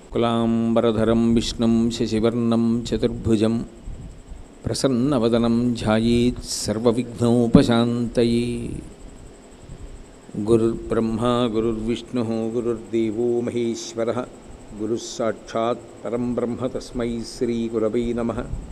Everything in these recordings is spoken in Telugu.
శుక్లాంబరధరం విష్ణుం శశివర్ణం చతుర్భుజం ప్రసన్నవదనం ధ్యాయేత్ సర్వవిఘ్నోపశాంతయే గురుర్బ్రహ్మా గురుర్విష్ణు గురుర్దేవో మహేశ్వర గురుస్సాక్షాత్ పరం బ్రహ్మ తస్మై శ్రీగురవై నమ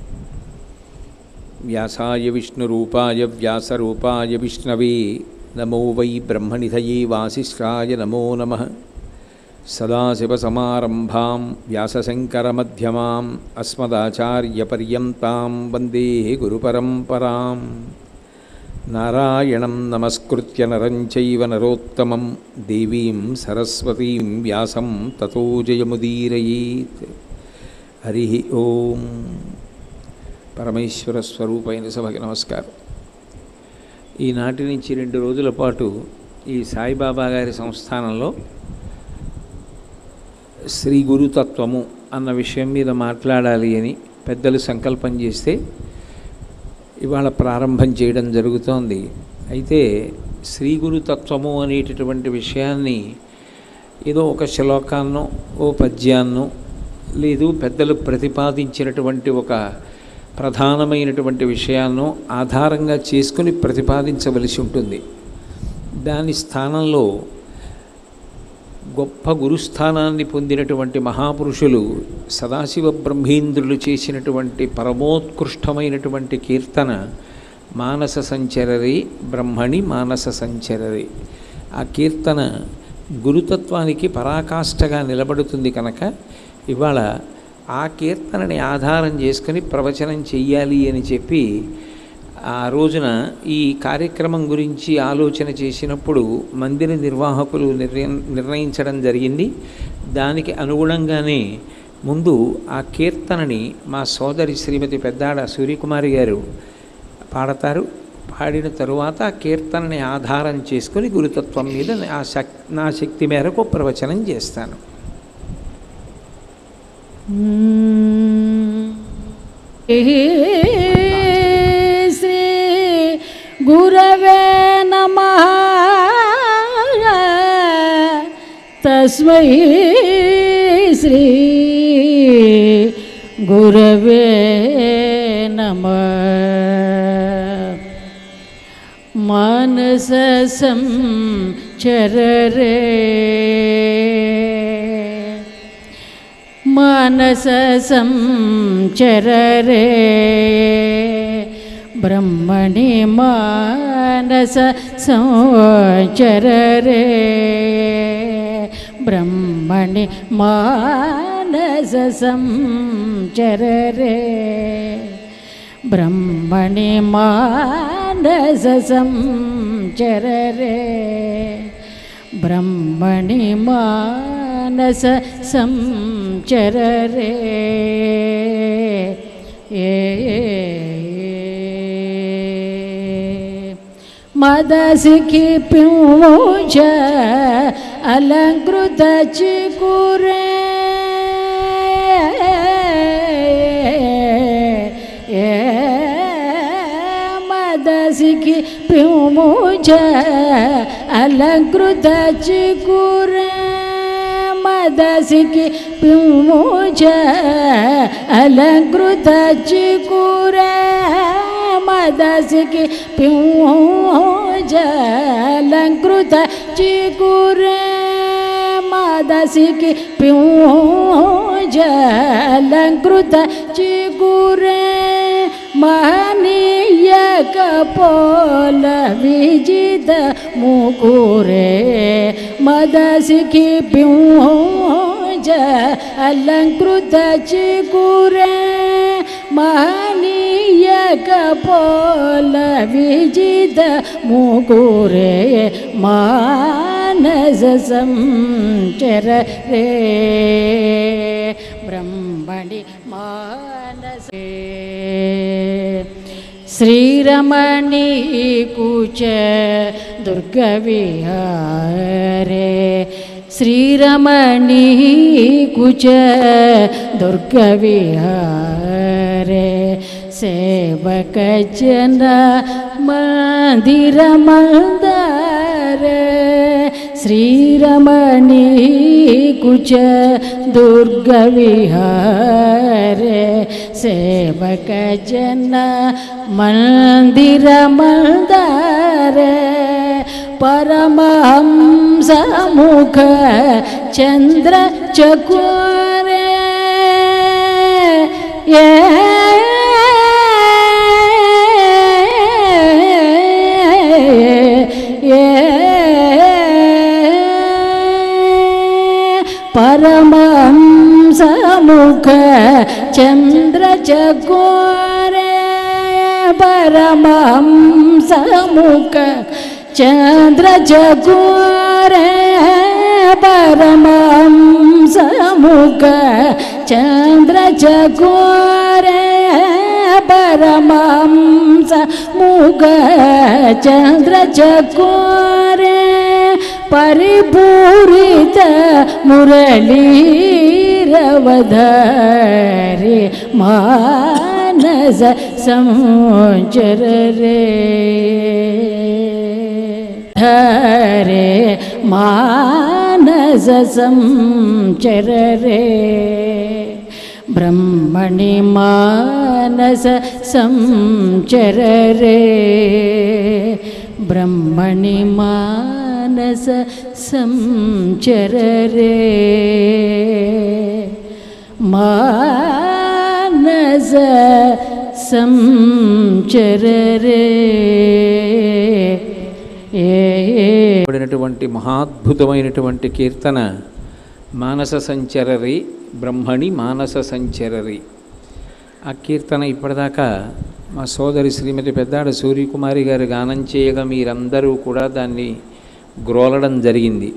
వ్యాసాయ విష్ణురూపాయ వ్యాసరూపాయ విష్ణవే నమో వై బ్రహ్మనిధయే వాసిష్ఠాయ నమో నమః సదాశివసమారంభాం వ్యాసశంకరమధ్యమాం అస్మదాచార్యపర్యంతాం వందే గురుపరంపరాం నారాయణం నమస్కృత్య నరం చైవ నరోత్తమం దేవీం సరస్వతీం వ్యాసం తతో జయముదీరయేత్ హరి ఓం పరమేశ్వర స్వరూపైన సభకి నమస్కారం ఈనాటి నుంచి రెండు రోజుల పాటు ఈ సాయిబాబా గారి సంస్థానంలో శ్రీ గురుతత్వము అన్న విషయం మీద మాట్లాడాలి అని పెద్దలు సంకల్పం చేస్తే ఇవాళ ప్రారంభం చేయడం జరుగుతోంది అయితే శ్రీ గురుతత్వము అనేటటువంటి విషయాన్ని ఏదో ఒక శ్లోకాన్నో ఓ పద్యాన్నో లేదు పెద్దలు ప్రతిపాదించినటువంటి ఒక ప్రధానమైనటువంటి విషయాన్నో ఆధారంగా చేసుకుని ప్రతిపాదించవలసి ఉంటుంది దాని స్థానంలో గొప్ప గురుస్థానాన్ని పొందినటువంటి మహాపురుషులు సదాశివ బ్రహ్మేంద్రులు చేసినటువంటి పరమోత్కృష్టమైనటువంటి కీర్తన మానస సంచరరే బ్రహ్మణి మానస సంచరరే ఆ కీర్తన గురుతత్వానికి పరాకాష్ఠగా నిలబడుతుంది కనుక ఇవాళ ఆ కీర్తనని ఆధారం చేసుకుని ప్రవచనం చెయ్యాలి అని చెప్పి ఆ రోజున ఈ కార్యక్రమం గురించి ఆలోచన చేసినప్పుడు మందిర నిర్వాహకులు నిర్ణయం నిర్ణయించడం జరిగింది దానికి అనుగుణంగానే ముందు ఆ కీర్తనని మా సోదరి శ్రీమతి పెద్దాడ సూర్యకుమారి గారు పాడతారు పాడిన తరువాత ఆ కీర్తనని ఆధారం చేసుకుని గురుతత్వం మీద ఆ శక్ నా శక్తి మేరకు ప్రవచనం చేస్తాను శ్రీ గురవే నమ తస్మై శ్రీ గురవే నమ మానస సంచరరే మానస సంచరరే బ్రహ్మణి మానస సంచరరే బ్రహ్మణి మానస సంచరరే బ్రహ్మణి మానస సంచరరే బ్రహ్మణి మానస సంచరరే ఏ మదసికి పూజ అలంకృత చికురే ఏ మదసికి పూజ అలంకృత చికురే మదసికి పూజ అలంకృత చికురే మదసికి పూజ అలంకృత చికురే మదసికి పూజ అలంకృత చికురే మహనీయ కపోల విజిత ముకురే మదసికి పూజ అలంకృత చికురే మహనీయ కపోల విజిత ముకురే మానస సంచర రే బ్రహ్మణి మానస శ్రీరమణి కుచ దుర్గవిహారే శ్రీరమణి కుచ దుర్గవిహారే సేవక జన మందిర మందార శ్రీరమణీ కుచ దుర్గవిహారే సేవక జన మందిర మందారే పరమహంస ముఖ చంద్ర చకోరే ఏ పరమహంసముఖ చంద్ర చకోరే పరమహంసముఖ చంద్ర చకోరే పరమహంసముఖ చంద్ర చకోరే పరమహంస ముఖ చంద్ర చకోరే పరిపూరిత మురళీరవధారి మానస సంచర రే హరే మానస సంచర రే బ్రహ్మణి మానస సంచర రే బ్రహ్మణి మానస సంచర రే మానస సంచర రే ఏ పడినటువంటి మహాద్భుతమైనటువంటి కీర్తన మానస సంచరరి బ్రహ్మణి మానస సంచరరి ఆ కీర్తన ఇప్పటిదాకా మా సోదరి శ్రీమతి పెద్దాడ సూర్యకుమారి గారు గానం చేయగా మీరందరూ కూడా దాన్ని గ్రోలడం జరిగింది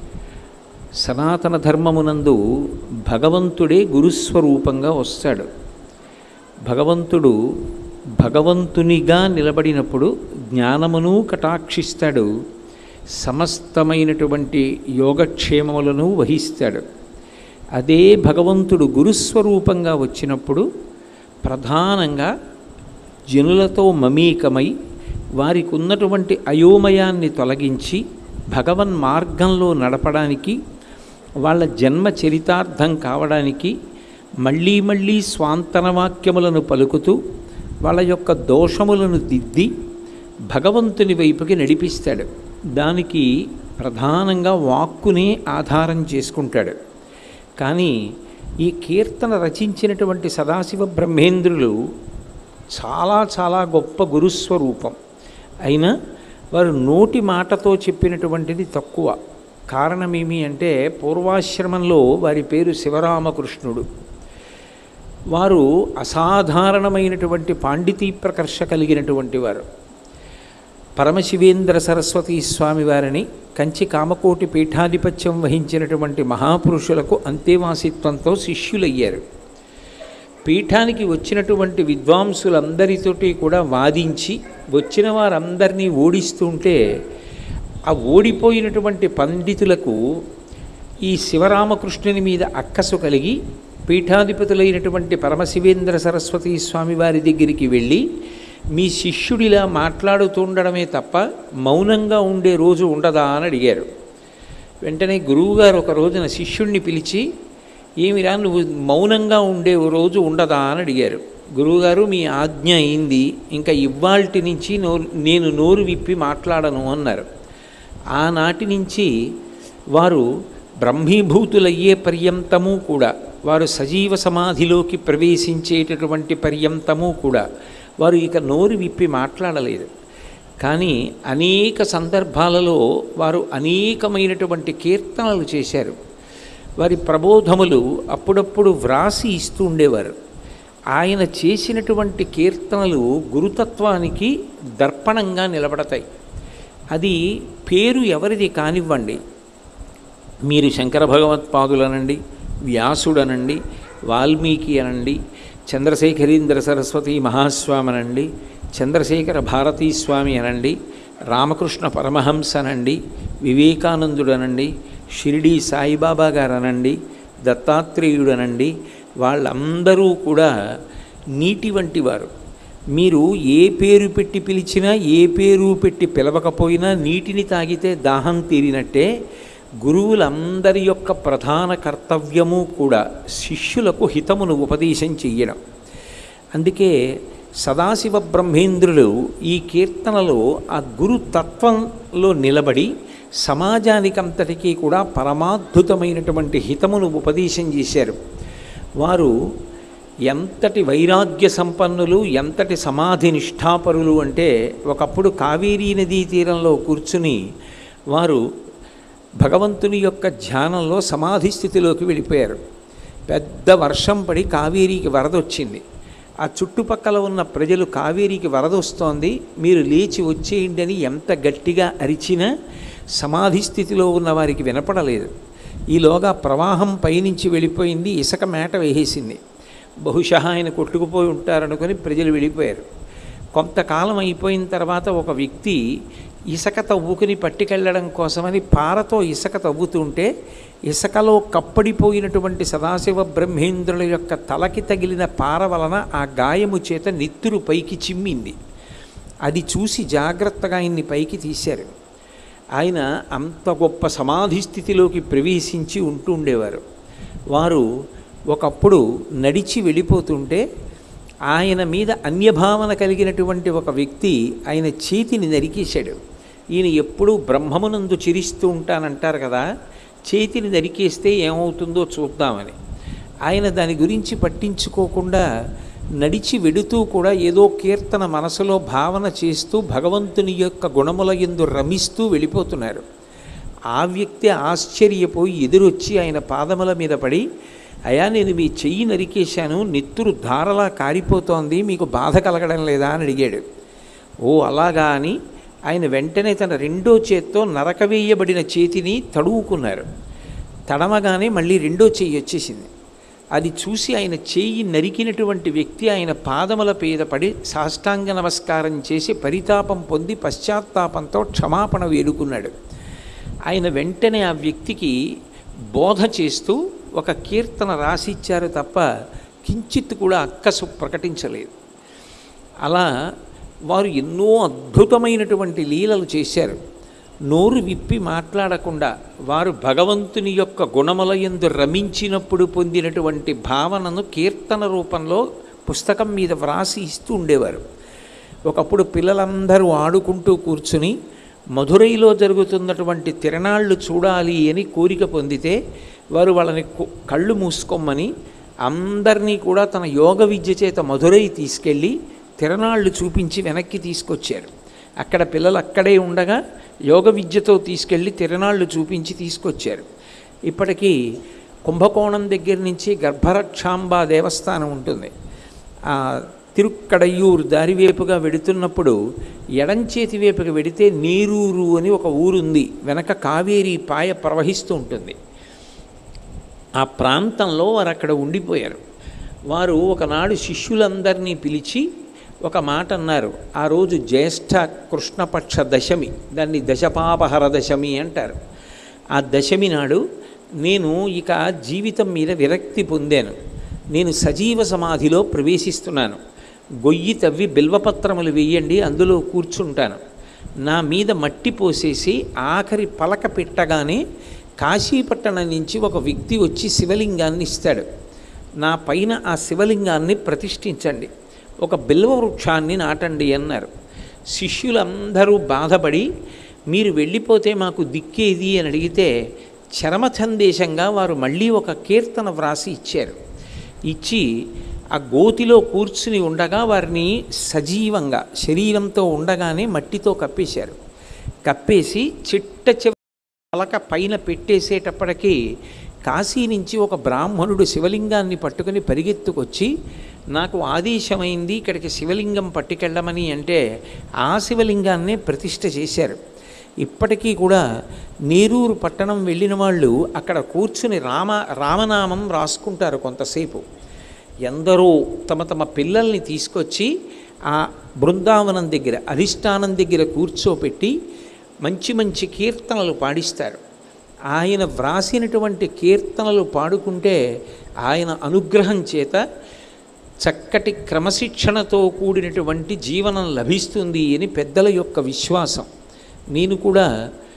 సనాతన ధర్మమునందు భగవంతుడే గురుస్వరూపంగా వస్తాడు భగవంతుడు భగవంతునిగా నిలబడినప్పుడు జ్ఞానమును కటాక్షిస్తాడు సమస్తమైనటువంటి యోగక్షేమములను వహిస్తాడు అదే భగవంతుడు గురుస్వరూపంగా వచ్చినప్పుడు ప్రధానంగా జనులతో మమేకమై వారికి ఉన్నటువంటి అయోమయాన్ని తొలగించి భగవన్ మార్గంలో నడపడానికి వాళ్ళ జన్మ చరితార్థం కావడానికి మళ్ళీ మళ్ళీ స్వాంతన వాక్యములను పలుకుతూ వాళ్ళ యొక్క దోషములను దిద్ది భగవంతుని వైపుకి నడిపిస్తాడు దానికి ప్రధానంగా వాక్కునే ఆధారం చేసుకుంటాడు కానీ ఈ కీర్తన రచించినటువంటి సదాశివ బ్రహ్మేంద్రులు చాలా చాలా గొప్ప గురుస్వరూపం అయినా వారు నోటి మాటతో చెప్పినటువంటిది తక్కువ కారణమేమి అంటే పూర్వాశ్రమంలో వారి పేరు శివరామకృష్ణుడు వారు అసాధారణమైనటువంటి పాండితీ ప్రకర్ష కలిగినటువంటి వారు పరమశివేంద్ర సరస్వతీ స్వామి వారిని కంచి కామకోటి పీఠాధిపత్యం వహించినటువంటి మహాపురుషులకు అంతేవాసిత్వంతో శిష్యులయ్యారు పీఠానికి వచ్చినటువంటి విద్వాంసులందరితోటి కూడా వాదించి వచ్చిన వారందరినీ ఓడిస్తుంటే ఆ ఓడిపోయినటువంటి పండితులకు ఈ శివరామకృష్ణుని మీద అక్కసు కలిగి పీఠాధిపతులైనటువంటి పరమశివేంద్ర సరస్వతీ స్వామి వారి దగ్గరికి వెళ్ళి మీ శిష్యుడిలా మాట్లాడుతుండడమే తప్ప మౌనంగా ఉండే రోజు ఉండదా అని అడిగారు వెంటనే గురువుగారు ఒక రోజున శిష్యుణ్ణి పిలిచి ఏమిరా నువ్వు మౌనంగా ఉండే రోజు ఉండదా అని అడిగారు గురువుగారు మీ ఆజ్ఞ అయింది ఇంకా ఇవాల్టి నుంచి నోరు నేను నోరు విప్పి మాట్లాడను అన్నారు ఆనాటి నుంచి వారు బ్రహ్మీభూతులయ్యే పర్యంతము కూడా వారు సజీవ సమాధిలోకి ప్రవేశించేటటువంటి పర్యంతము కూడా వారు ఇక నోరు విప్పి మాట్లాడలేదు కానీ అనేక సందర్భాలలో వారు అనేకమైనటువంటి కీర్తనలు చేశారు వారి ప్రబోధములు అప్పుడప్పుడు వ్రాసి ఇస్తూ ఉండేవారు ఆయన చేసినటువంటి కీర్తనలు గురుతత్వానికి దర్పణంగా నిలబడతాయి అది పేరు ఎవరిది కానివ్వండి మీరు శంకర భగవత్పాదులనండి వ్యాసుడనండి వాల్మీకి అనండి చంద్రశేఖరీంద్ర సరస్వతి మహాస్వామి అనండి చంద్రశేఖర భారతీ స్వామి అనండి రామకృష్ణ పరమహంస అనండి వివేకానందుడనండి షిరిడి సాయిబాబా గారు అనండి దత్తాత్రేయుడనండి వాళ్ళందరూ కూడా నీటి వంటి వారు మీరు ఏ పేరు పెట్టి పిలిచినా ఏ పేరు పెట్టి పిలవకపోయినా నీటిని తాగితే దాహం తీరినట్టే గురువులందరి యొక్క ప్రధాన కర్తవ్యము కూడా శిష్యులకు హితమును ఉపదేశం చెయ్యడం అందుకే సదాశివ బ్రహ్మేంద్రులు ఈ కీర్తనలో ఆ గురుతత్వంలో నిలబడి సమాజానికంతటికీ కూడా పరమాద్భుతమైనటువంటి హితమును ఉపదేశం చేశారు వారు ఎంతటి వైరాగ్య సంపన్నులు ఎంతటి సమాధి నిష్ఠాపరులు అంటే ఒకప్పుడు కావేరీ నదీ తీరంలో కూర్చుని వారు భగవంతుని యొక్క ధ్యానంలో సమాధి స్థితిలోకి వెళ్ళిపోయారు పెద్ద వర్షం పడి కావేరీకి వరద వచ్చింది ఆ చుట్టుపక్కల ఉన్న ప్రజలు కావేరీకి వరద వస్తోంది మీరు లేచి వచ్చేయండి అని ఎంత గట్టిగా అరిచినా సమాధి స్థితిలో ఉన్న వారికి వినపడలేదు ఈలోగా ప్రవాహం పైనుంచి వెళ్ళిపోయింది ఇసుక మేట వేసేసింది బహుశా ఆయన కొట్టుకుపోయి ఉంటారనుకొని ప్రజలు వెళ్ళిపోయారు కొంతకాలం అయిపోయిన తర్వాత ఒక వ్యక్తి ఇసుక తవ్వుకుని పట్టుకెళ్ళడం కోసమని పారతో ఇసుక తవ్వుతుంటే ఇసుకలో కప్పడిపోయినటువంటి సదాశివ బ్రహ్మేంద్రుల యొక్క తలకి తగిలిన పార వలన ఆ గాయము చేత నెత్తురు పైకి చిమ్మింది అది చూసి జాగ్రత్తగా ఆయన్ని పైకి తీశారు ఆయన అంత గొప్ప సమాధి స్థితిలోకి ప్రవేశించి ఉంటూ ఉండేవారు వారు ఒకప్పుడు నడిచి వెళ్ళిపోతుంటే ఆయన మీద అన్యభావన కలిగినటువంటి ఒక వ్యక్తి ఆయన చేతిని నరికేశాడు ఈయన ఎప్పుడూ బ్రహ్మమునందు చిరిస్తూ ఉంటానంటారు కదా చేతిని నరికేస్తే ఏమవుతుందో చూద్దామని ఆయన దాని గురించి పట్టించుకోకుండా నడిచి వెడుతూ కూడా ఏదో కీర్తన మనసులో భావన చేస్తూ భగవంతుని యొక్క గుణముల ఎందు రమిస్తూ వెళ్ళిపోతున్నారు ఆ వ్యక్తి ఆశ్చర్యపోయి ఎదురొచ్చి ఆయన పాదముల మీద పడి అయా నేను మీ చెయ్యి నరికేశాను నెత్తురు ధారలా కారిపోతోంది మీకు బాధ కలగడం లేదా అని అడిగాడు ఓ అలాగా అని ఆయన వెంటనే తన రెండో చేత్తో నరకవేయబడిన చేతిని తడువుకున్నారు తడమగానే మళ్ళీ రెండో చెయ్యి వచ్చేసింది అది చూసి ఆయన చేయి నరికినటువంటి వ్యక్తి ఆయన పాదముల పేద పడి సాష్టాంగ నమస్కారం చేసి పరితాపం పొంది పశ్చాత్తాపంతో క్షమాపణ వేడుకున్నాడు ఆయన వెంటనే ఆ వ్యక్తికి బోధ చేస్తూ ఒక కీర్తన రాసిచ్చారు తప్ప కించిత్ కూడా అక్కసు ప్రకటించలేదు అలా వారు ఎన్నో అద్భుతమైనటువంటి లీలలు చేశారు నోరు విప్పి మాట్లాడకుండా వారు భగవంతుని యొక్క గుణముల యందు రమించినప్పుడు పొందినటువంటి భావనను కీర్తన రూపంలో పుస్తకం మీద వ్రాసి ఇస్తూ ఉండేవారు ఒకప్పుడు పిల్లలందరూ ఆడుకుంటూ కూర్చుని మధురైలో జరుగుతున్నటువంటి తిరణాళ్ళు చూడాలి అని కోరిక పొందితే వారు వాళ్ళని కు- కళ్ళు మూసుకోమని అందరినీ కూడా తన యోగ విద్య చేత మధురై తీసుకెళ్ళి తిరణాళ్ళు చూపించి వెనక్కి తీసుకొచ్చారు అక్కడ పిల్లలు అక్కడే ఉండగా యోగ విద్యతో తీసుకెళ్ళి తిరణాళ్ళు చూపించి తీసుకొచ్చారు ఇప్పటికీ కుంభకోణం దగ్గర నుంచి గర్భరక్షాంబ దేవస్థానం ఉంటుంది ఆ తిరుక్కడయ్యూరు దారివేపుగా వెడుతున్నప్పుడు ఎడంచేతి వైపుకి వెడితే నీరూరు అని ఒక ఊరుంది వెనక కావేరీ పాయ ప్రవహిస్తూ ఉంటుంది ఆ ప్రాంతంలో వారు అక్కడ ఉండిపోయారు వారు ఒకనాడు శిష్యులందరినీ పిలిచి ఒక మాట అన్నారు ఆ రోజు జ్యేష్ఠ కృష్ణపక్ష దశమి దాన్ని దశపాపహర దశమి అంటారు ఆ దశమి నాడు నేను ఇక జీవితం మీద విరక్తి పొందాను నేను సజీవ సమాధిలో ప్రవేశిస్తున్నాను గొయ్యి తవ్వి బిల్వపత్రములు వేయండి అందులో కూర్చుంటాను నా మీద మట్టి పోసేసి ఆఖరి పలక పెట్టగానే కాశీపట్టణం నుంచి ఒక వ్యక్తి వచ్చి శివలింగాన్ని ఇస్తాడు నా పైన ఆ శివలింగాన్ని ప్రతిష్ఠించండి ఒక బిల్వ వృక్షాన్ని నాటండి అన్నారు శిష్యులందరూ బాధపడి మీరు వెళ్ళిపోతే మాకు దిక్కేది అని అడిగితే చరమ సందేశంగా వారు మళ్ళీ ఒక కీర్తన వ్రాసి ఇచ్చారు ఇచ్చి ఆ గోతిలో కూర్చుని ఉండగా వారిని సజీవంగా శరీరంతో ఉండగానే మట్టితో కప్పేశారు కప్పేసి చిట్ట చివరి పలక పైన పెట్టేసేటప్పటికీ కాశీ నుంచి ఒక బ్రాహ్మణుడు శివలింగాన్ని పట్టుకుని పరిగెత్తుకొచ్చి నాకు ఆదేశమైంది ఇక్కడికి శివలింగం పట్టుకెళ్ళమని అంటే ఆ శివలింగాన్నే ప్రతిష్ఠ చేశారు ఇప్పటికీ కూడా నేరూరు పట్టణం వెళ్ళిన వాళ్ళు అక్కడ కూర్చుని రామ రామనామం రాసుకుంటారు కొంతసేపు ఎందరో తమ తమ పిల్లల్ని తీసుకొచ్చి ఆ బృందావనం దగ్గర అధిష్టానం దగ్గర కూర్చోపెట్టి మంచి మంచి కీర్తనలు పాడిస్తారు ఆయన వ్రాసినటువంటి కీర్తనలు పాడుకుంటే ఆయన అనుగ్రహం చేత చక్కటి క్రమశిక్షణతో కూడినటువంటి జీవనం లభిస్తుంది అని పెద్దల యొక్క విశ్వాసం నేను కూడా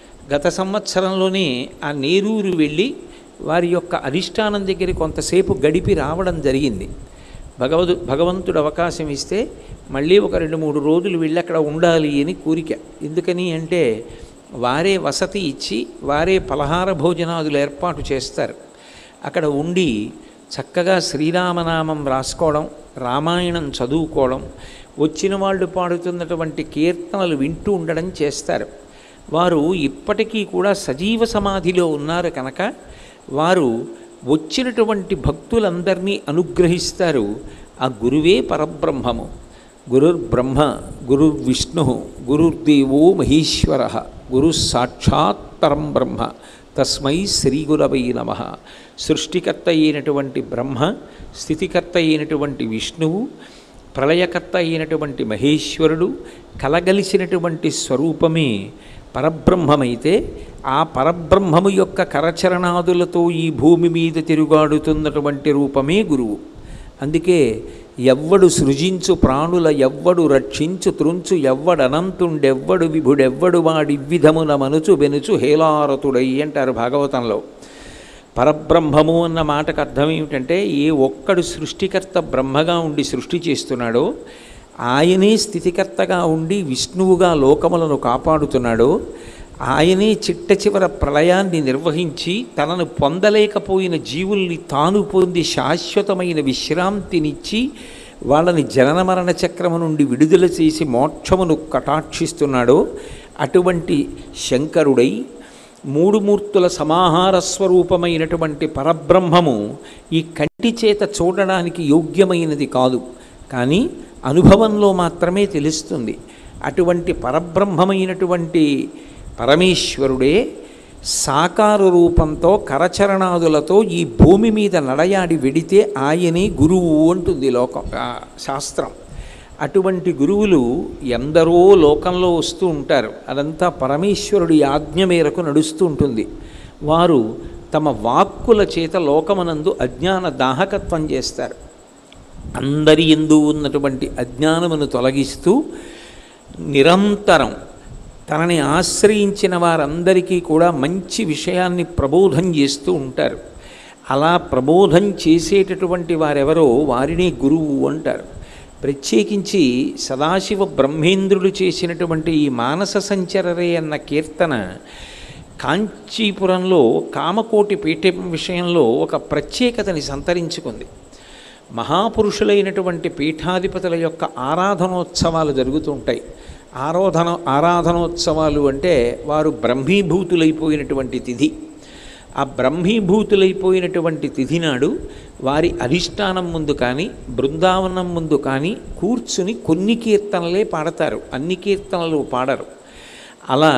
గత సంవత్సరంలోనే ఆ నేరూరు వెళ్ళి వారి యొక్క అధిష్టానం దగ్గర కొంతసేపు గడిపి రావడం జరిగింది భగవదు భగవంతుడు అవకాశం ఇస్తే మళ్ళీ ఒక రెండు మూడు రోజులు వెళ్ళి అక్కడ ఉండాలి అని కోరిక ఎందుకని అంటే వారే వసతి ఇచ్చి వారే పలహార భోజనాదులు ఏర్పాటు చేస్తారు అక్కడ ఉండి చక్కగా శ్రీరామనామం రాసుకోవడం రామాయణం చదువుకోవడం వచ్చిన వాళ్ళు పాడుతున్నటువంటి కీర్తనలు వింటూ ఉండడం చేస్తారు వారు ఇప్పటికీ కూడా సజీవ సమాధిలో ఉన్నారు కనుక వారు వచ్చినటువంటి భక్తులందరినీ అనుగ్రహిస్తారు ఆ గురువే పరబ్రహ్మము గురుర్బ్రహ్మ గురుర్విష్ణు గురుర్దేవో మహేశ్వర గురు సాక్షాత్ పరం బ్రహ్మ తస్మై శ్రీ గురవై నమ సృష్టికర్త అయినటువంటి బ్రహ్మ స్థితికర్త అయినటువంటి విష్ణువు ప్రళయకర్త అయినటువంటి మహేశ్వరుడు కలగలిసినటువంటి స్వరూపమే పరబ్రహ్మమైతే ఆ పరబ్రహ్మము యొక్క కరచరణాదులతో ఈ భూమి మీద తిరుగాడుతున్నటువంటి రూపమే గురువు అందుకే ఎవ్వడు సృజించు ప్రాణుల ఎవ్వడు రక్షించు త్రుంచు ఎవ్వడనంతుండెవ్వడు విభుడెవ్వడు వాడి విధమున మనుచు వెనుచు హేలారతుడై అంటారు భాగవతంలో పరబ్రహ్మము అన్న మాటకు అర్థం ఏమిటంటే ఏ ఒక్కడు సృష్టికర్త బ్రహ్మగా ఉండి సృష్టి చేస్తున్నాడో ఆయనే స్థితికర్తగా ఉండి విష్ణువుగా లోకములను కాపాడుతున్నాడో ఆయనే చిట్ట చివర ప్రళయాన్ని నిర్వహించి తనను పొందలేకపోయిన జీవుల్ని తాను పొంది శాశ్వతమైన విశ్రాంతినిచ్చి వాళ్ళని జనన మరణ చక్రము నుండి విడుదల చేసి మోక్షమును కటాక్షిస్తున్నాడో అటువంటి శంకరుడై మూడు మూర్తుల సమాహార స్వరూపమైనటువంటి పరబ్రహ్మము ఈ కంటి చేత చూడడానికి యోగ్యమైనది కాదు కానీ అనుభవంలో మాత్రమే తెలుస్తుంది అటువంటి పరబ్రహ్మమైనటువంటి పరమేశ్వరుడే సాకార రూపంతో కరచరణాదులతో ఈ భూమి మీద నడయాడి వెడితే ఆయనే గురువు అంటుంది లోకం ఆ, శాస్త్రం అటువంటి గురువులు ఎందరో లోకంలో వస్తూ ఉంటారు అదంతా పరమేశ్వరుడి ఆజ్ఞ మేరకు నడుస్తూ ఉంటుంది వారు తమ వాక్కుల చేత లోకమనందు అజ్ఞాన దాహకత్వం చేస్తారు అందరి ఎందు ఉన్నటువంటి అజ్ఞానమును తొలగిస్తూ నిరంతరం తనని ఆశ్రయించిన వారందరికీ కూడా మంచి విషయాన్ని ప్రబోధం చేస్తూ ఉంటారు అలా ప్రబోధం చేసేటటువంటి వారెవరో వారినే గురువు అంటారు ప్రత్యేకించి సదాశివ బ్రహ్మేంద్రుడు చేసినటువంటి ఈ మానస సంచరరే అన్న కీర్తన కాంచీపురంలో కామకోటి పీఠం విషయంలో ఒక ప్రత్యేకతని సంతరించుకుంది మహాపురుషులైనటువంటి పీఠాధిపతుల యొక్క ఆరాధనోత్సవాలు జరుగుతూ ఉంటాయి ఆరాధన ఆరాధనోత్సవాలు అంటే వారు బ్రహ్మీభూతులైపోయినటువంటి తిథి ఆ బ్రహ్మీభూతులైపోయినటువంటి తిథి నాడు వారి అధిష్టానం ముందు కానీ బృందావనం ముందు కానీ కూర్చుని కొన్ని కీర్తనలే పాడతారు అన్ని కీర్తనలు పాడరు అలా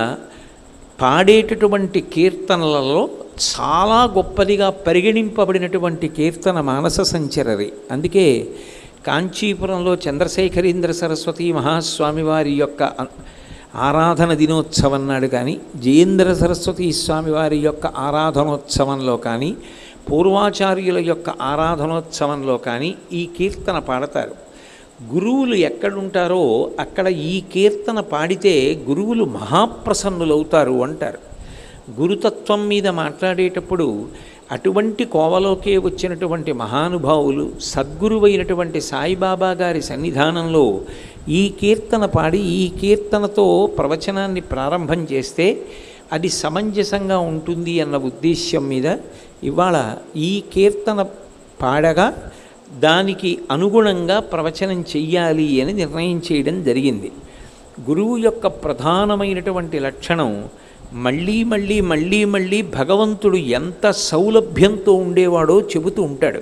పాడేటటువంటి కీర్తనలలో చాలా గొప్పదిగా పరిగణింపబడినటువంటి కీర్తన మానస సంచరరి అందుకే కాంచీపురంలో చంద్రశేఖరేంద్ర సరస్వతి మహాస్వామి వారి యొక్క అ- ఆరాధన దినోత్సవం నాడు కానీ జయేంద్ర సరస్వతి స్వామి వారి యొక్క ఆరాధనోత్సవంలో కానీ పూర్వాచార్యుల యొక్క ఆరాధనోత్సవంలో కానీ ఈ కీర్తన పాడతారు గురువులు ఎక్కడుంటారో అక్కడ ఈ కీర్తన పాడితే గురువులు మహాప్రసన్నులవుతారు అంటారు గురుతత్వం మీద మాట్లాడేటప్పుడు అటువంటి కోవలోకే వచ్చినటువంటి మహానుభావులు సద్గురువైనటువంటి సాయిబాబా గారి సన్నిధానంలో ఈ కీర్తన పాడి ఈ కీర్తనతో ప్రవచనాన్ని ప్రారంభం చేస్తే అది సమంజసంగా ఉంటుంది అన్న ఉద్దేశ్యం మీద ఇవాళ ఈ కీర్తన పాడగా దానికి అనుగుణంగా ప్రవచనం చెయ్యాలి అని నిర్ణయం చేయడం జరిగింది గురువు యొక్క ప్రధానమైనటువంటి లక్షణం మళ్ళీ మళ్ళీ మళ్ళీ మళ్ళీ భగవంతుడు ఎంత సౌలభ్యంతో ఉండేవాడో చెబుతూ ఉంటాడు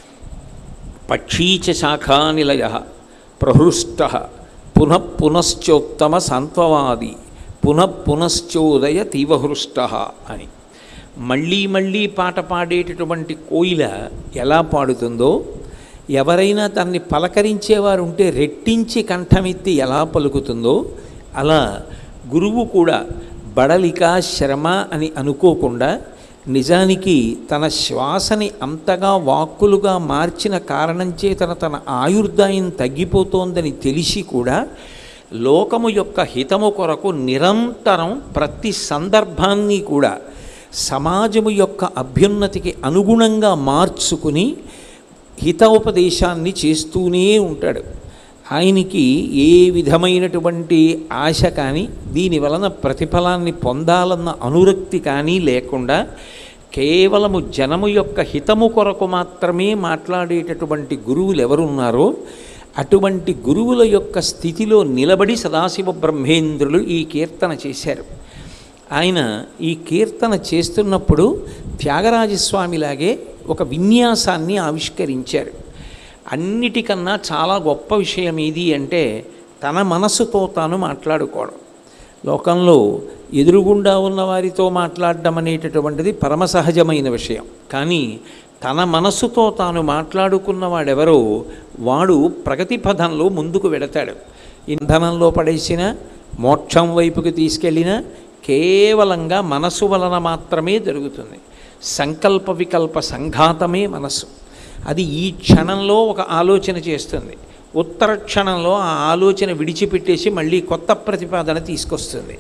పక్షీచ శాఖానిలయ ప్రహృష్ట పునః పునశ్చోత్తమ సాంత్వవాది పునః పునశ్చోదయ తీవహృష్ట అని మళ్ళీ మళ్ళీ పాట పాడేటటువంటి కోయిల ఎలా పాడుతుందో ఎవరైనా తన్ని పలకరించేవారు ఉంటే రెట్టించి కంఠమెత్తి ఎలా పలుకుతుందో అలా గురువు కూడా బడలిక శ్రమ అని అనుకోకుండా నిజానికి తన శ్వాసని అంతగా వాక్కులుగా మార్చిన కారణం చేతన తన ఆయుర్దాయం తగ్గిపోతోందని తెలిసి కూడా లోకము యొక్క హితము కొరకు నిరంతరం ప్రతి సందర్భాన్ని కూడా సమాజము యొక్క అభ్యున్నతికి అనుగుణంగా మార్చుకుని హితోపదేశాన్ని చేస్తూనే ఉంటాడు ఆయనకి ఏ విధమైనటువంటి ఆశ కానీ దీని వలన ప్రతిఫలాన్ని పొందాలన్న అనురక్తి కానీ లేకుండా కేవలము జనము యొక్క హితము కొరకు మాత్రమే మాట్లాడేటటువంటి గురువులు ఎవరున్నారో అటువంటి గురువుల యొక్క స్థితిలో నిలబడి సదాశివ బ్రహ్మేంద్రులు ఈ కీర్తన చేశారు ఆయన ఈ కీర్తన చేస్తున్నప్పుడు త్యాగరాజస్వామిలాగే ఒక విన్యాసాన్ని ఆవిష్కరించారు అన్నిటికన్నా చాలా గొప్ప విషయం ఏది అంటే తన మనసుతో తాను మాట్లాడుకోవడం లోకంలో ఎదురుగుండా ఉన్న వారితో మాట్లాడడం అనేటటువంటిది పరమసహజమైన విషయం కానీ తన మనసుతో తాను మాట్లాడుకున్నవాడెవరో వాడు ప్రగతి పథంలో ముందుకు వెడతాడు ఇంధనంలో పడేసిన మోక్షం వైపుకి తీసుకెళ్ళినా కేవలంగా మనసు వలన మాత్రమే జరుగుతుంది సంకల్ప వికల్ప సంఘాతమే మనస్సు అది ఈ క్షణంలో ఒక ఆలోచన చేస్తుంది ఉత్తర క్షణంలో ఆ ఆలోచన విడిచిపెట్టేసి మళ్ళీ కొత్త ప్రతిపాదన తీసుకొస్తుంది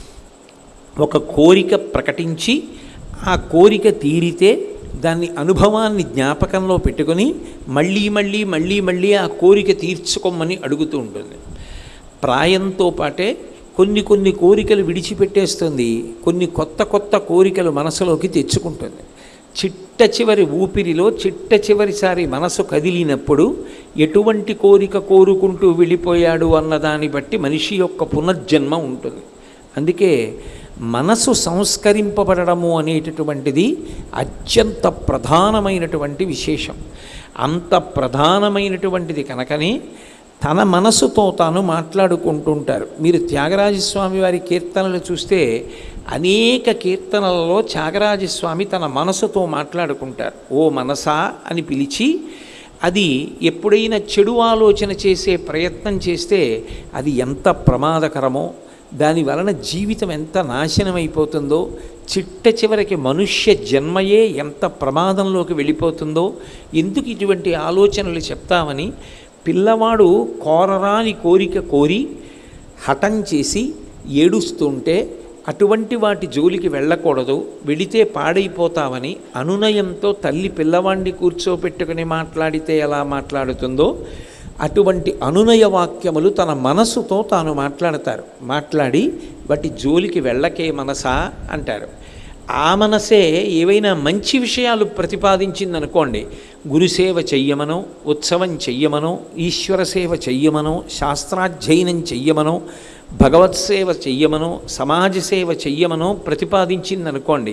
ఒక కోరిక ప్రకటించి ఆ కోరిక తీరితే దాన్ని అనుభవాన్ని జ్ఞాపకంలో పెట్టుకొని మళ్ళీ మళ్ళీ మళ్ళీ మళ్ళీ ఆ కోరిక తీర్చుకోమని అడుగుతూ ఉంటుంది ప్రాయంతో పాటే కొన్ని కొన్ని కోరికలు విడిచిపెట్టేస్తుంది కొన్ని కొత్త కొత్త కోరికలు మనసులోకి తెచ్చుకుంటుంది చిట్ట చివరి ఊపిరిలో చిట్ట చివరిసారి మనసు కదిలినప్పుడు ఎటువంటి కోరిక కోరుకుంటూ వెళ్ళిపోయాడు అన్నదాన్ని బట్టి మనిషి యొక్క పునర్జన్మ ఉంటుంది అందుకే మనసు సంస్కరింపబడము అనేటటువంటిది అత్యంత ప్రధానమైనటువంటి విశేషం అంత ప్రధానమైనటువంటిది కనుకనే తన మనసుతో తాను మాట్లాడుకుంటుంటారు మీరు త్యాగరాజస్వామి వారి కీర్తనలు చూస్తే అనేక కీర్తనలలో త్యాగరాజస్వామి తన మనసుతో మాట్లాడుకుంటారు ఓ మనసా అని పిలిచి అది ఎప్పుడైనా చెడు ఆలోచన చేసే ప్రయత్నం చేస్తే అది ఎంత ప్రమాదకరమో దాని వలన జీవితం ఎంత నాశనమైపోతుందో చిట్ట చివరికి మనుష్య జన్మయే ఎంత ప్రమాదంలోకి వెళ్ళిపోతుందో ఎందుకు ఇటువంటి ఆలోచనలు చెప్తామని పిల్లవాడు కోరరాని కోరిక కోరి హఠం చేసి ఏడుస్తుంటే అటువంటి వాటి జోలికి వెళ్ళకూడదు వెళితే పాడైపోతామని అనునయంతో తల్లి పిల్లవాడిని కూర్చోపెట్టుకుని మాట్లాడితే ఎలా మాట్లాడుతుందో అటువంటి అనునయ వాక్యములు తన మనసుతో తాను మాట్లాడతారు మాట్లాడి వాటి జోలికి వెళ్ళకే మనసా అంటారు ఆ మనసే ఏవైనా మంచి విషయాలు ప్రతిపాదించిందనుకోండి గురుసేవ చెయ్యమనో ఉత్సవం చెయ్యమనో ఈశ్వర సేవ చెయ్యమనో శాస్త్రాధ్యయనం చెయ్యమనో భగవత్ సేవ చెయ్యమనో సమాజ సేవ చెయ్యమనో ప్రతిపాదించిందనుకోండి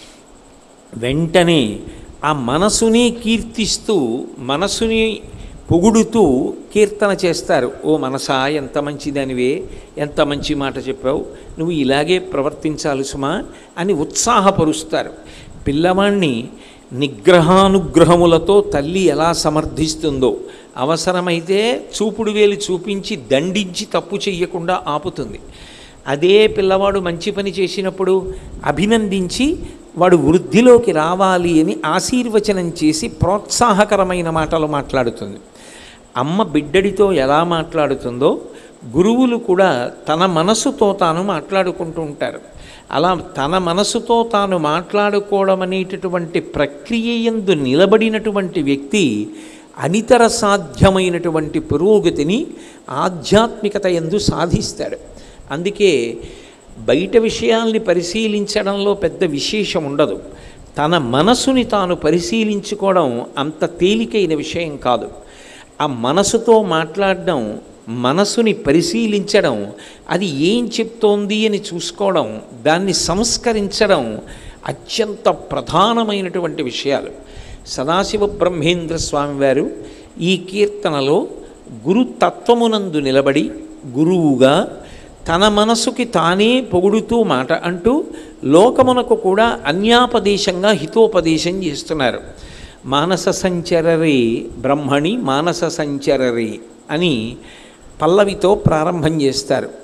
వెంటనే ఆ మనసుని కీర్తిస్తూ మనసుని పొగుడుతూ కీర్తన చేస్తారు ఓ మనసా ఎంత మంచిదనివే ఎంత మంచి మాట చెప్పావు నువ్వు ఇలాగే ప్రవర్తించాలి సుమా అని ఉత్సాహపరుస్తారు పిల్లవాణ్ణి నిగ్రహానుగ్రహములతో తల్లి ఎలా సమర్థిస్తుందో అవసరమైతే చూపుడు వేలు చూపించి దండించి తప్పు చెయ్యకుండా ఆపుతుంది అదే పిల్లవాడు మంచి పని చేసినప్పుడు అభినందించి వాడు వృద్ధిలోకి రావాలి అని ఆశీర్వచనం చేసి ప్రోత్సాహకరమైన మాటలు మాట్లాడుతుంది అమ్మ బిడ్డడితో ఎలా మాట్లాడుతుందో గురువులు కూడా తన మనసుతో తాను మాట్లాడుకుంటూ ఉంటారు అలా తన మనసుతో తాను మాట్లాడుకోవడం అనేటటువంటి ప్రక్రియ ఎందు నిలబడినటువంటి వ్యక్తి అనితర సాధ్యమైనటువంటి పురోగతిని ఆధ్యాత్మికత ఎందు సాధిస్తాడు అందుకే బయట విషయాల్ని పరిశీలించడంలో పెద్ద విశేషం ఉండదు తన మనసుని తాను పరిశీలించుకోవడం అంత తేలికైన విషయం కాదు ఆ మనసుతో మాట్లాడడం మనసుని పరిశీలించడం అది ఏం చెప్తోంది అని చూసుకోవడం దాన్ని సంస్కరించడం అత్యంత ప్రధానమైనటువంటి విషయాలు సదాశివ బ్రహ్మేంద్ర స్వామి వారు ఈ కీర్తనలో గురుతత్వమునందు నిలబడి గురువుగా తన మనసుకి తానే పొగుడుతూ మాట అంటూ లోకమునకు కూడా అన్యాపదేశంగా హితోపదేశం చేస్తున్నారు మానస సంచరరే బ్రహ్మణి మానస సంచరరే అని పల్లవితో ప్రారంభం చేస్తారు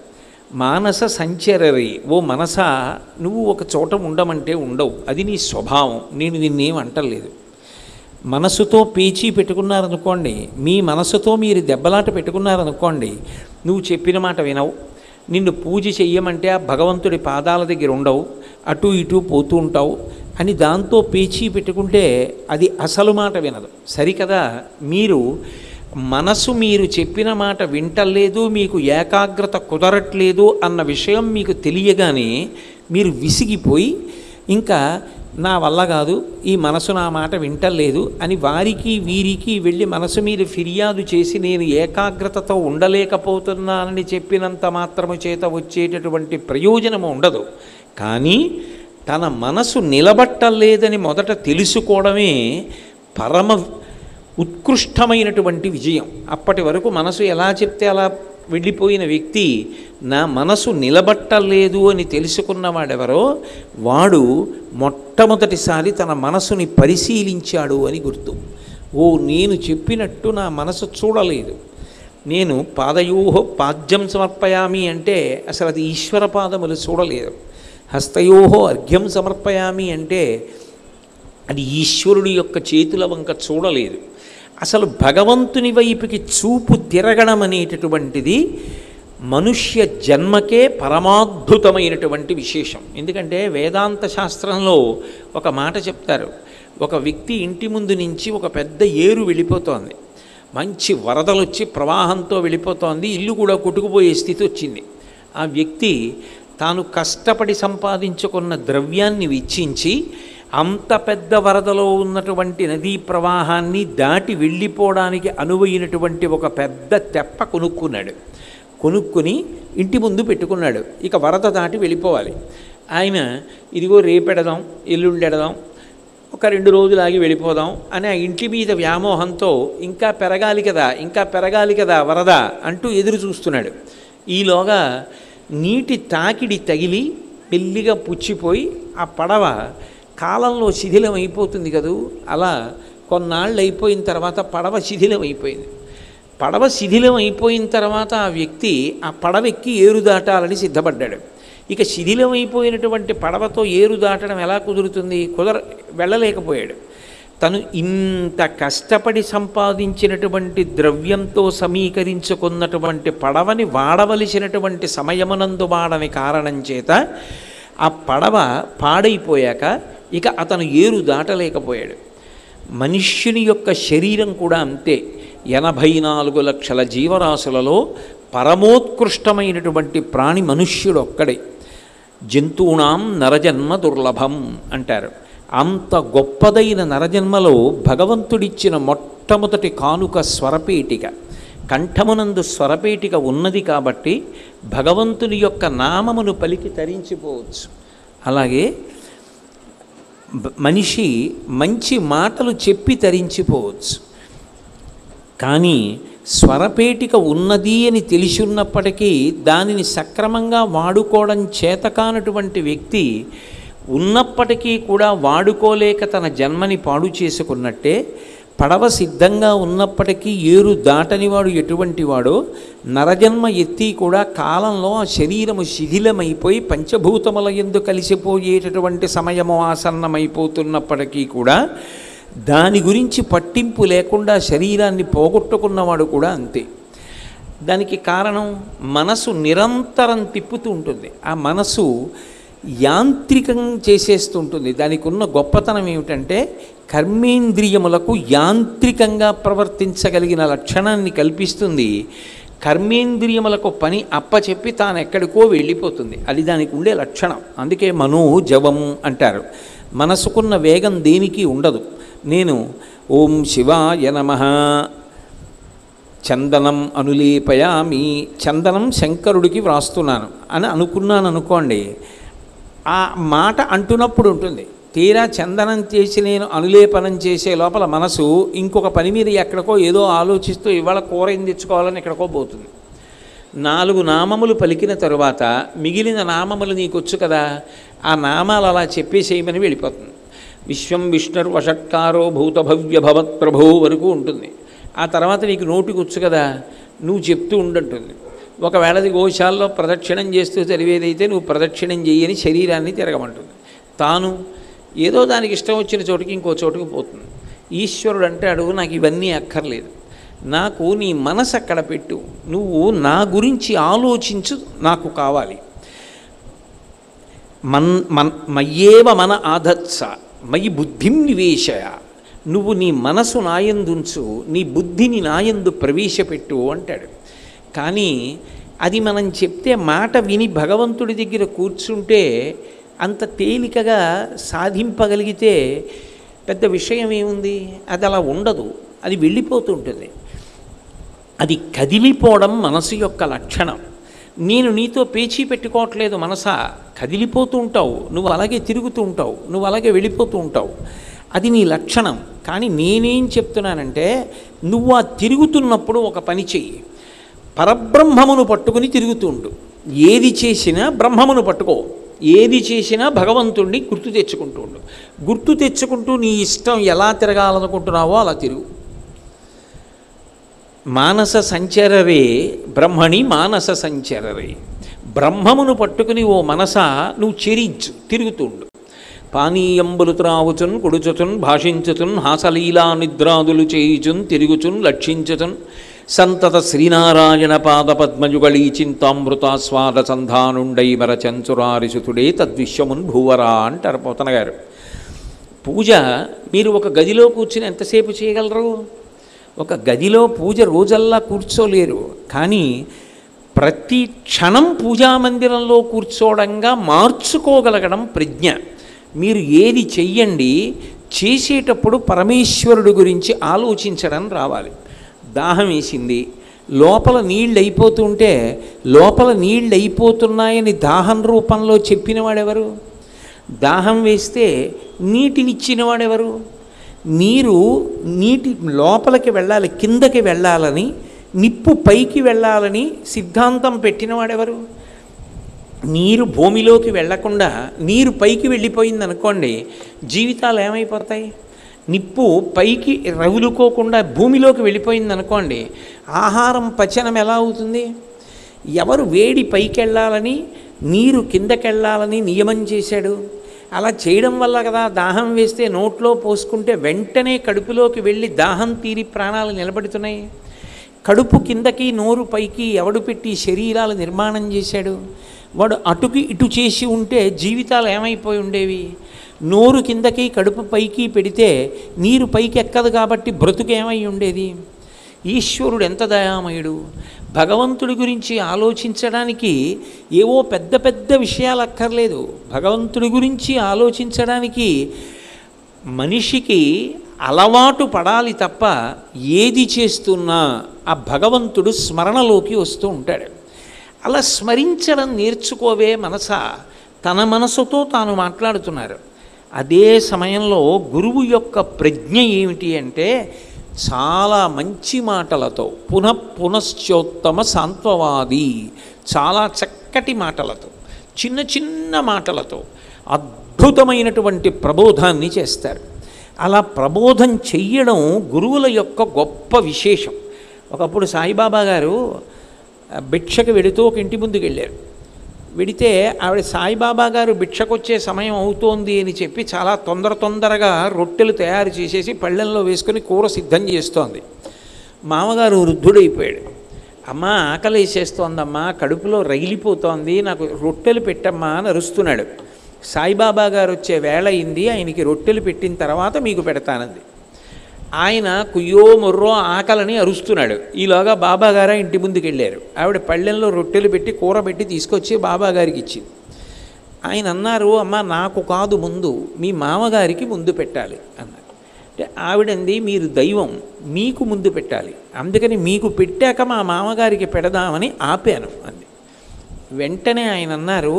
మానస సంచరరి ఓ మనస నువ్వు ఒక చోట ఉండమంటే ఉండవు అది నీ స్వభావం నేను నిన్నేం అంటలేదు మనసుతో పేచీ పెట్టుకున్నారనుకోండి మీ మనసుతో మీరు దెబ్బలాట పెట్టుకున్నారనుకోండి నువ్వు చెప్పిన మాట వినవు నిన్ను పూజ చెయ్యమంటే ఆ భగవంతుడి పాదాల దగ్గర ఉండవు అటు ఇటు పోతూ ఉంటావు అని దాంతో పేచీ పెట్టుకుంటే అది అసలు మాట వినదు సరికదా మీరు మనసు మీరు చెప్పిన మాట వింటలేదు మీకు ఏకాగ్రత కుదరట్లేదు అన్న విషయం మీకు తెలియగానే మీరు విసిగిపోయి ఇంకా నా వల్ల కాదు ఈ మనసు నా మాట వింటలేదు అని వారికి వీరికి వెళ్ళి మనసు మీద ఫిర్యాదు చేసి నేను ఏకాగ్రతతో ఉండలేకపోతున్నానని చెప్పినంత మాత్రము చేత వచ్చేటటువంటి ప్రయోజనము ఉండదు కానీ తన మనసు నిలబట్టలేదని మొదట తెలుసుకోవడమే పరమ ఉత్కృష్టమైనటువంటి విజయం అప్పటి వరకు మనసు ఎలా చెప్తే అలా వెళ్ళిపోయిన వ్యక్తి నా మనసు నిలబట్టలేదు అని తెలుసుకున్నవాడెవరో వాడు మొట్టమొదటిసారి తన మనసుని పరిశీలించాడు అని గుర్తు ఓ నేను చెప్పినట్టు నా మనసు చూడలేదు నేను పాదయోహో పాద్యం సమర్పయామి అంటే అసలు అది ఈశ్వర పాదములు చూడలేదు హస్తయోహో అర్ఘ్యం సమర్పయామి అంటే అది ఈశ్వరుడి యొక్క చేతుల వంక చూడలేదు అసలు భగవంతుని వైపుకి చూపు తిరగడం అనేటటువంటిది మనుష్య జన్మకే పరమాద్భుతమైనటువంటి విశేషం ఎందుకంటే వేదాంత శాస్త్రంలో ఒక మాట చెప్తారు ఒక వ్యక్తి ఇంటి ముందు నుంచి ఒక పెద్ద ఏరు వెళ్ళిపోతోంది మంచి వరదలు వచ్చి ప్రవాహంతో వెళ్ళిపోతోంది ఇల్లు కూడా కొట్టుకుపోయే స్థితి వచ్చింది ఆ వ్యక్తి తాను కష్టపడి సంపాదించుకున్న ద్రవ్యాన్ని వెచ్చించి అంత పెద్ద వరదలో ఉన్నటువంటి నదీ ప్రవాహాన్ని దాటి వెళ్ళిపోవడానికి అనువైనటువంటి ఒక పెద్ద తెప్ప కొనుక్కున్నాడు కొనుక్కుని ఇంటి ముందు పెట్టుకున్నాడు ఇక వరద దాటి వెళ్ళిపోవాలి ఆయన ఇదిగో రేపెడదాం ఎల్లుండెడదాం ఒక రెండు రోజులు ఆగి వెళ్ళిపోదాం అని ఆ ఇంటి మీద వ్యామోహంతో ఇంకా పెరగాలి కదా ఇంకా పెరగాలి కదా వరద అంటూ ఎదురు చూస్తున్నాడు ఈలోగా నీటి తాకిడి తగిలి మెల్లిగా పుచ్చిపోయి ఆ పడవ కాలంలో శిథిలం అయిపోతుంది కదూ అలా కొన్నాళ్ళు అయిపోయిన తర్వాత పడవ శిథిలం అయిపోయింది పడవ శిథిలం అయిపోయిన తర్వాత ఆ వ్యక్తి ఆ పడవెక్కి ఏరు దాటాలని సిద్ధపడ్డాడు ఇక శిథిలం అయిపోయినటువంటి పడవతో ఏరు దాటడం ఎలా కుదురుతుంది కుదర వెళ్ళలేకపోయాడు తను ఇంత కష్టపడి సంపాదించినటువంటి ద్రవ్యంతో సమీకరించుకున్నటువంటి పడవని వాడవలసినటువంటి సమయమునందు వాడని కారణం చేత ఆ పడవ పాడైపోయాక ఇక అతను ఏరు దాటలేకపోయాడు మనుష్యుని యొక్క శరీరం కూడా అంతే ఎనభై నాలుగు లక్షల జీవరాశులలో పరమోత్కృష్టమైనటువంటి ప్రాణి మనుష్యుడు ఒక్కడే జంతువునాం నరజన్మ దుర్లభం అంటారు అంత గొప్పదైన నరజన్మలో భగవంతుడిచ్చిన మొట్టమొదటి కానుక స్వరపేటిక కంఠమునందు స్వరపేటిక ఉన్నది కాబట్టి భగవంతుని యొక్క నామమును పలికి తరించిపోవచ్చు అలాగే బ- మనిషి మంచి మాటలు చెప్పి తరించిపోవచ్చు కానీ స్వరపేటిక ఉన్నది అని తెలిసి ఉన్నప్పటికీ దానిని సక్రమంగా వాడుకోవడం చేతకానటువంటి వ్యక్తి ఉన్నప్పటికీ కూడా వాడుకోలేక తన జన్మని పాడు చేసుకున్నట్టే పడవ సిద్ధంగా ఉన్నప్పటికీ ఏరు దాటనివాడు ఎటువంటి వాడో నరజన్మ ఎత్తి కూడా కాలంలో ఆ శరీరము శిథిలమైపోయి పంచభూతముల ఎందు కలిసిపోయేటటువంటి సమయము ఆసన్నమైపోతున్నప్పటికీ కూడా దాని గురించి పట్టింపు లేకుండా శరీరాన్ని పోగొట్టుకున్నవాడు కూడా అంతే దానికి కారణం మనసు నిరంతరం తిప్పుతూ ఉంటుంది ఆ మనసు యాంత్రికం చేసేస్తుంటుంది దానికి ఉన్న గొప్పతనం ఏమిటంటే కర్మేంద్రియములకు యాంత్రికంగా ప్రవర్తించగలిగిన లక్షణాన్ని కల్పిస్తుంది కర్మేంద్రియములకు పని అప్పచెప్పి తాను ఎక్కడికో వెళ్ళిపోతుంది అది దానికి ఉండే లక్షణం అందుకే మనోజవం అంటారు మనసుకున్న వేగం దేనికి ఉండదు నేను ఓం శివాయ నమః చందనం అనులేపయామి చందనం శంకరుడికి వ్రాస్తున్నాను అని అనుకున్నాను అనుకోండి ఆ మాట అంటున్నప్పుడు ఉంటుంది తీరా చందనం చేసి నేను అనులేపనం చేసే లోపల మనసు ఇంకొక పని మీద ఎక్కడికో ఏదో ఆలోచిస్తూ ఇవాళ కూర ఏం తెచ్చుకోవాలని ఎక్కడికో పోతుంది నాలుగు నామములు పలికిన తరువాత మిగిలిన నామములు నీకొచ్చు కదా ఆ నామాలు అలా చెప్పేసేయమని వెళ్ళిపోతుంది విశ్వం విష్ణుర్వషట్కారో భూతభవ్య భవత్ ప్రభో వరకు ఉంటుంది ఆ తర్వాత నీకు నోటికి వచ్చు కదా నువ్వు చెప్తూ ఉండంటుంది ఒకవేళ అది గోశాలలో ప్రదక్షిణం చేస్తూ చదివేదైతే నువ్వు ప్రదక్షిణం చేయని శరీరాన్ని తిరగమంటుంది తాను ఏదో దానికి ఇష్టం వచ్చిన చోటుకి ఇంకో చోటుకి పోతుంది ఈశ్వరుడు అంటాడు నాకు ఇవన్నీ అక్కర్లేదు నాకు నీ మనసు అక్కడ పెట్టు నువ్వు నా గురించి ఆలోచించు నాకు కావాలి మన్ మన్ మయ్యేవ మన ఆధత్స మయి బుద్ధిం నివేశయ నువ్వు నీ మనసు నాయందుంచు నీ బుద్ధిని నాయందు ప్రవేశపెట్టు అంటాడు కానీ అది మనం చెప్తే మాట విని భగవంతుడి దగ్గర కూర్చుంటే అంత తేలికగా సాధింపగలిగితే పెద్ద విషయం ఏముంది అది అలా ఉండదు అది వెళ్ళిపోతుంటుంది అది కదిలిపోవడం మనసు యొక్క లక్షణం నేను నీతో పేచీ పెట్టుకోవట్లేదు మనసా కదిలిపోతూ ఉంటావు నువ్వు అలాగే తిరుగుతూ ఉంటావు నువ్వు అలాగే వెళ్ళిపోతూ ఉంటావు అది నీ లక్షణం కానీ నేనేం చెప్తున్నానంటే నువ్వు ఆ తిరుగుతున్నప్పుడు ఒక పని చెయ్యి పరబ్రహ్మమును పట్టుకుని తిరుగుతూ ఉండు ఏది చేసినా బ్రహ్మమును పట్టుకో ఏది చేసినా భగవంతుణ్ణి గుర్తు తెచ్చుకుంటూ ఉండు గుర్తు తెచ్చుకుంటూ నీ ఇష్టం ఎలా తిరగాలనుకుంటున్నావో అలా తిరుగు మానస సంచరరే బ్రహ్మణి మానస సంచరరే బ్రహ్మమును పట్టుకుని ఓ మనస నువ్వు చెరించు తిరుగుతుండు పానీయంబులు త్రావుచున్ కుడుచుచున్ భాషించుచున్ హాసలీలా నిద్రాదులు చేయుచున్ తిరుగుచున్ లక్షించుచున్ సంతత శ్రీనారాయణ పాద పద్మయుగళీ చింతామృతాస్వాద సంధానుండై మరచంచురారిసుతుడే తద్విశ్వమున్ భూవరా అంటారు పోతన గారు పూజ మీరు ఒక గదిలో కూర్చుని ఎంతసేపు చేయగలరు ఒక గదిలో పూజ రోజల్లా కూర్చోలేరు కానీ ప్రతి క్షణం పూజా మందిరంలో కూర్చోవడంగా మార్చుకోగలగడం ప్రజ్ఞ మీరు ఏది చెయ్యండి చేసేటప్పుడు పరమేశ్వరుడు గురించి ఆలోచించడం రావాలి దాహం వేసింది లోపల నీళ్ళు అయిపోతుంటే లోపల నీళ్ళు అయిపోతున్నాయని దాహం రూపంలో చెప్పినవాడెవరు దాహం వేస్తే నీటినిచ్చిన వాడెవరు నీరు నీటి లోపలికి వెళ్ళాలి కిందకి వెళ్ళాలని నిప్పు పైకి వెళ్ళాలని సిద్ధాంతం పెట్టినవాడెవరు నీరు భూమిలోకి వెళ్లకుండా నీరు పైకి వెళ్ళిపోయింది అనుకోండి జీవితాలు ఏమైపోతాయి నిప్పు పైకి రగులుకోకుండా భూమిలోకి వెళ్ళిపోయింది అనుకోండి ఆహారం పచనం ఎలా అవుతుంది ఎవరు వేడి పైకి వెళ్ళాలని నీరు కిందకెళ్ళాలని నియమం చేశాడు అలా చేయడం వల్ల కదా దాహం వేస్తే నోట్లో పోసుకుంటే వెంటనే కడుపులోకి వెళ్ళి దాహం తీరి ప్రాణాలు నిలబడుతున్నాయి కడుపు కిందకి నోరు పైకి ఎవడు పెట్టి శరీరాలు నిర్మాణం చేశాడు వాడు అటుకి ఇటు చేసి ఉంటే జీవితాలు ఏమైపోయి ఉండేవి నోరు కిందకి కడుపు పైకి పెడితే నీరు పైకి ఎక్కదు కాబట్టి బ్రతుకు ఏమై ఉండేది ఈశ్వరుడు ఎంత దయామయుడు భగవంతుడి గురించి ఆలోచించడానికి ఏవో పెద్ద పెద్ద విషయాలు అక్కర్లేదు భగవంతుడి గురించి ఆలోచించడానికి మనిషికి అలవాటు పడాలి తప్ప ఏది చేస్తున్నా ఆ భగవంతుడు స్మరణలోకి వస్తూ ఉంటాడు అలా స్మరించడం నేర్చుకోవే మనస తన మనసుతో తాను మాట్లాడుతున్నారు అదే సమయంలో గురువు యొక్క ప్రజ్ఞ ఏమిటి అంటే చాలా మంచి మాటలతో పునః పునశ్చోత్తమ సాంత్వవాది చాలా చక్కటి మాటలతో చిన్న చిన్న మాటలతో అద్భుతమైనటువంటి ప్రబోధాన్ని చేస్తారు అలా ప్రబోధం చెయ్యడం గురువుల యొక్క గొప్ప విశేషం ఒకప్పుడు సాయిబాబా గారు ఆ, భిక్షకు వెళుతూ ఒక ఇంటి ముందుకు వెళ్ళారు వెడితే ఆవిడ సాయిబాబా గారు భిక్షకొచ్చే సమయం అవుతోంది అని చెప్పి చాలా తొందర తొందరగా రొట్టెలు తయారు చేసేసి పళ్ళెంలో వేసుకొని కూర సిద్ధం చేస్తోంది మామగారు వృద్ధుడైపోయాడు అమ్మ ఆకలి వేసేస్తోందమ్మా కడుపులో రగిలిపోతోంది నాకు రొట్టెలు పెట్టమ్మా అని అరుస్తున్నాడు సాయిబాబా గారు వచ్చే వేళ అయింది ఆయనకి రొట్టెలు పెట్టిన తర్వాత మీకు పెడతానంది ఆయన కుయ్యో మొర్రో ఆకలని అరుస్తున్నాడు ఈలోగా బాబా గారు ఇంటి ముందుకు వెళ్ళారు ఆవిడ పళ్ళెంలో రొట్టెలు పెట్టి కూర పెట్టి తీసుకొచ్చి బాబా గారికి ఇచ్చింది ఆయన అన్నారు అమ్మ నాకు కాదు ముందు మీ మామగారికి ముందు పెట్టాలి అన్నారు అంటే ఆవిడంది మీరు దైవం మీకు ముందు పెట్టాలి అందుకని మీకు పెట్టాక మా మామగారికి పెడదామని ఆపాను అంది వెంటనే ఆయన అన్నారు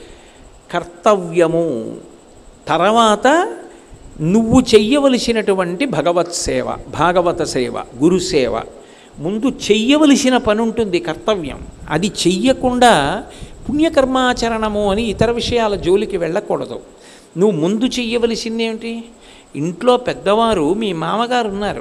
కర్తవ్యము తర్వాత నువ్వు చెయ్యవలసినటువంటి భగవత్ సేవ భాగవత సేవ గురు సేవ ముందు చెయ్యవలసిన పని ఉంటుంది కర్తవ్యం అది చెయ్యకుండా పుణ్యకర్మాచరణము అని ఇతర విషయాల జోలికి వెళ్ళకూడదు నువ్వు ముందు చెయ్యవలసింది ఏమిటి ఇంట్లో పెద్దవారు మీ మామగారు ఉన్నారు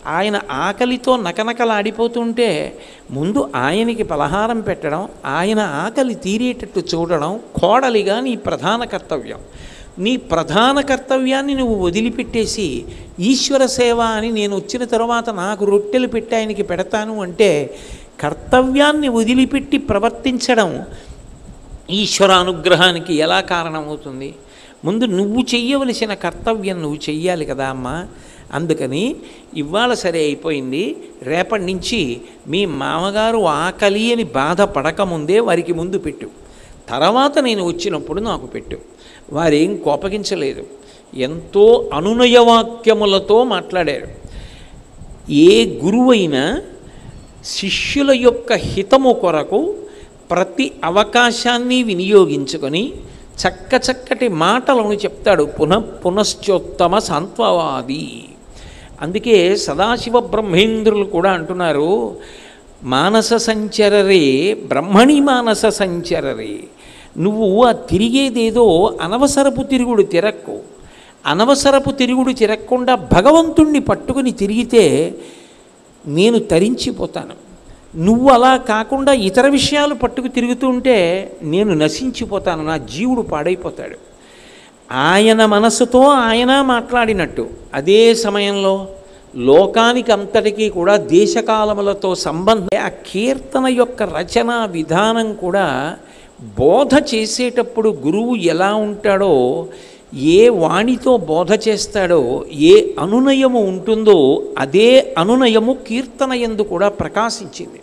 ఆయన ఆకలితో నకనకలాడిపోతుంటే ముందు ఆయనకి పలహారం పెట్టడం ఆయన ఆకలి తీరేటట్టు చూడడం కోడలిగా నీ ప్రధాన కర్తవ్యం నీ ప్రధాన కర్తవ్యాన్ని నువ్వు వదిలిపెట్టేసి ఈశ్వర సేవ అని నేను వచ్చిన తర్వాత నాకు రొట్టెలు పెట్టి ఆయనకి పెడతాను అంటే కర్తవ్యాన్ని వదిలిపెట్టి ప్రవర్తించడం ఈశ్వరానుగ్రహానికి ఎలా కారణమవుతుంది ముందు నువ్వు చెయ్యవలసిన కర్తవ్యం నువ్వు చెయ్యాలి కదా అమ్మా అందుకని ఇవాళ సరే అయిపోయింది రేపటి నుంచి మీ మామగారు ఆకలి అని బాధపడకముందే వారికి ముందు పెట్టు తర్వాత నేను వచ్చినప్పుడు నాకు పెట్టు వారేం కోపగించలేదు ఎంతో అనునయవాక్యములతో మాట్లాడారు ఏ గురువైనా శిష్యుల యొక్క హితము కొరకు ప్రతి అవకాశాన్ని వినియోగించుకొని చక్క చక్కటి మాటలను చెప్తాడు పునః పునశ్చోత్తమ సాంత్వవాది అందుకే సదాశివ బ్రహ్మేంద్రులు కూడా అంటున్నారు మానస సంచరరే బ్రహ్మణి మానస సంచరరే నువ్వు ఆ తిరిగేదేదో అనవసరపు తిరుగుడు తిరక్కు అనవసరపు తిరుగుడు తిరగకుండా భగవంతుణ్ణి పట్టుకుని తిరిగితే నేను తరించిపోతాను నువ్వు అలా కాకుండా ఇతర విషయాలు పట్టుకు తిరుగుతూ ఉంటే నేను నశించిపోతాను నా జీవుడు పాడైపోతాడు ఆయన మనస్సుతో ఆయన మాట్లాడినట్టు అదే సమయంలో లోకానికి అంతటికీ కూడా దేశకాలములతో సంబంధం ఆ కీర్తన యొక్క రచన విధానం కూడా బోధ చేసేటప్పుడు గురువు ఎలా ఉంటాడో ఏ వాణితో బోధ చేస్తాడో ఏ అనునయము ఉంటుందో అదే అనునయము కీర్తన ఎందు కూడా ప్రకాశించింది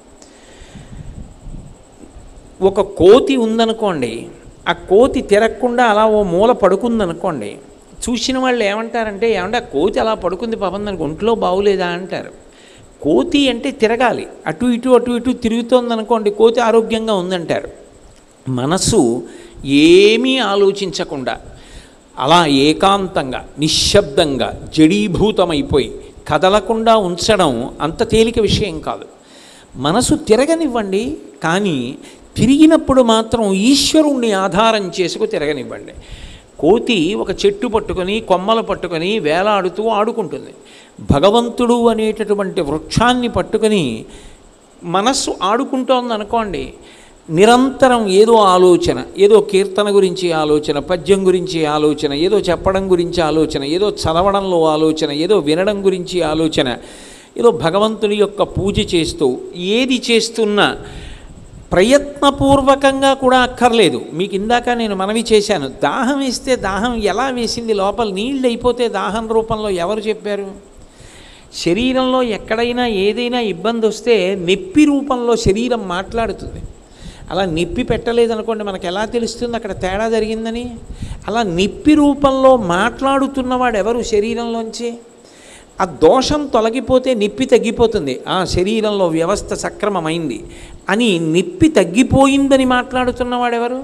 ఒక కోతి ఉందనుకోండి ఆ కోతి తిరగకుండా అలా ఓ మూల పడుకుందనుకోండి చూసిన వాళ్ళు ఏమంటారంటే ఏమంటే ఆ కోతి అలా పడుకుంది పాపం దానికి ఒంట్లో బాగులేదా అంటారు కోతి అంటే తిరగాలి అటు ఇటు అటు ఇటు తిరుగుతోందనుకోండి కోతి ఆరోగ్యంగా ఉందంటారు మనసు ఏమీ ఆలోచించకుండా అలా ఏకాంతంగా నిశ్శబ్దంగా జడీభూతమైపోయి కదలకుండా ఉంచడం అంత తేలిక విషయం కాదు మనసు తిరగనివ్వండి కానీ తిరిగినప్పుడు మాత్రం ఈశ్వరుణ్ణి ఆధారం చేసుకు తిరగనివ్వండి కోతి ఒక చెట్టు పట్టుకొని కొమ్మలు పట్టుకొని వేలాడుతూ ఆడుకుంటుంది భగవంతుడు అనేటటువంటి వృక్షాన్ని పట్టుకొని మనస్సు ఆడుకుంటోంది అనుకోండి నిరంతరం ఏదో ఆలోచన ఏదో కీర్తన గురించి ఆలోచన పద్యం గురించి ఆలోచన ఏదో చెప్పడం గురించి ఆలోచన ఏదో చదవడంలో ఆలోచన ఏదో వినడం గురించి ఆలోచన ఏదో భగవంతుని యొక్క పూజ చేస్తూ ఏది చేస్తున్నా ప్రయత్నపూర్వకంగా కూడా అక్కర్లేదు మీకు ఇందాక నేను మనవి చేశాను దాహం వేస్తే దాహం ఎలా వేసింది లోపల నీళ్ళు అయిపోతే దాహం రూపంలో ఎవరు చెప్పారు శరీరంలో ఎక్కడైనా ఏదైనా ఇబ్బంది వస్తే నొప్పి రూపంలో శరీరం మాట్లాడుతుంది అలా నిప్పి పెట్టలేదనుకోండి మనకు ఎలా తెలుస్తుంది అక్కడ తేడా జరిగిందని అలా నిప్పి రూపంలో మాట్లాడుతున్నవాడు ఎవరు శరీరంలోంచి ఆ దోషం తొలగిపోతే నిప్పి తగ్గిపోతుంది ఆ శరీరంలో వ్యవస్థ సక్రమమైంది అని నిప్పి తగ్గిపోయిందని మాట్లాడుతున్నవాడెవరు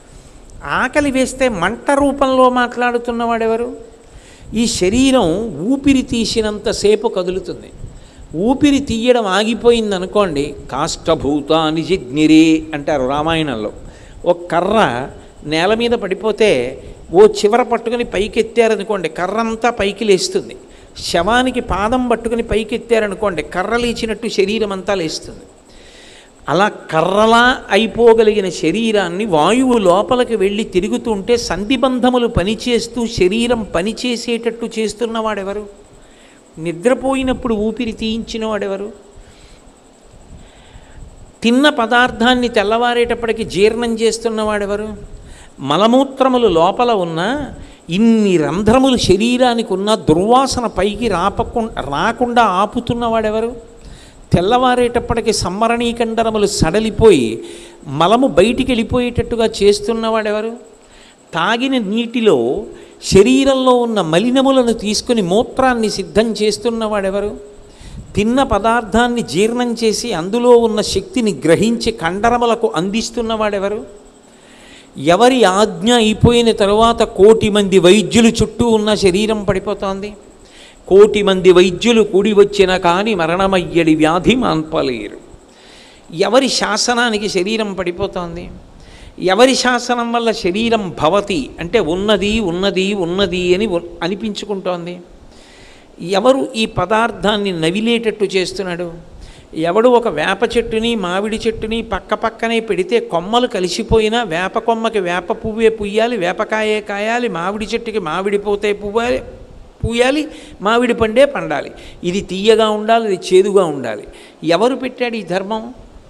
ఆకలి వేస్తే మంట రూపంలో మాట్లాడుతున్నవాడెవరు ఈ శరీరం ఊపిరి తీసినంతసేపు కదులుతుంది ఊపిరి తీయడం ఆగిపోయింది అనుకోండి కాష్టభూతాని జిగ్నిరే అంటారు రామాయణంలో ఒక కర్ర నేల మీద పడిపోతే ఓ చివర పట్టుకుని పైకి ఎత్తారనుకోండి కర్ర అంతా పైకి లేస్తుంది శవానికి పాదం పట్టుకుని పైకి ఎత్తారనుకోండి కర్ర లేచినట్టు శరీరం అంతా లేస్తుంది అలా కర్రలా అయిపోగలిగిన శరీరాన్ని వాయువు లోపలికి వెళ్ళి తిరుగుతుంటే సంధిబంధములు పనిచేస్తూ శరీరం పనిచేసేటట్టు చేస్తున్నవాడెవరు నిద్రపోయినప్పుడు ఊపిరి తీయించిన వాడెవరు తిన్న పదార్థాన్ని తెల్లవారేటప్పటికి జీర్ణం చేస్తున్నవాడెవరు మలమూత్రములు లోపల ఉన్న ఇన్ని రంధ్రములు శరీరానికి ఉన్న దుర్వాసన పైకి రాపకు రాకుండా ఆపుతున్నవాడెవరు తెల్లవారేటప్పటికి సంమరణీకండరములు సడలిపోయి మలము బయటికి వెళ్ళిపోయేటట్టుగా చేస్తున్నవాడెవరు తాగిన నీటిలో శరీరంలో ఉన్న మలినములను తీసుకుని మూత్రాన్ని సిద్ధం చేస్తున్నవాడెవరు తిన్న పదార్థాన్ని జీర్ణం చేసి అందులో ఉన్న శక్తిని గ్రహించి కండరములకు అందిస్తున్నవాడెవరు ఎవరి ఆజ్ఞ అయిపోయిన తరువాత కోటి మంది వైద్యులు చుట్టూ ఉన్న శరీరం పడిపోతోంది కోటి మంది వైద్యులు కూడి వచ్చిన కానీ మరణమయ్యడి వ్యాధి మాన్పలేరు ఎవరి శాసనానికి శరీరం పడిపోతోంది ఎవరి శాసనం వల్ల శరీరం భవతి అంటే ఉన్నది ఉన్నది ఉన్నది అని ఉ- అనిపించుకుంటోంది ఎవరు ఈ పదార్థాన్ని నవిలేటట్టు చేస్తున్నాడు ఎవడు ఒక వేప చెట్టుని మామిడి చెట్టుని పక్క పక్కనే పెడితే కొమ్మలు కలిసిపోయినా వేప కొమ్మకి వేప పువ్వే పుయ్యాలి వేపకాయే కాయాలి మామిడి చెట్టుకి మామిడి పోతే పువ్వాలి పూయాలి మామిడి పండే పండాలి ఇది తీయగా ఉండాలి ఇది చేదుగా ఉండాలి ఎవరు పెట్టాడు ఈ ధర్మం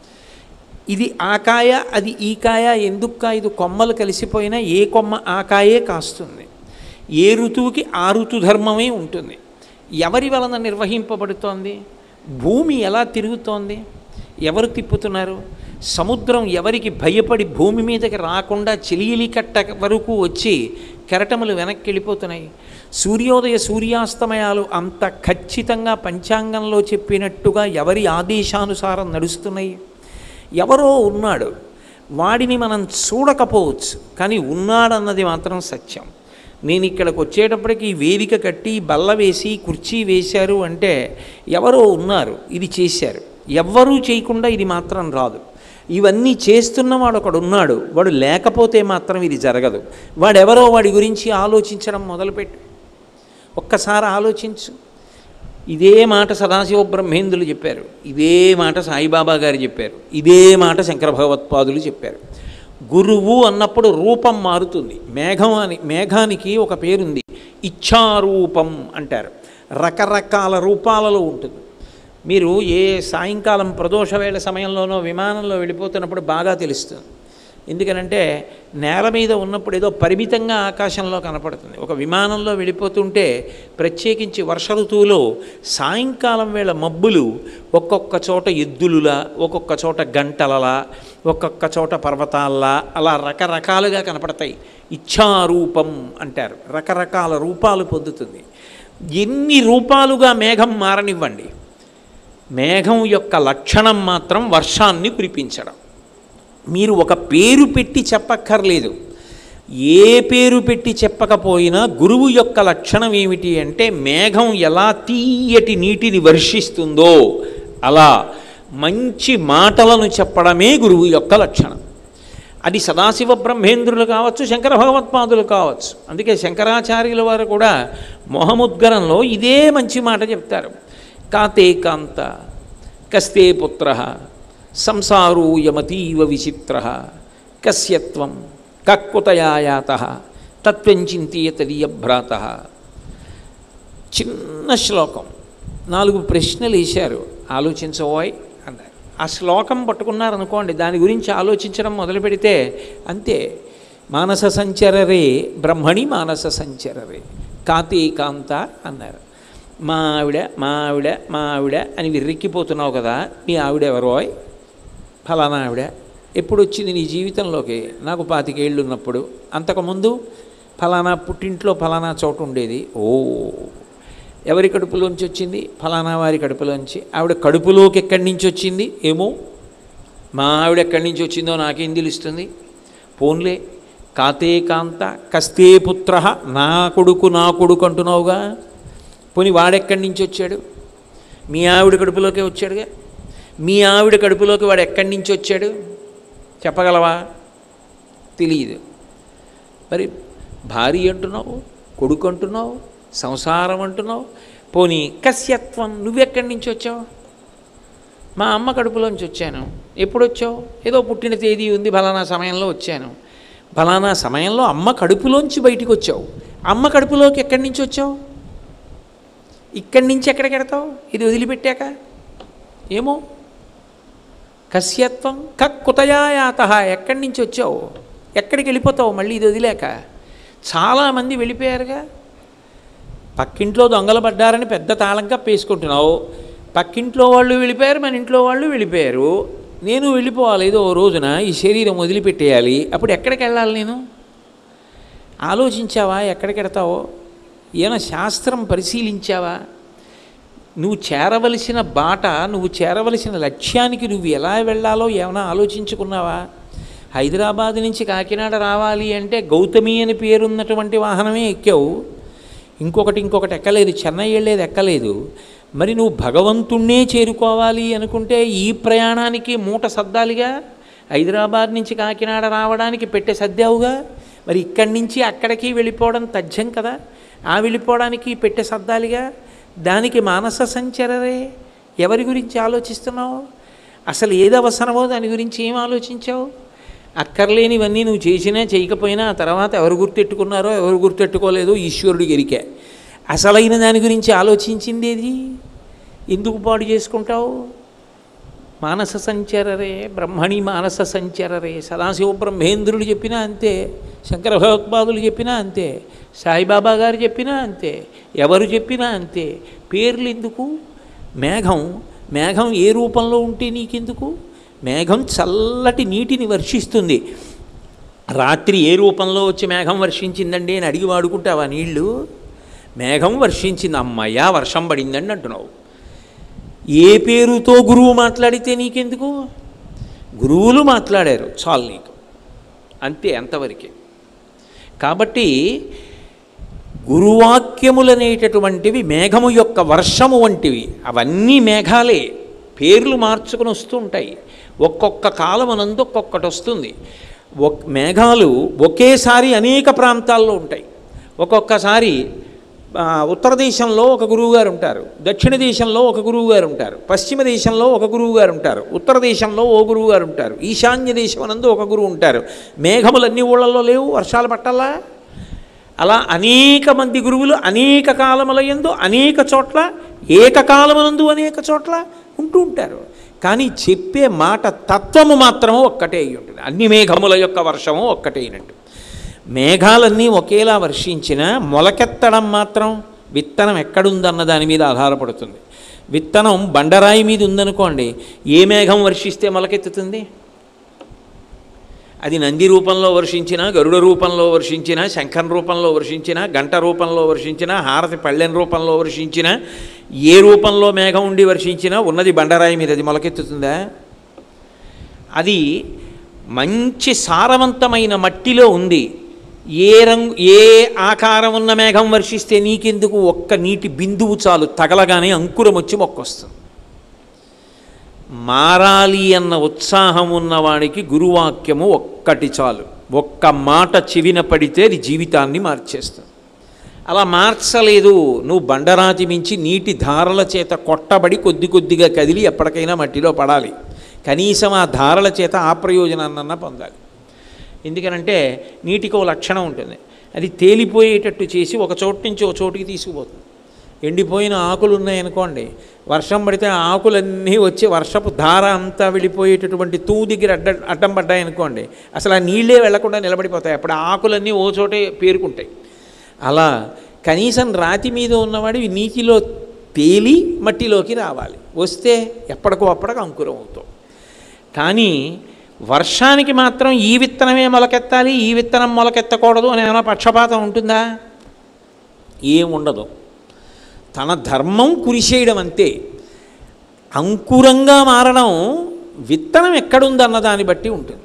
ఇది ఆ కాయ అది ఈ కాయ ఎందుకు కాయదు కొమ్మలు కలిసిపోయినా ఏ కొమ్మ ఆ కాయే కాస్తుంది ఏ ఋతువుకి ఆ ఋతు ధర్మమే ఉంటుంది ఎవరి వలన నిర్వహింపబడుతోంది భూమి ఎలా తిరుగుతోంది ఎవరు తిప్పుతున్నారు సముద్రం ఎవరికి భయపడి భూమి మీదకి రాకుండా చెలియలి కట్ట వరకు వచ్చి కెరటములు వెనక్కి వెళ్ళిపోతున్నాయి సూర్యోదయ సూర్యాస్తమయాలు అంత ఖచ్చితంగా పంచాంగంలో చెప్పినట్టుగా ఎవరి ఆదేశానుసారం నడుస్తున్నాయి ఎవరో ఉన్నాడు వాడిని మనం చూడకపోవచ్చు కానీ ఉన్నాడన్నది మాత్రం సత్యం నేను ఇక్కడికి వచ్చేటప్పటికి ఈ వేదిక కట్టి బల్ల వేసి కుర్చీ వేశారు అంటే ఎవరో ఉన్నారు ఇది చేశారు ఎవ్వరూ చేయకుండా ఇది మాత్రం రాదు ఇవన్నీ చేస్తున్నవాడు ఒకడు ఉన్నాడు వాడు లేకపోతే మాత్రం ఇది జరగదు వాడెవరో వాడి గురించి ఆలోచించడం మొదలుపెట్టు ఒక్కసారి ఆలోచించు ఇదే మాట సదాశివ బ్రహ్మేంద్రులు చెప్పారు ఇదే మాట సాయిబాబా గారు చెప్పారు ఇదే మాట శంకర భగవత్పాదులు చెప్పారు గురువు అన్నప్పుడు రూపం మారుతుంది మేఘం అని మేఘానికి ఒక పేరుంది ఇచ్ఛారూపం అంటారు రకరకాల రూపాలలో ఉంటుంది మీరు ఏ సాయంకాలం ప్రదోష వేళ సమయంలోనో విమానంలో వెళ్ళిపోతున్నప్పుడు బాగా తెలుస్తుంది ఎందుకనంటే నేల మీద ఉన్నప్పుడు ఏదో పరిమితంగా ఆకాశంలో కనపడుతుంది ఒక విమానంలో వెళ్ళిపోతుంటే ప్రత్యేకించి వర్ష ఋతువులో సాయంకాలం వేళ మబ్బులు ఒక్కొక్క చోట ఎద్దులులా ఒక్కొక్క చోట గంటలలా ఒక్కొక్క చోట పర్వతాల్లా అలా రకరకాలుగా కనపడతాయి ఇచ్ఛారూపం అంటారు రకరకాల రూపాలు పొందుతుంది ఎన్ని రూపాలుగా మేఘం మారనివ్వండి మేఘం యొక్క లక్షణం మాత్రం వర్షాన్ని కురిపించడం మీరు ఒక పేరు పెట్టి చెప్పక్కర్లేదు ఏ పేరు పెట్టి చెప్పకపోయినా గురువు యొక్క లక్షణం ఏమిటి అంటే మేఘం ఎలా తీయటి నీటిని వర్షిస్తుందో అలా మంచి మాటలను చెప్పడమే గురువు యొక్క లక్షణం అది సదాశివ బ్రహ్మేంద్రులు కావచ్చు శంకర భగవత్పాదులు కావచ్చు అందుకే శంకరాచార్యుల వారు కూడా మొహముద్గరంలో ఇదే మంచి మాట చెప్తారు కాతే కాంత కస్తే పుత్ర సంసారూయమతీవ విచిత్ర కస్యత్వం కక్కుతయాయాత తత్వం చింతీయతదీయ భ్రాత చిన్న శ్లోకం నాలుగు ప్రశ్నలు వేశారు ఆలోచించబోయ్ అన్నారు ఆ శ్లోకం పట్టుకున్నారనుకోండి దాని గురించి ఆలోచించడం మొదలు పెడితే అంతే మానస సంచరరే బ్రహ్మణి మానస సంచరరే కాతే కాంత అన్నారు మా ఆవిడ మా ఆవిడ మా ఆవిడ అని విర్రెక్కిపోతున్నావు కదా నీ ఆవిడ ఎవరోయ్ ఫలానా ఆవిడ ఎప్పుడు వచ్చింది నీ జీవితంలోకి నాకు పాతికేళ్ళు ఉన్నప్పుడు అంతకుముందు ఫలానా పుట్టింట్లో ఫలానా చోటు ఉండేది ఓ ఎవరి కడుపులోంచి వచ్చింది ఫలానా వారి కడుపులోంచి ఆవిడ కడుపులోకి ఎక్కడి నుంచి వచ్చింది ఏమో మా ఆవిడ ఎక్కడి నుంచి వచ్చిందో నాకేం తెలుస్తుంది పోన్లే కాతే కాంత కస్తే పుత్ర నా కొడుకు నా కొడుకు అంటున్నావుగా పోని వాడెక్కడి నుంచి వచ్చాడు మీ ఆవిడ కడుపులోకే వచ్చాడుగా మీ ఆవిడ కడుపులోకి వాడు ఎక్కడి నుంచి వచ్చాడు చెప్పగలవా తెలియదు మరి భార్య అంటున్నావు కొడుకు అంటున్నావు సంసారం అంటున్నావు పోనీ కస్యత్వం నువ్వెక్కడి నుంచి వచ్చావు మా అమ్మ కడుపులోంచి వచ్చాను ఎప్పుడు వచ్చావు ఏదో పుట్టిన తేదీ ఉంది ఫలానా సమయంలో వచ్చాను ఫలానా సమయంలో అమ్మ కడుపులోంచి బయటికి వచ్చావు అమ్మ కడుపులోకి ఎక్కడి నుంచి వచ్చావు ఇక్కడి నుంచి ఎక్కడికి వెడతావు ఇది వదిలిపెట్టాక ఏమో కస్యత్వం కక్కుతయాయాత ఎక్కడి నుంచి వచ్చావు ఎక్కడికి వెళ్ళిపోతావు మళ్ళీ ఇది వదిలేక చాలామంది వెళ్ళిపోయారుగా పక్కింట్లో దొంగలు పడ్డారని పెద్ద తాళం కప్పేసుకుంటున్నావు పక్కింట్లో వాళ్ళు వెళ్ళిపోయారు మన ఇంట్లో వాళ్ళు వెళ్ళిపోయారు నేను వెళ్ళిపోవాలి ఏదో ఓ రోజున ఈ శరీరం వదిలిపెట్టేయాలి అప్పుడు ఎక్కడికి వెళ్ళాలి నేను ఆలోచించావా ఎక్కడికి వెడతావో ఏమైనా శాస్త్రం పరిశీలించావా నువ్వు చేరవలసిన బాట నువ్వు చేరవలసిన లక్ష్యానికి నువ్వు ఎలా వెళ్ళాలో ఏమైనా ఆలోచించుకున్నావా హైదరాబాద్ నుంచి కాకినాడ రావాలి అంటే గౌతమి అని పేరున్నటువంటి వాహనమే ఎక్కావు ఇంకొకటి ఇంకొకటి ఎక్కలేదు చెన్నై వెళ్ళేది ఎక్కలేదు మరి నువ్వు భగవంతుణ్ణే చేరుకోవాలి అనుకుంటే ఈ ప్రయాణానికి మూట సర్దాలిగా హైదరాబాద్ నుంచి కాకినాడ రావడానికి పెట్టే సర్దావుగా మరి ఇక్కడి నుంచి అక్కడికి వెళ్ళిపోవడం తథ్యం కదా ఆ వెళ్ళిపోవడానికి పెట్టే సర్దాలిగా దానికి మానస సంచరరే ఎవరి గురించి ఆలోచిస్తున్నావు అసలు ఏది అవసరమో దాని గురించి ఏం ఆలోచించావు అక్కర్లేనివన్నీ నువ్వు చేసినా చేయకపోయినా ఆ తర్వాత ఎవరు గుర్తెట్టుకున్నారో ఎవరు గుర్తెట్టుకోలేదో ఈశ్వరుడు ఎరికే అసలైన దాని గురించి ఆలోచించింది ఏది ఎందుకు పాడు చేసుకుంటావు మానస సంచరరే బ్రహ్మణి మానస సంచరరే సదాశివ బ్రహ్మేంద్రుడు చెప్పినా అంతే శంకర భగవత్పాదులు చెప్పినా అంతే సాయిబాబా గారు చెప్పినా అంతే ఎవరు చెప్పినా అంతే పేర్లు ఎందుకు మేఘం మేఘం ఏ రూపంలో ఉంటే నీకెందుకు మేఘం చల్లటి నీటిని వర్షిస్తుంది రాత్రి ఏ రూపంలో వచ్చి మేఘం వర్షించిందండి అని అడిగి వాడుకుంటావా నీళ్ళు మేఘం వర్షించింది అమ్మయ్య వర్షం పడిందండి అంటున్నావు ఏ పేరుతో గురువు మాట్లాడితే నీకెందుకు గురువులు మాట్లాడారు చాలు నీకు అంతే అంతవరకే కాబట్టి గురువాక్యములనేటటువంటివి మేఘము యొక్క వర్షము వంటివి అవన్నీ మేఘాలే పేర్లు మార్చుకుని వస్తూ ఉంటాయి ఒక్కొక్క కాలమునందు ఒక్కొక్కటి వస్తుంది ఒక్ మేఘాలు ఒకేసారి అనేక ప్రాంతాల్లో ఉంటాయి ఒక్కొక్కసారి ఆ, ఉత్తర దేశంలో ఒక గురువు గారు ఉంటారు దక్షిణ దేశంలో ఒక గురువు గారు ఉంటారు పశ్చిమ దేశంలో ఒక గురువు గారు ఉంటారు ఉత్తర దేశంలో ఓ గురువు గారు ఉంటారు ఈశాన్య దేశం ఒక గురువు ఉంటారు మేఘములన్నీ ఊళ్ళల్లో లేవు వర్షాలు పట్టాలా అలా అనేక మంది గురువులు అనేక కాలముల యందు అనేక చోట్ల ఏకకాలమునందు అనేక చోట్ల ఉంటూ ఉంటారు కానీ చెప్పే మాట తత్వము మాత్రము ఒక్కటే అయి ఉంటుంది అన్ని మేఘముల యొక్క వర్షము ఒక్కటే అయినట్టు మేఘాలన్నీ ఒకేలా వర్షించిన మొలకెత్తడం మాత్రం విత్తనం ఎక్కడుందన్న దాని మీద ఆధారపడుతుంది విత్తనం బండరాయి మీద ఉందనుకోండి ఏ మేఘం వర్షిస్తే మొలకెత్తుతుంది అది నంది రూపంలో వర్షించిన గరుడ రూపంలో వర్షించిన శంఖం రూపంలో వర్షించిన గంట రూపంలో వర్షించిన హారతి పళ్ళెం రూపంలో వర్షించిన ఏ రూపంలో మేఘం ఉండి వర్షించినా ఉన్నది బండరాయి మీద అది మొలకెత్తుతుందా అది మంచి సారవంతమైన మట్టిలో ఉంది ఏ రంగు ఏ ఆకారం ఉన్న మేఘం వర్షిస్తే నీకెందుకు ఒక్క నీటి బిందువు చాలు తగలగానే అంకురం వచ్చి మొక్కొస్తుంది మారాలి అన్న ఉత్సాహం ఉన్నవాడికి గురువాక్యము ఒక్కటి చాలు ఒక్క మాట చెవిన పడితే అది జీవితాన్ని మార్చేస్తుంది అలా మార్చలేదు నువ్వు బండరాతి మించి నీటి ధారల చేత కొట్టబడి కొద్ది కొద్దిగా కదిలి ఎప్పటికైనా మట్టిలో పడాలి కనీసం ఆ ధారల చేత ఆ ప్రయోజనాన్నన్నా పొందాలి ఎందుకనంటే నీటికి ఓ లక్షణం ఉంటుంది అది తేలిపోయేటట్టు చేసి ఒక చోటు నుంచి ఒక చోటుకి తీసుకుపోతుంది ఎండిపోయిన ఆకులు ఉన్నాయనుకోండి వర్షం పడితే ఆ ఆకులన్నీ వచ్చి వర్షపు ధార అంతా వెళ్ళిపోయేటటువంటి తూ దగ్గర అడ్డ అడ్డం పడ్డాయనుకోండి అసలు ఆ నీళ్ళే వెళ్లకుండా నిలబడిపోతాయి అప్పుడు ఆ ఆకులన్నీ ఓ చోటే పేరుకుంటాయి అలా కనీసం రాతి మీద ఉన్నవాడివి నీటిలో తేలి మట్టిలోకి రావాలి వస్తే ఎప్పటికో అప్పటికి అంకురం అవుతావు కానీ వర్షానికి మాత్రం ఈ విత్తనమే మొలకెత్తాలి ఈ విత్తనం మొలకెత్తకూడదు అని ఏమైనా పక్షపాతం ఉంటుందా ఏం ఉండదు తన ధర్మం కురిసేయడం అంతే అంకురంగా మారడం విత్తనం ఎక్కడుందన్న దాన్ని బట్టి ఉంటుంది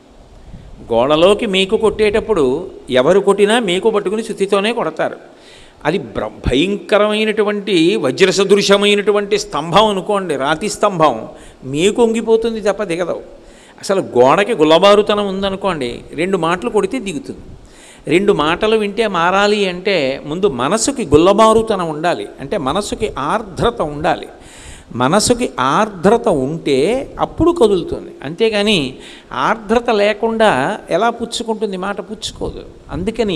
గోడలోకి మేకు కొట్టేటప్పుడు ఎవరు కొట్టినా మేకు పట్టుకుని శుద్ధితోనే కొడతారు అది బ్ర భయంకరమైనటువంటి వజ్ర సదృశమైనటువంటి స్తంభం అనుకోండి రాతి స్తంభం మేకు వంగిపోతుంది తప్ప దిగదు అసలు గోడకి గుల్లబారుతనం ఉందనుకోండి రెండు మాటలు కొడితే దిగుతుంది రెండు మాటలు వింటే మారాలి అంటే ముందు మనసుకి గుల్లబారుతనం ఉండాలి అంటే మనసుకి ఆర్ద్రత ఉండాలి మనసుకి ఆర్ద్రత ఉంటే అప్పుడు కదులుతుంది అంతేగాని ఆర్ద్రత లేకుండా ఎలా పుచ్చుకుంటుంది మాట పుచ్చుకోదు అందుకని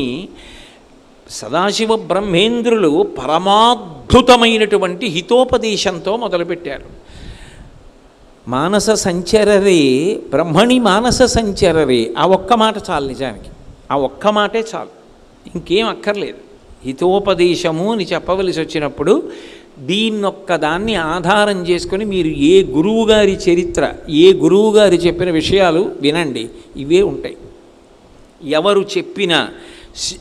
సదాశివ బ్రహ్మేంద్రులు పరమాద్భుతమైనటువంటి హితోపదేశంతో మొదలుపెట్టారు మానస సంచరరే బ్రహ్మణి మానస సంచరరే ఆ ఒక్క మాట చాలు నిజానికి ఆ ఒక్క మాటే చాలు ఇంకేం అక్కర్లేదు హితోపదేశము అని చెప్పవలసి వచ్చినప్పుడు దీన్నొక్క దాన్ని ఆధారం చేసుకొని మీరు ఏ గురువు గారి చరిత్ర ఏ గురువు గారు చెప్పిన విషయాలు వినండి ఇవే ఉంటాయి ఎవరు చెప్పినా శి-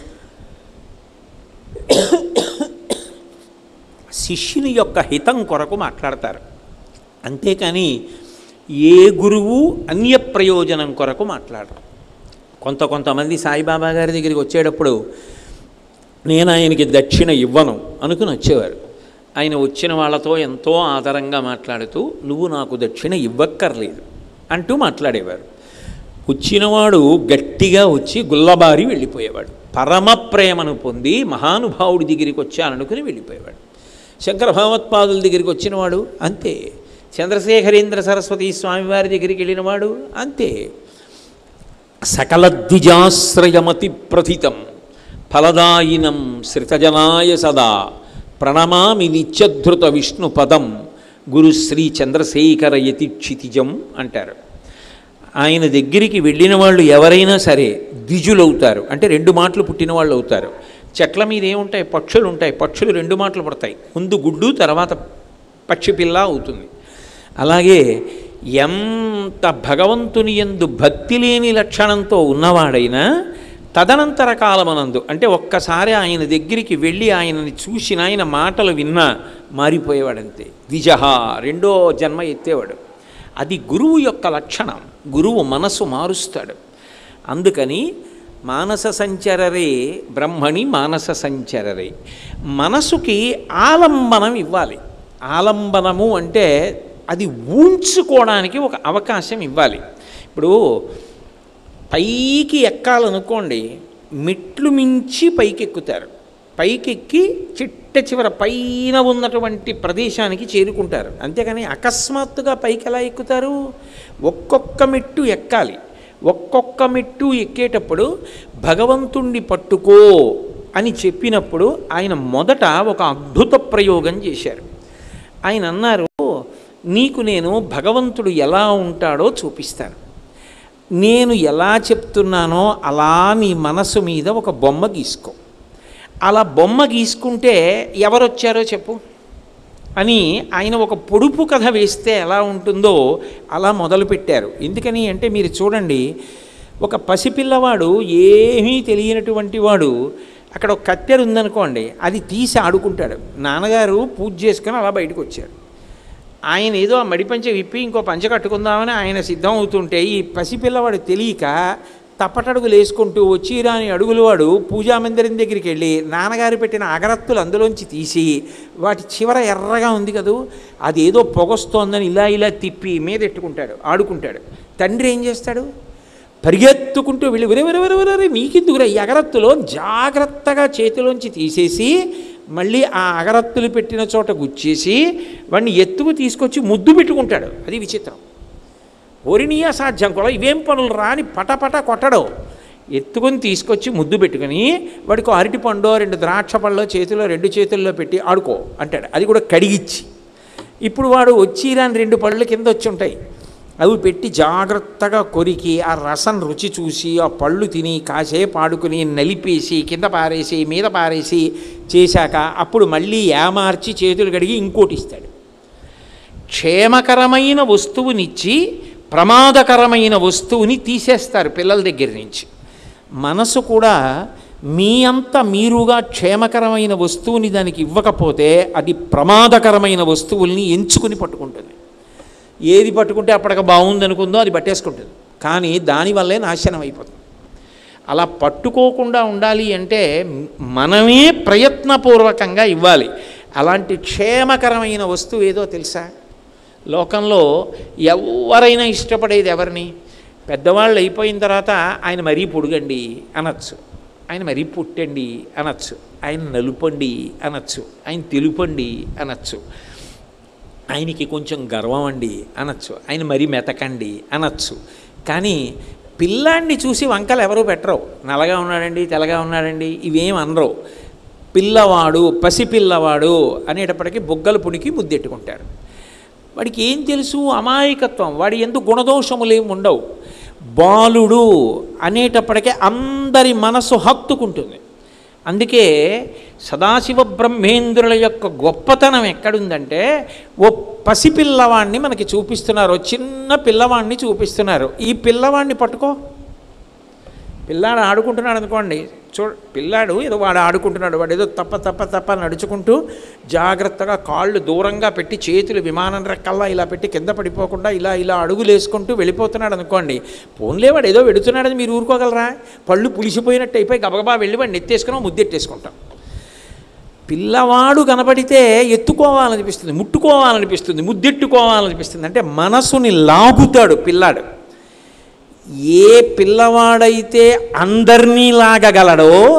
శిష్యుని యొక్క హితం కొరకు మాట్లాడతారు అంతేకాని ఏ గురువు అన్య ప్రయోజనం కొరకు మాట్లాడరు కొంత కొంతమంది సాయిబాబా గారి దగ్గరికి వచ్చేటప్పుడు నేను ఆయనకి దక్షిణ ఇవ్వను అనుకుని వచ్చేవారు ఆయన వచ్చిన వాళ్ళతో ఎంతో ఆదరంగా మాట్లాడుతూ నువ్వు నాకు దక్షిణ ఇవ్వక్కర్లేదు అంటూ మాట్లాడేవారు వచ్చినవాడు గట్టిగా వచ్చి గుల్లబారి వెళ్ళిపోయేవాడు పరమ ప్రేమను పొంది మహానుభావుడి దగ్గరికి వచ్చాననుకుని వెళ్ళిపోయేవాడు శంకర భగవత్పాదుల దగ్గరికి వచ్చినవాడు అంతే చంద్రశేఖరేంద్ర సరస్వతి స్వామివారి దగ్గరికి వెళ్ళినవాడు అంతే సకల ద్విజాశ్రయమతి ప్రథితం ఫలదాయినం శ్రితజనాయ సదా ప్రణమామి నిత్యధృత విష్ణు పదం గురు శ్రీ చంద్రశేఖర యతి క్షితిజం అంటారు ఆయన దగ్గరికి వెళ్ళిన వాళ్ళు ఎవరైనా సరే ద్విజులవుతారు అంటే రెండు మాటలు పుట్టిన వాళ్ళు అవుతారు చెట్ల మీద ఏముంటాయి పక్షులు ఉంటాయి పక్షులు రెండు మాటలు పడతాయి ముందు గుడ్డు తర్వాత పక్షి పిల్ల అవుతుంది అలాగే ఎంత భగవంతుని ఎందు భక్తి లేని లక్షణంతో ఉన్నవాడైనా తదనంతర కాలమనందు అంటే ఒక్కసారి ఆయన దగ్గరికి వెళ్ళి ఆయనని చూసిన ఆయన మాటలు విన్నా మారిపోయేవాడంతే ద్విజహ రెండో జన్మ ఎత్తేవాడు అది గురువు యొక్క లక్షణం గురువు మనసు మారుస్తాడు అందుకని మానస సంచరరే బ్రహ్మణి మానస సంచరరే మనసుకి ఆలంబనం ఇవ్వాలి ఆలంబనము అంటే అది ఊంచుకోవడానికి ఒక అవకాశం ఇవ్వాలి ఇప్పుడు పైకి ఎక్కాలనుకోండి మెట్లు మించి పైకి ఎక్కుతారు పైకెక్కి చిట్ట చివర పైన ఉన్నటువంటి ప్రదేశానికి చేరుకుంటారు అంతేగాని అకస్మాత్తుగా పైకి ఎలా ఎక్కుతారు ఒక్కొక్క మెట్టు ఎక్కాలి ఒక్కొక్క మెట్టు ఎక్కేటప్పుడు భగవంతుణ్ణి పట్టుకో అని చెప్పినప్పుడు ఆయన మొదట ఒక అద్భుత ప్రయోగం చేశారు ఆయన అన్నారు నీకు నేను భగవంతుడు ఎలా ఉంటాడో చూపిస్తాను నేను ఎలా చెప్తున్నానో అలా నీ మనసు మీద ఒక బొమ్మ గీసుకో అలా బొమ్మ గీసుకుంటే ఎవరొచ్చారో చెప్పు అని ఆయన ఒక పొడుపు కథ వేస్తే ఎలా ఉంటుందో అలా మొదలుపెట్టారు ఎందుకని అంటే మీరు చూడండి ఒక పసిపిల్లవాడు ఏమీ తెలియనటువంటి వాడు అక్కడ ఒక కత్తెర ఉందనుకోండి అది తీసి ఆడుకుంటాడు నాన్నగారు పూజ చేసుకొని అలా బయటకు వచ్చారు ఆయన ఏదో ఆ మడిపంచ విప్పి ఇంకో పంచ కట్టుకుందామని ఆయన సిద్ధం అవుతుంటే ఈ పసిపిల్లవాడు తెలియక తప్పటడుగులు వేసుకుంటూ వచ్చి రాని అడుగులు వాడు పూజా మందిరం దగ్గరికి వెళ్ళి నాన్నగారు పెట్టిన అగరత్తులు అందులోంచి తీసి వాటి చివర ఎర్రగా ఉంది కదూ అది ఏదో పొగస్తోందని ఇలా ఇలా తిప్పి మీద ఎట్టుకుంటాడు ఆడుకుంటాడు తండ్రి ఏం చేస్తాడు పరిగెత్తుకుంటూ వెళ్ళి ఒరే ఒరే ఒరే ఒరే నీకెందుకురా ఈ అగరత్తులో జాగ్రత్తగా చేతిలోంచి తీసేసి మళ్ళీ ఆ అగరత్తులు పెట్టిన చోట గుచ్చేసి వాడిని ఎత్తుకు తీసుకొచ్చి ముద్దు పెట్టుకుంటాడు అది విచిత్రం ఓరినీయ సాధ్యం కూడా ఇవేం పనులు రాని పటపట కొట్టడు ఎత్తుకొని తీసుకొచ్చి ముద్దు పెట్టుకొని వాడికి అరటి పండు రెండు ద్రాక్ష పళ్ళలో చేతిలో రెండు చేతుల్లో పెట్టి ఆడుకో అంటాడు అది కూడా కడిగిచ్చి ఇప్పుడు వాడు వచ్చి రాని రెండు పళ్ళు కింద వచ్చి ఉంటాయి అవి పెట్టి జాగ్రత్తగా కొరికి ఆ రసం రుచి చూసి ఆ పళ్ళు తిని కాసేపు ఆడుకుని నలిపేసి కింద పారేసి మీద పారేసి చేశాక అప్పుడు మళ్ళీ ఏమార్చి చేతులు కడిగి ఇంకోటి ఇస్తాడు క్షేమకరమైన వస్తువునిచ్చి ప్రమాదకరమైన వస్తువుని తీసేస్తారు పిల్లల దగ్గర నుంచి మనసు కూడా మీ అంత మీరుగా క్షేమకరమైన వస్తువుని దానికి ఇవ్వకపోతే అది ప్రమాదకరమైన వస్తువుల్ని ఎంచుకుని పట్టుకుంటుంది ఏది పట్టుకుంటే అప్పటికి బాగుంది అనుకుందో అది పట్టేసుకుంటుంది కానీ దానివల్లే నాశనం అయిపోతుంది అలా పట్టుకోకుండా ఉండాలి అంటే మనమే ప్రయత్నపూర్వకంగా ఇవ్వాలి అలాంటి క్షేమకరమైన వస్తువు ఏదో తెలుసా లోకంలో ఎవరైనా ఇష్టపడేది ఎవరిని పెద్దవాళ్ళు అయిపోయిన తర్వాత ఆయన మరీ పొడుగండి అనొచ్చు ఆయన మరీ పుట్టండి అనొచ్చు ఆయన నలుపండి అనొచ్చు ఆయన తెలుపండి అనొచ్చు ఆయనకి కొంచెం గర్వం అండి అనొచ్చు ఆయన మరీ మెతకండి అనొచ్చు కానీ పిల్లాడిని చూసి వంకలు ఎవరు పెట్టరు నల్లగా ఉన్నాడండి తెల్లగా ఉన్నాడండి ఇవేం అనరు పిల్లవాడు పసిపిల్లవాడు అనేటప్పటికీ బుగ్గలు పుణికి ముద్దెట్టుకుంటారు వాడికి ఏం తెలుసు అమాయకత్వం వాడి ఎందుకు గుణదోషములేమి ఉండవు బాలుడు అనేటప్పటికే అందరి మనసు హత్తుకుంటుంది అందుకే సదాశివ బ్రహ్మేంద్రుల యొక్క గొప్పతనం ఎక్కడుందంటే ఓ పసిపిల్లవాడిని మనకి చూపిస్తున్నారు ఓ చిన్న పిల్లవాడిని చూపిస్తున్నారు ఈ పిల్లవాడిని పట్టుకో పిల్లాడు ఆడుకుంటున్నాడు అనుకోండి చూ పిల్లాడు ఏదో వాడు ఆడుకుంటున్నాడు వాడు ఏదో తప్ప తప్ప తప్ప నడుచుకుంటూ జాగ్రత్తగా కాళ్ళు దూరంగా పెట్టి చేతులు విమానం రెక్కల్లా ఇలా పెట్టి కింద పడిపోకుండా ఇలా ఇలా అడుగులు వేసుకుంటూ వెళ్ళిపోతున్నాడు అనుకోండి పోన్లే వాడు ఏదో వెడుతున్నాడని మీరు ఊరుకోగలరా పళ్ళు పులిసిపోయినట్టు అయిపోయి గబగబా వెళ్ళి వాడిని ఎత్తేసుకుని ముద్దెట్టేసుకుంటాం పిల్లవాడు కనబడితే ఎత్తుకోవాలనిపిస్తుంది ముట్టుకోవాలనిపిస్తుంది ముద్దెట్టుకోవాలనిపిస్తుంది అంటే మనసుని లాగుతాడు పిల్లాడు ఏ పిల్లవాడైతే అందరినీ లాగగలడో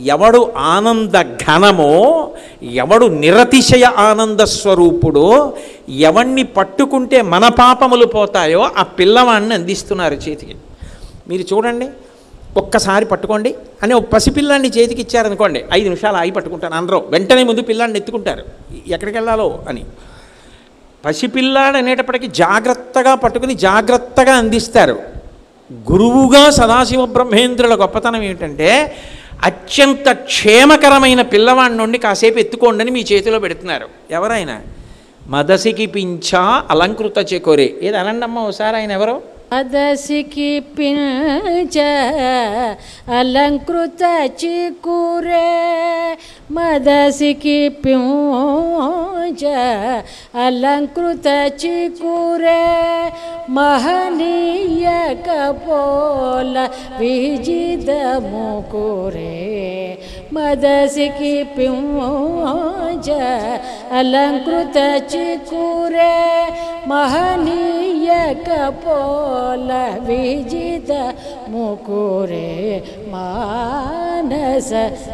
ఎవడు ఆనంద ఘనమో ఎవడు నిరతిశయ ఆనంద స్వరూపుడో ఎవణ్ణి పట్టుకుంటే మన పాపములు పోతాయో ఆ పిల్లవాడిని అందిస్తున్నారు చేతికి మీరు చూడండి ఒక్కసారి పట్టుకోండి అని ఒక పసిపిల్లాన్ని చేతికి ఇచ్చారనుకోండి ఐదు నిమిషాలు ఆగి పట్టుకుంటాను అందరూ వెంటనే ముందు పిల్లాన్ని ఎత్తుకుంటారు ఎక్కడికి వెళ్ళాలో అని పసిపిల్లాడు అనేటప్పటికీ జాగ్రత్తగా పట్టుకుని జాగ్రత్తగా అందిస్తారు గురువుగా సదాశివ బ్రహ్మేంద్రుల గొప్పతనం ఏమిటంటే అత్యంత క్షేమకరమైన పిల్లవాడి నుండి కాసేపు ఎత్తుకోండి అని మీ చేతిలో పెడుతున్నారు ఎవరైనా మదసికి పింఛా అలంకృత చెకోరే ఏది అనండమ్మ ఒకసారి ఆయన ఎవరు అదసికి పించ అలంకృత చికురే మదసికి పించ అలంకృత చికురే మహనీయ కపోల విజిత ముకురే మదసికి పించ అలంకృత చికురే మహనీయ కపోల విజిత ముకురే మానస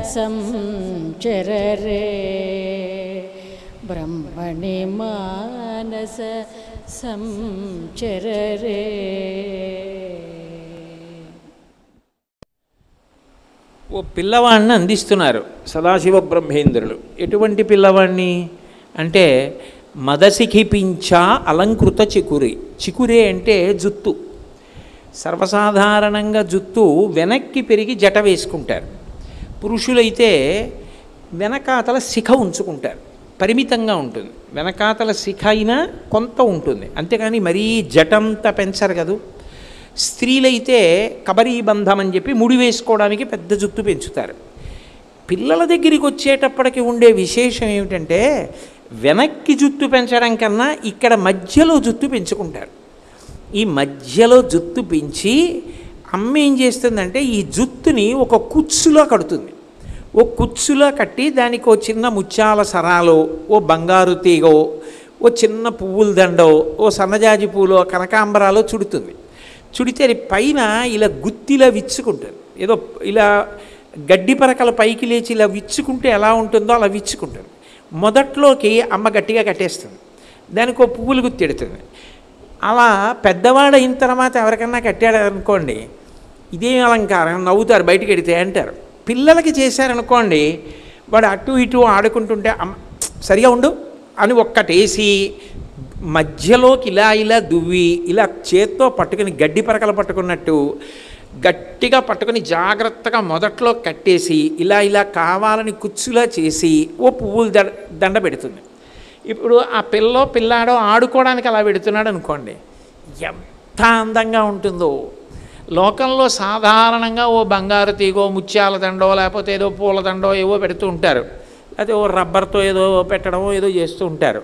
సంచరరే బ్రహ్మణి మానస సంచరరే ఓ పిల్లవాడిని అందిస్తున్నారు సదాశివ బ్రహ్మేంద్రులు ఎటువంటి పిల్లవాడిని అంటే మదసికి పింఛా అలంకృత చికురే చికురే అంటే జుత్తు సర్వసాధారణంగా జుత్తు వెనక్కి పెరిగి జట వేసుకుంటారు పురుషులైతే వెనకాతల శిఖ ఉంచుకుంటారు పరిమితంగా ఉంటుంది వెనకాతల శిఖ అయినా కొంత ఉంటుంది అంతేకాని మరీ జటంతా పెంచరు కదూ స్త్రీలైతే కబరీ బంధం అని చెప్పి ముడి వేసుకోవడానికి పెద్ద జుత్తు పెంచుతారు పిల్లల దగ్గరికి వచ్చేటప్పటికి ఉండే విశేషం ఏమిటంటే వెనక్కి జుత్తు పెంచడం కన్నా ఇక్కడ మధ్యలో జుత్తు పెంచుకుంటారు ఈ మధ్యలో జుత్తు పెంచి అమ్మ ఏం చేస్తుందంటే ఈ జుత్తుని ఒక కుచ్చులో కడుతుంది ఓ కుచ్చులో కట్టి దానికి ఓ చిన్న ముత్యాల సరాలో ఓ బంగారు తీగో ఓ చిన్న పువ్వుల దండో ఓ సన్నజాజి పూలో కనకాంబరాలో చుడుతుంది చుడితే అది పైన ఇలా గుత్తిలా విచ్చుకుంటుంది ఏదో ఇలా గడ్డి పరకల పైకి లేచి ఇలా విచ్చుకుంటే ఎలా ఉంటుందో అలా విచ్చుకుంటుంది మొదట్లోకి అమ్మ గట్టిగా కట్టేస్తుంది దానికి ఓ పువ్వులు గుత్తెడుతుంది అలా పెద్దవాడు తర్వాత ఎవరికన్నా కట్టాడు అనుకోండి ఇదే అలంకారం నవ్వుతారు బయటికి వెడితే అంటారు పిల్లలకి చేశారనుకోండి వాడు అటు ఇటు ఆడుకుంటుంటే అమ్మ సరిగా ఉండు అని ఒక్కటేసి మధ్యలోకి ఇలా ఇలా దువ్వి ఇలా చేత్తో పట్టుకుని గడ్డి పరకలు పట్టుకున్నట్టు గట్టిగా పట్టుకుని జాగ్రత్తగా మొదట్లో కట్టేసి ఇలా ఇలా కావాలని కుచ్చులా చేసి ఓ పువ్వులు దండ దండ పెడుతుంది ఇప్పుడు ఆ పిల్లో పిల్లాడో ఆడుకోవడానికి అలా పెడుతున్నాడు అనుకోండి ఎంత అందంగా ఉంటుందో లోకంలో సాధారణంగా ఓ బంగారు తీగో ముత్యాల దండో లేకపోతే ఏదో పూల దండో ఏవో పెడుతూ ఉంటారు లేకపోతే ఓ రబ్బర్తో ఏదో పెట్టడమో ఏదో చేస్తూ ఉంటారు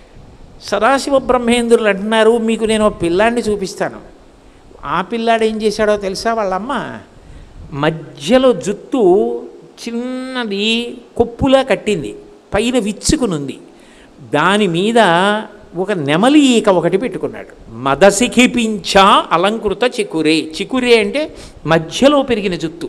సదాశివ బ్రహ్మేంద్రులు అంటున్నారు మీకు నేను ఓ పిల్లాడిని చూపిస్తాను ఆ పిల్లాడు ఏం చేశాడో తెలుసా వాళ్ళమ్మ మధ్యలో జుత్తు చిన్నది కొప్పులా కట్టింది పైన విచ్చుకునుంది దాని మీద ఒక నెమలి ఈక ఒకటి పెట్టుకున్నాడు మదసిఖిపించా అలంకృత చికురే చికురే అంటే మధ్యలో పెరిగిన జుత్తు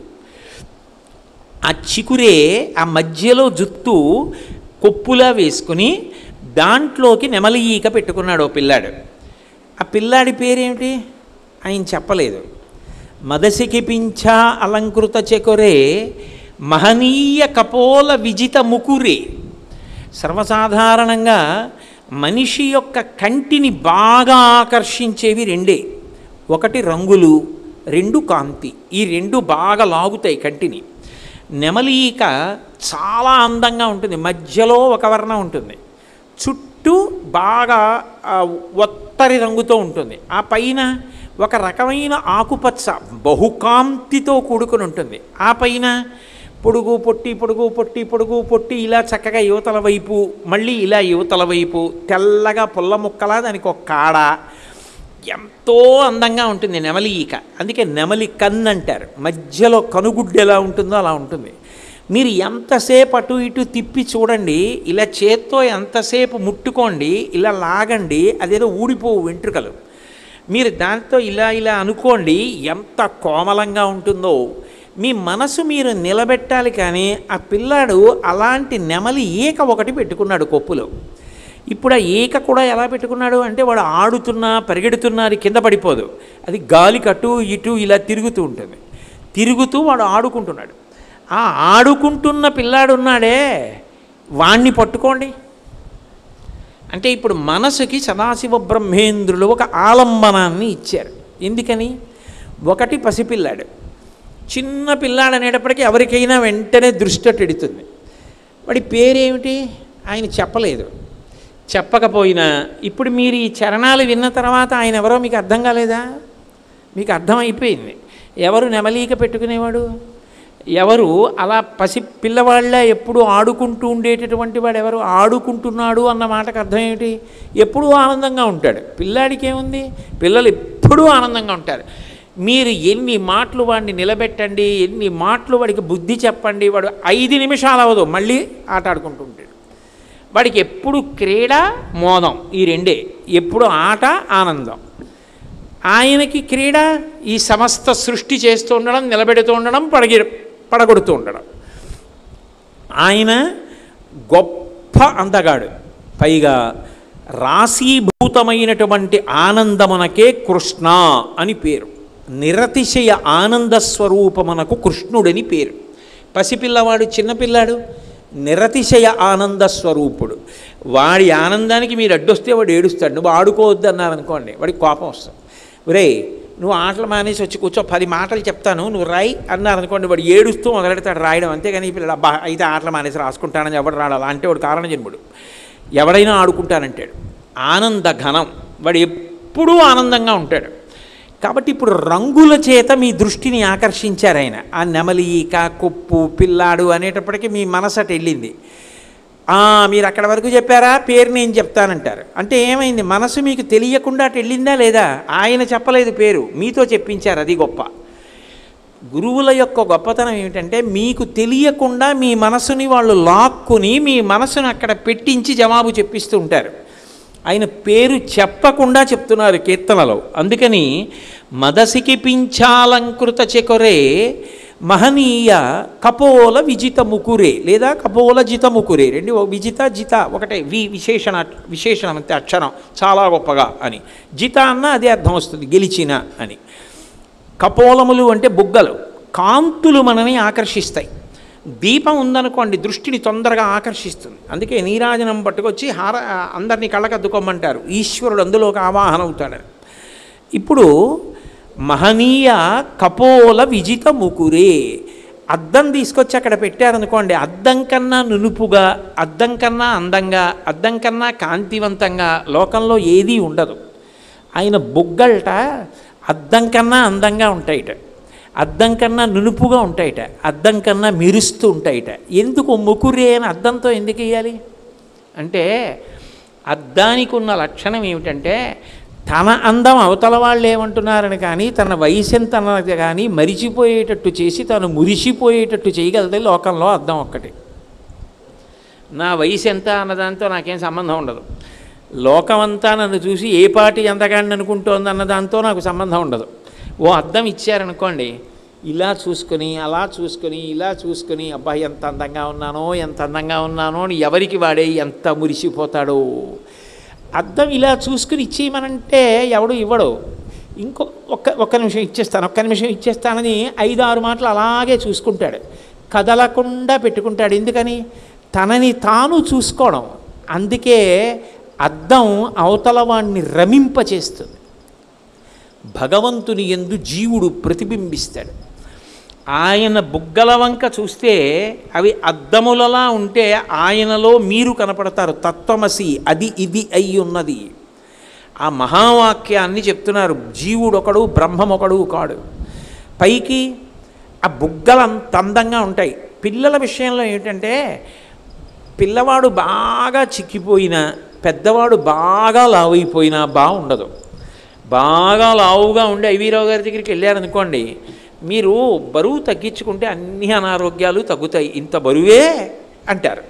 ఆ చికురే ఆ మధ్యలో జుత్తు కొప్పులా వేసుకుని దాంట్లోకి నెమలి ఈక పెట్టుకున్నాడు ఓ పిల్లాడు ఆ పిల్లాడి పేరేమిటి ఆయన చెప్పలేదు మదసికి పింఛా అలంకృత చెకొరే మహనీయ కపోల విజిత ముకురే సర్వసాధారణంగా మనిషి యొక్క కంటిని బాగా ఆకర్షించేవి రెండే ఒకటి రంగులు రెండు కాంతి ఈ రెండు బాగా లాగుతాయి కంటిని నెమలీక చాలా అందంగా ఉంటుంది మధ్యలో ఒక వర్ణం ఉంటుంది చుట్టూ బాగా ఆ, ఒత్తరి రంగుతో ఉంటుంది ఆ పైన ఒక రకమైన ఆకుపచ్చ బహుకాంతితో కూడుకుని ఉంటుంది ఆ పైన పొడుగు పొట్టి పొడుగు పొట్టి పొడుగు పొట్టి ఇలా చక్కగా యువతల వైపు మళ్ళీ ఇలా యువతల వైపు తెల్లగా పుల్ల ముక్కలా దానికి ఒక కాడ ఎంతో అందంగా ఉంటుంది నెమలి ఈక అందుకే నెమలి కన్ను అంటారు మధ్యలో కనుగుడ్డు ఎలా ఉంటుందో అలా ఉంటుంది మీరు ఎంతసేపు అటు ఇటు తిప్పి చూడండి ఇలా చేత్తో ఎంతసేపు ముట్టుకోండి ఇలా లాగండి అదేదో ఊడిపోవు వెంట్రుకలు మీరు దాంతో ఇలా ఇలా అనుకోండి ఎంత కోమలంగా ఉంటుందో మీ మనసు మీరు నిలబెట్టాలి కానీ ఆ పిల్లాడు అలాంటి నెమలి ఈక ఒకటి పెట్టుకున్నాడు కొప్పులో ఇప్పుడు ఆ ఈక కూడా ఎలా పెట్టుకున్నాడు అంటే వాడు ఆడుతున్నా పరిగెడుతున్నా అది కింద పడిపోదు అది గాలి కట్టు ఇటు ఇలా తిరుగుతూ ఉంటుంది తిరుగుతూ వాడు ఆడుకుంటున్నాడు ఆ ఆడుకుంటున్న పిల్లాడు ఉన్నాడే వాణ్ణి పట్టుకోండి అంటే ఇప్పుడు మనసుకి సదాశివ బ్రహ్మేంద్రులు ఒక ఆలంబనాన్ని ఇచ్చారు ఎందుకని ఒకటి పసిపిల్లాడు చిన్న పిల్లాడు అనేటప్పటికీ ఎవరికైనా వెంటనే దృష్టి అటు ఎడుతుంది వాడి పేరేమిటి ఆయన చెప్పలేదు చెప్పకపోయినా ఇప్పుడు మీరు ఈ చరణాలు విన్న తర్వాత ఆయన ఎవరో మీకు అర్థం కాలేదా మీకు అర్థమైపోయింది ఎవరు నెమలీక పెట్టుకునేవాడు ఎవరు అలా పసి పిల్లవాళ్ళ ఎప్పుడు ఆడుకుంటూ ఉండేటటువంటి వాడు ఎవరు ఆడుకుంటున్నాడు అన్న మాటకు అర్థం ఏమిటి ఎప్పుడూ ఆనందంగా ఉంటాడు పిల్లాడికి ఏముంది పిల్లలు ఎప్పుడూ ఆనందంగా ఉంటారు మీరు ఎన్ని మాటలు వాడిని నిలబెట్టండి ఎన్ని మాటలు వాడికి బుద్ధి చెప్పండి వాడు ఐదు నిమిషాలు అవ్వదు మళ్ళీ ఆట ఆడుకుంటూ ఉంటాడు వాడికి ఎప్పుడు క్రీడ మోదం ఈ రెండే ఎప్పుడు ఆట ఆనందం ఆయనకి క్రీడ ఈ సమస్త సృష్టి చేస్తూ ఉండడం నిలబెడుతూ ఉండడం పడగి పడగొడుతూ ఉండడం ఆయన గొప్ప అందగాడు పైగా రాశీభూతమైనటువంటి ఆనందమునకే కృష్ణ అని పేరు నిరతిశయ ఆనంద స్వరూపమునకు కృష్ణుడని పేరు పసిపిల్లవాడు చిన్నపిల్లాడు నిరతిశయ ఆనంద స్వరూపుడు వాడి ఆనందానికి మీరు అడ్డొస్తే వాడు ఏడుస్తాడు నువ్వు ఆడుకోవద్దు అన్నారనుకోండి వాడికి కోపం వస్తుంది ఒరే నువ్వు ఆటలు మానేసి వచ్చి కూర్చో పది మాటలు చెప్తాను నువ్వు రాయి అన్నారనుకోండి వాడు ఏడుస్తూ మొదలెడతాడు రాయడం అంతేగాని ఈ పిల్లడు అబ్బా అయితే ఆటలు మానేసి రాసుకుంటానని ఎవడు రాడు అలా అంటే వాడు కారణ జన్ముడు ఎవడైనా ఆడుకుంటానంటాడు ఆనంద ఘనం వాడు ఎప్పుడూ ఆనందంగా ఉంటాడు కాబట్టి ఇప్పుడు రంగుల చేత మీ దృష్టిని ఆకర్షించారు ఆయన ఆ నెమలి ఈక కొప్పు పిల్లాడు అనేటప్పటికీ మీ మనసట వెళ్ళింది "ఆ, మీరు అక్కడ వరకు చెప్పారా పేరు నేను చెప్తానంటారు అంటే ఏమైంది మనసు మీకు తెలియకుండా అటు వెళ్ళిందా లేదా ఆయన చెప్పలేదు పేరు మీతో చెప్పించారు అది గొప్ప గురువుల యొక్క గొప్పతనం ఏమిటంటే మీకు తెలియకుండా మీ మనసుని వాళ్ళు లాక్కుని మీ మనసును అక్కడ పెట్టించి జవాబు చెప్పిస్తూ ఉంటారు ఆయన పేరు చెప్పకుండా చెప్తున్నారు కీర్తనలో అందుకని మదసికి పింఛాలంకృత చెకొరే మహనీయ కపోల విజిత ముకురే లేదా కపోల జిత ముకురే రెండు ఓ విజిత జిత ఒకటే వి విశేషణ విశేషణం అంతే అక్షరం చాలా గొప్పగా అని జిత అన్న అదే అర్థం వస్తుంది గెలిచిన అని కపోలములు అంటే బుగ్గలు కాంతులు మనని ఆకర్షిస్తాయి దీపం ఉందనుకోండి దృష్టిని తొందరగా ఆకర్షిస్తుంది అందుకే నీరాజనం పట్టుకొచ్చి హార అందరినీ కళ్ళకద్దుకోమంటారు ఈశ్వరుడు అందులోకి ఆవాహన అవుతాడు ఇప్పుడు మహనీయ కపోల విజిత ముకురే అద్దం తీసుకొచ్చి అక్కడ పెట్టారనుకోండి అద్దం కన్నా నునుపుగా అద్దం కన్నా అందంగా అద్దం కన్నా కాంతివంతంగా లోకంలో ఏదీ ఉండదు ఆయన బొగ్గల్ట అద్దం కన్నా అందంగా ఉంటాయిట అద్దం కన్నా నునుపుగా ఉంటాయిట అద్దం కన్నా మెరుస్తూ ఉంటాయిట ఎందుకు ముకురే అని అద్దంతో ఎందుకు వేయాలి అంటే అద్దానికి ఉన్న లక్షణం ఏమిటంటే తన అందం అవతల వాళ్ళు ఏమంటున్నారని కానీ తన వయసు ఎంత అన్నది కానీ మరిచిపోయేటట్టు చేసి తను మురిసిపోయేటట్టు చేయగలది లోకంలో అద్దం ఒక్కటి నా వయసు ఎంత అన్నదాంతో నాకేం సంబంధం ఉండదు లోకమంతా నన్ను చూసి ఏ పాటి ఎంతగాడిని అనుకుంటోంది అన్న దాంతో నాకు సంబంధం ఉండదు ఓ అద్దం ఇచ్చారనుకోండి ఇలా చూసుకొని అలా చూసుకొని ఇలా చూసుకొని అబ్బాయి ఎంత అందంగా ఉన్నానో ఎంత అందంగా ఉన్నానో అని ఎవరికి వాడే ఎంత మురిసిపోతాడో అద్దం ఇలా చూసుకుని ఇచ్చేయమనంటే ఎవడు ఇవ్వడు ఇంకో ఒక్క ఒక్క నిమిషం ఇచ్చేస్తాను ఒక్క నిమిషం ఇచ్చేస్తానని ఐదు ఆరు మాటలు అలాగే చూసుకుంటాడు కదలకుండా పెట్టుకుంటాడు ఎందుకని తనని తాను చూసుకోవడం అందుకే అద్దం అవతల వాణ్ణి రమింపచేస్తుంది భగవంతుని ఎందు జీవుడు ప్రతిబింబిస్తాడు ఆయన బుగ్గల వంక చూస్తే అవి అద్దములలా ఉంటే ఆయనలో మీరు కనపడతారు తత్వమసి అది ఇది అయి ఉన్నది ఆ మహావాక్యాన్ని చెప్తున్నారు జీవుడు ఒకడు బ్రహ్మం ఒకడు కాడు పైకి ఆ బుగ్గలు అంత అందంగా ఉంటాయి పిల్లల విషయంలో ఏంటంటే పిల్లవాడు బాగా చిక్కిపోయినా పెద్దవాడు బాగా లావైపోయినా బాగుండదు బాగా లావుగా ఉండి ఐవీరావు గారి దగ్గరికి వెళ్ళారనుకోండి మీరు బరువు తగ్గించుకుంటే అన్ని అనారోగ్యాలు తగ్గుతాయి ఇంత బరువే అంటారు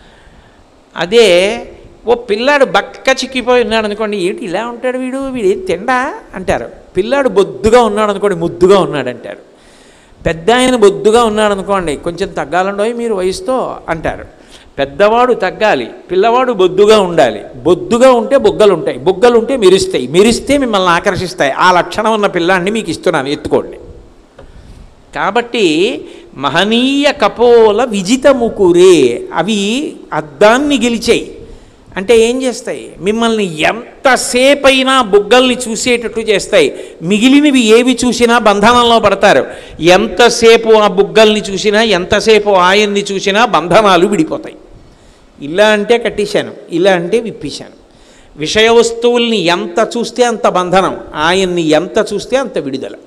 అదే ఓ పిల్లాడు బక్క చిక్కిపోయి ఉన్నాడు అనుకోండి ఏంటి ఇలా ఉంటాడు వీడు వీడు ఏం తిండా అంటారు పిల్లాడు బొద్దుగా ఉన్నాడు అనుకోండి ముద్దుగా ఉన్నాడు అంటారు పెద్ద ఆయన బొద్దుగా ఉన్నాడు అనుకోండి కొంచెం తగ్గాలండోయ్ మీరు వయసుతో అంటారు పెద్దవాడు తగ్గాలి పిల్లవాడు బొద్దుగా ఉండాలి బొద్దుగా ఉంటే బొగ్గలు ఉంటాయి బొగ్గలు ఉంటే మెరుస్తాయి మెరిస్తే మిమ్మల్ని ఆకర్షిస్తాయి ఆ లక్షణం ఉన్న పిల్లాన్ని మీకు ఇస్తున్నాను ఎత్తుకోండి కాబట్టి మహనీయ కపోల విజిత ముకురే అవి అద్దాన్ని గెలిచాయి అంటే ఏం చేస్తాయి మిమ్మల్ని ఎంతసేపైనా బుగ్గల్ని చూసేటట్టు చేస్తాయి మిగిలినవి ఏవి చూసినా బంధనంలో పడతారు ఎంతసేపు ఆ బుగ్గల్ని చూసినా ఎంతసేపు ఆయన్ని చూసినా బంధనాలు విడిపోతాయి ఇలా అంటే కట్టేశాను ఇలా అంటే విప్పేశాను విషయ వస్తువుల్ని ఎంత చూస్తే అంత బంధనం ఆయన్ని ఎంత చూస్తే అంత విడుదల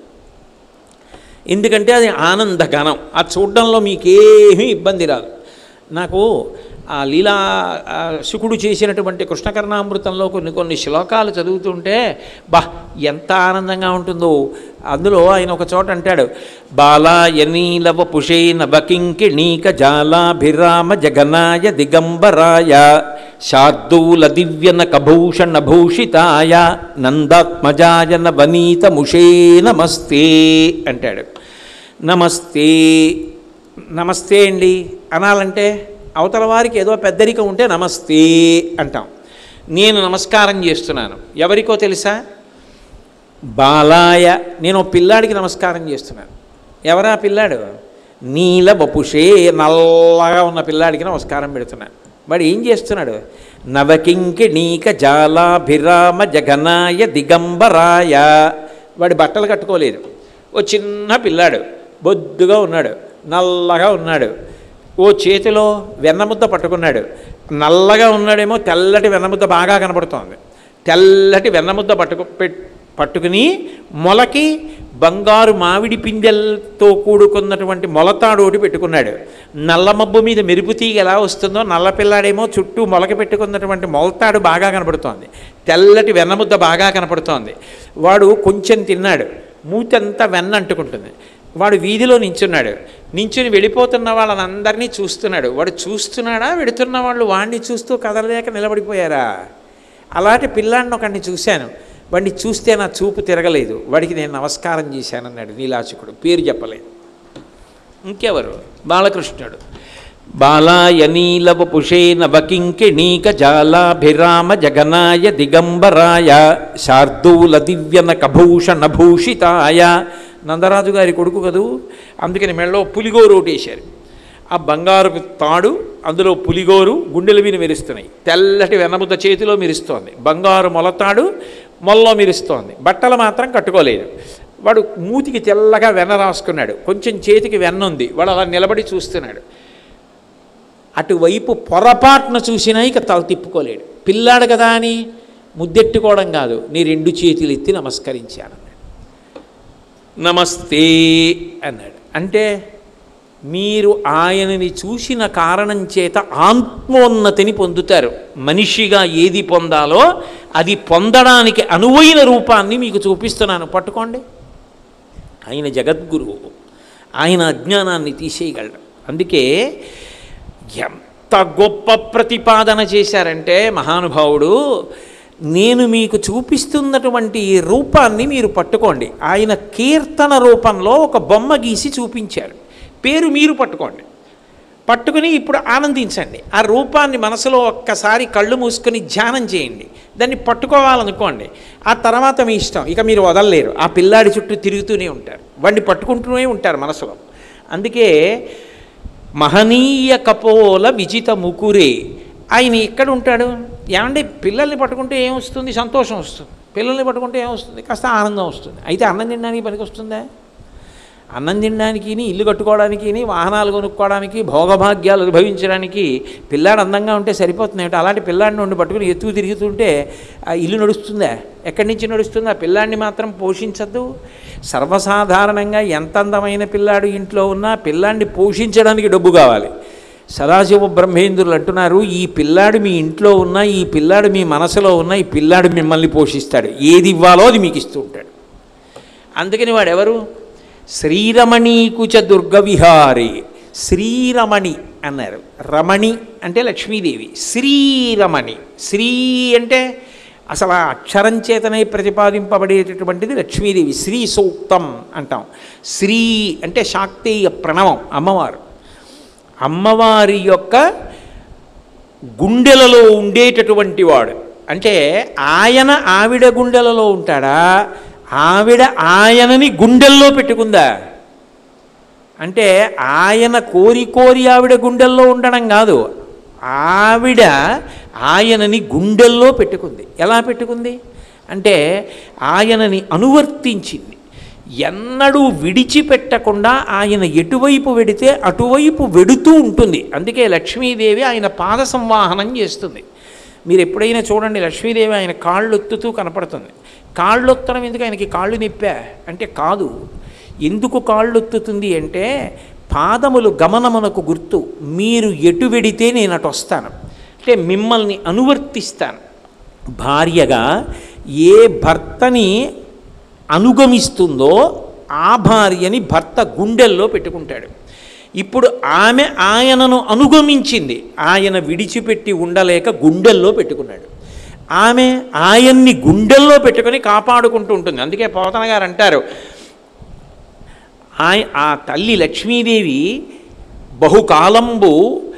ఎందుకంటే అది ఆనంద గణం ఆ చూడడంలో మీకేమీ ఇబ్బంది రాదు నాకు ఆ లీలా ఆ శుకుడు చేసినటువంటి కృష్ణకర్ణామృతంలో కొన్ని కొన్ని శ్లోకాలు చదువుతుంటే బా ఎంత ఆనందంగా ఉంటుందో అందులో ఆయన ఒక చోట అంటాడు బాలాయ నీలవ పుషే నవకింకిణీక జాలాభిరామ జగనాయ దిగంబరాయ శార్దూల దివ్యన కభూషణ భూషితాయ నందాత్మజాయ నవనీత ముషే నమస్తే అంటాడు నమస్తే నమస్తే అండి అనాలంటే అవతల వారికి ఏదో పెద్దరికం ఉంటే నమస్తే అంటాం నేను నమస్కారం చేస్తున్నాను ఎవరికో తెలుసా బాలాయ నేను ఓ పిల్లాడికి నమస్కారం చేస్తున్నాను ఎవరా పిల్లాడు నీల బపుషే నల్లగా ఉన్న పిల్లాడికి నమస్కారం పెడుతున్నాను వాడు ఏం చేస్తున్నాడు నవకింకి నీక జాలాభిరామ జగనాయ దిగంబరాయ వాడి బట్టలు కట్టుకోలేదు ఓ చిన్న పిల్లాడు బొద్దుగా ఉన్నాడు నల్లగా ఉన్నాడు ఓ చేతిలో వెన్నముద్ద పట్టుకున్నాడు నల్లగా ఉన్నాడేమో తెల్లటి వెన్నముద్ద బాగా కనబడుతోంది తెల్లటి వెన్నముద్ద పట్టుకు పెట్- పట్టుకుని మొలకి బంగారు మామిడి పిందెలతో కూడుకున్నటువంటి మొలతాడు ఒకటి పెట్టుకున్నాడు నల్ల మబ్బు మీద మెరుపు తీగ ఎలా వస్తుందో నల్ల పిల్లాడేమో చుట్టూ మొలక పెట్టుకున్నటువంటి మొలతాడు బాగా కనపడుతోంది తెల్లటి వెన్నముద్ద బాగా కనపడుతోంది వాడు కొంచెం తిన్నాడు మూతంతా వెన్న అంటుకుంటుంది వాడు వీధిలో నించున్నాడు నించుని వెళ్ళిపోతున్న వాళ్ళని అందరినీ చూస్తున్నాడు వాడు చూస్తున్నాడా వెడుతున్న వాళ్ళు వాడిని చూస్తూ కదలలేక నిలబడిపోయారా అలాంటి పిల్లాడిని ఒకడిని చూశాను వాడిని చూస్తే నా చూపు తిరగలేదు వాడికి నేను నమస్కారం చేశానన్నాడు నీలాచకుడు పేరు చెప్పలేదు ఇంకెవరు బాలకృష్ణుడు బాలాయ నీలవ పుషే నవకింకిణీక జాలాభిరామ జగనాయ దిగంబరాయ శార్దూల దివ్యన కభూషణ భూషితాయ నందరాజు గారి కొడుకు కదూ అందుకని మెళ్ళో పులిగోరు ఒకటేశారు ఆ బంగారు తాడు అందులో పులిగోరు గుండెల మీద మెరుస్తున్నాయి తెల్లటి వెన్నముద్ద చేతిలో మెరుస్తోంది బంగారు మొలతాడు మొల్లో మెరుస్తోంది బట్టలు మాత్రం కట్టుకోలేదు వాడు మూతికి తెల్లగా వెన్న రాసుకున్నాడు కొంచెం చేతికి వెన్న ఉంది వాడు అలా నిలబడి చూస్తున్నాడు అటువైపు పొరపాటున చూసినా ఇక తల తిప్పుకోలేడు పిల్లాడు కదా అని ముద్దెట్టుకోవడం కాదు నీ రెండు చేతులు ఎత్తి నమస్కరించాను నమస్తే అన్నాడు అంటే మీరు ఆయనని చూసిన కారణం చేత ఆత్మోన్నతిని పొందుతారు మనిషిగా ఏది పొందాలో అది పొందడానికి అనువైన రూపాన్ని మీకు చూపిస్తున్నాను పట్టుకోండి ఆయన జగద్గురువు ఆయన అజ్ఞానాన్ని తీసేయగలడు అందుకే ఎంత గొప్ప ప్రతిపాదన చేశారంటే మహానుభావుడు నేను మీకు చూపిస్తున్నటువంటి ఈ రూపాన్ని మీరు పట్టుకోండి ఆయన కీర్తన రూపంలో ఒక బొమ్మ గీసి చూపించారు పేరు మీరు పట్టుకోండి పట్టుకుని ఇప్పుడు ఆనందించండి ఆ రూపాన్ని మనసులో ఒక్కసారి కళ్ళు మూసుకొని ధ్యానం చేయండి దాన్ని పట్టుకోవాలనుకోండి ఆ తర్వాత మీ ఇష్టం ఇక మీరు వదలలేరు ఆ పిల్లాడి చుట్టూ తిరుగుతూనే ఉంటారు వాడిని పట్టుకుంటూనే ఉంటారు మనసులో అందుకే మహనీయ కపోల విజిత ముకురే ఆయన ఎక్కడ ఉంటాడు ఏమంటే పిల్లల్ని పట్టుకుంటే ఏమొస్తుంది సంతోషం వస్తుంది పిల్లల్ని పట్టుకుంటే ఏమొస్తుంది కాస్త ఆనందం వస్తుంది అయితే అన్నం తినడానికి పనికి వస్తుందా అన్నం తినడానికి ఇల్లు కట్టుకోవడానికి వాహనాలు కొనుక్కోవడానికి భోగభాగ్యాలు అనుభవించడానికి పిల్లాడు అందంగా ఉంటే సరిపోతుంది ఏమిటి అలాంటి పిల్లాడిని ఉండి పట్టుకుని ఎత్తుకు తిరుగుతుంటే ఆ ఇల్లు నడుస్తుందా ఎక్కడి నుంచి నడుస్తుంది ఆ పిల్లాడిని మాత్రం పోషించద్దు సర్వసాధారణంగా ఎంత అందమైన పిల్లాడు ఇంట్లో ఉన్నా పిల్లాడిని పోషించడానికి డబ్బు కావాలి సదాశివ బ్రహ్మేంద్రులు అంటున్నారు ఈ పిల్లాడు మీ ఇంట్లో ఉన్న ఈ పిల్లాడు మీ మనసులో ఉన్న ఈ పిల్లాడు మిమ్మల్ని పోషిస్తాడు ఏది ఇవ్వాలో అది మీకు ఇస్తూ ఉంటాడు అందుకని వాడెవరు శ్రీరమణీకుచ దుర్గ విహారి శ్రీరమణి అన్నారు రమణి అంటే లక్ష్మీదేవి శ్రీరమణి శ్రీ అంటే అసలు ఆ అక్షరం చేతనే ప్రతిపాదింపబడేటటువంటిది లక్ష్మీదేవి శ్రీ సూక్తం అంటాం శ్రీ అంటే శాక్తేయ ప్రణవం అమ్మవారు అమ్మవారి యొక్క గుండెలలో ఉండేటటువంటి వాడు అంటే ఆయన ఆవిడ గుండెలలో ఉంటాడా ఆవిడ ఆయనని గుండెల్లో పెట్టుకుందా అంటే ఆయన కోరి కోరి ఆవిడ గుండెల్లో ఉండడం కాదు ఆవిడ ఆయనని గుండెల్లో పెట్టుకుంది ఎలా పెట్టుకుంది అంటే ఆయనని అనువర్తించింది ఎన్నడూ విడిచిపెట్టకుండా ఆయన ఎటువైపు వెడితే అటువైపు వెడుతూ ఉంటుంది అందుకే లక్ష్మీదేవి ఆయన పాద సంవాహనం చేస్తుంది మీరు ఎప్పుడైనా చూడండి లక్ష్మీదేవి ఆయన కాళ్ళు ఒత్తుతూ కనపడుతుంది కాళ్ళు ఒత్తడం ఎందుకు ఆయనకి కాళ్ళు నిప్పా అంటే కాదు ఎందుకు కాళ్ళు ఒత్తుతుంది అంటే పాదములు గమనమునకు గుర్తు మీరు ఎటు వెడితే నేను అటు వస్తాను అంటే మిమ్మల్ని అనువర్తిస్తాను భార్యగా ఏ భర్తని అనుగమిస్తుందో ఆ భార్యని భర్త గుండెల్లో పెట్టుకుంటాడు ఇప్పుడు ఆమె ఆయనను అనుగమించింది ఆయన విడిచిపెట్టి ఉండలేక గుండెల్లో పెట్టుకున్నాడు ఆమె ఆయన్ని గుండెల్లో పెట్టుకొని కాపాడుకుంటూ ఉంటుంది అందుకే పోతన గారు అంటారు ఆయ ఆ తల్లి లక్ష్మీదేవి బహుకాలంబు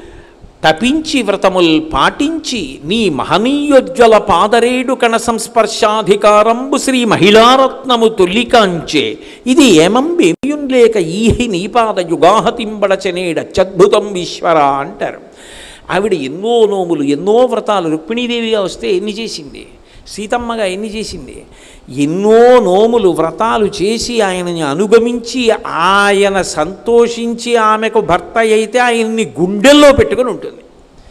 తపించి వ్రతముల్ పాటించి నీ మహనీయోజ్వల పాదరేడు కణ సంస్పర్శాధికారంబు శ్రీ మహిళారత్నము తొల్లికాంచే ఇది ఏమంబేమియున్ లేక ఈహి నీపాద యుగాహతింబడచనేడ అత్యద్భుతం ఈశ్వర అంటారు ఆవిడ ఎన్నో నోములు ఎన్నో వ్రతాలు రుక్మిణీదేవిగా వస్తే ఎన్ని చేసింది సీతమ్మగా ఎన్ని చేసింది ఎన్నో నోములు వ్రతాలు చేసి ఆయనని అనుగమించి ఆయన సంతోషించి ఆమెకు భర్త అయితే ఆయన్ని గుండెల్లో పెట్టుకొని ఉంటుంది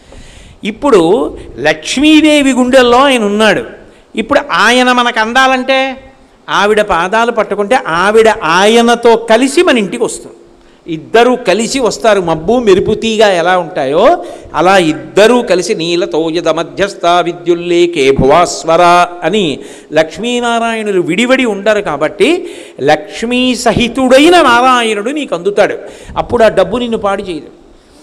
ఇప్పుడు లక్ష్మీదేవి గుండెల్లో ఆయన ఉన్నాడు ఇప్పుడు ఆయన మనకు అందాలంటే ఆవిడ పాదాలు పట్టుకుంటే ఆవిడ ఆయనతో కలిసి మన ఇంటికి వస్తుంది ఇద్దరూ కలిసి వస్తారు మబ్బు మెరుపు తీగ ఎలా ఉంటాయో అలా ఇద్దరూ కలిసి నీలతోయద మధ్యస్థ విద్యుల్లేకే భువాస్వర అని లక్ష్మీనారాయణులు విడివడి ఉండరు కాబట్టి లక్ష్మీ సహితుడైన నారాయణుడు నీకు అందుతాడు అప్పుడు ఆ డబ్బు నిన్ను పాడు చేయదు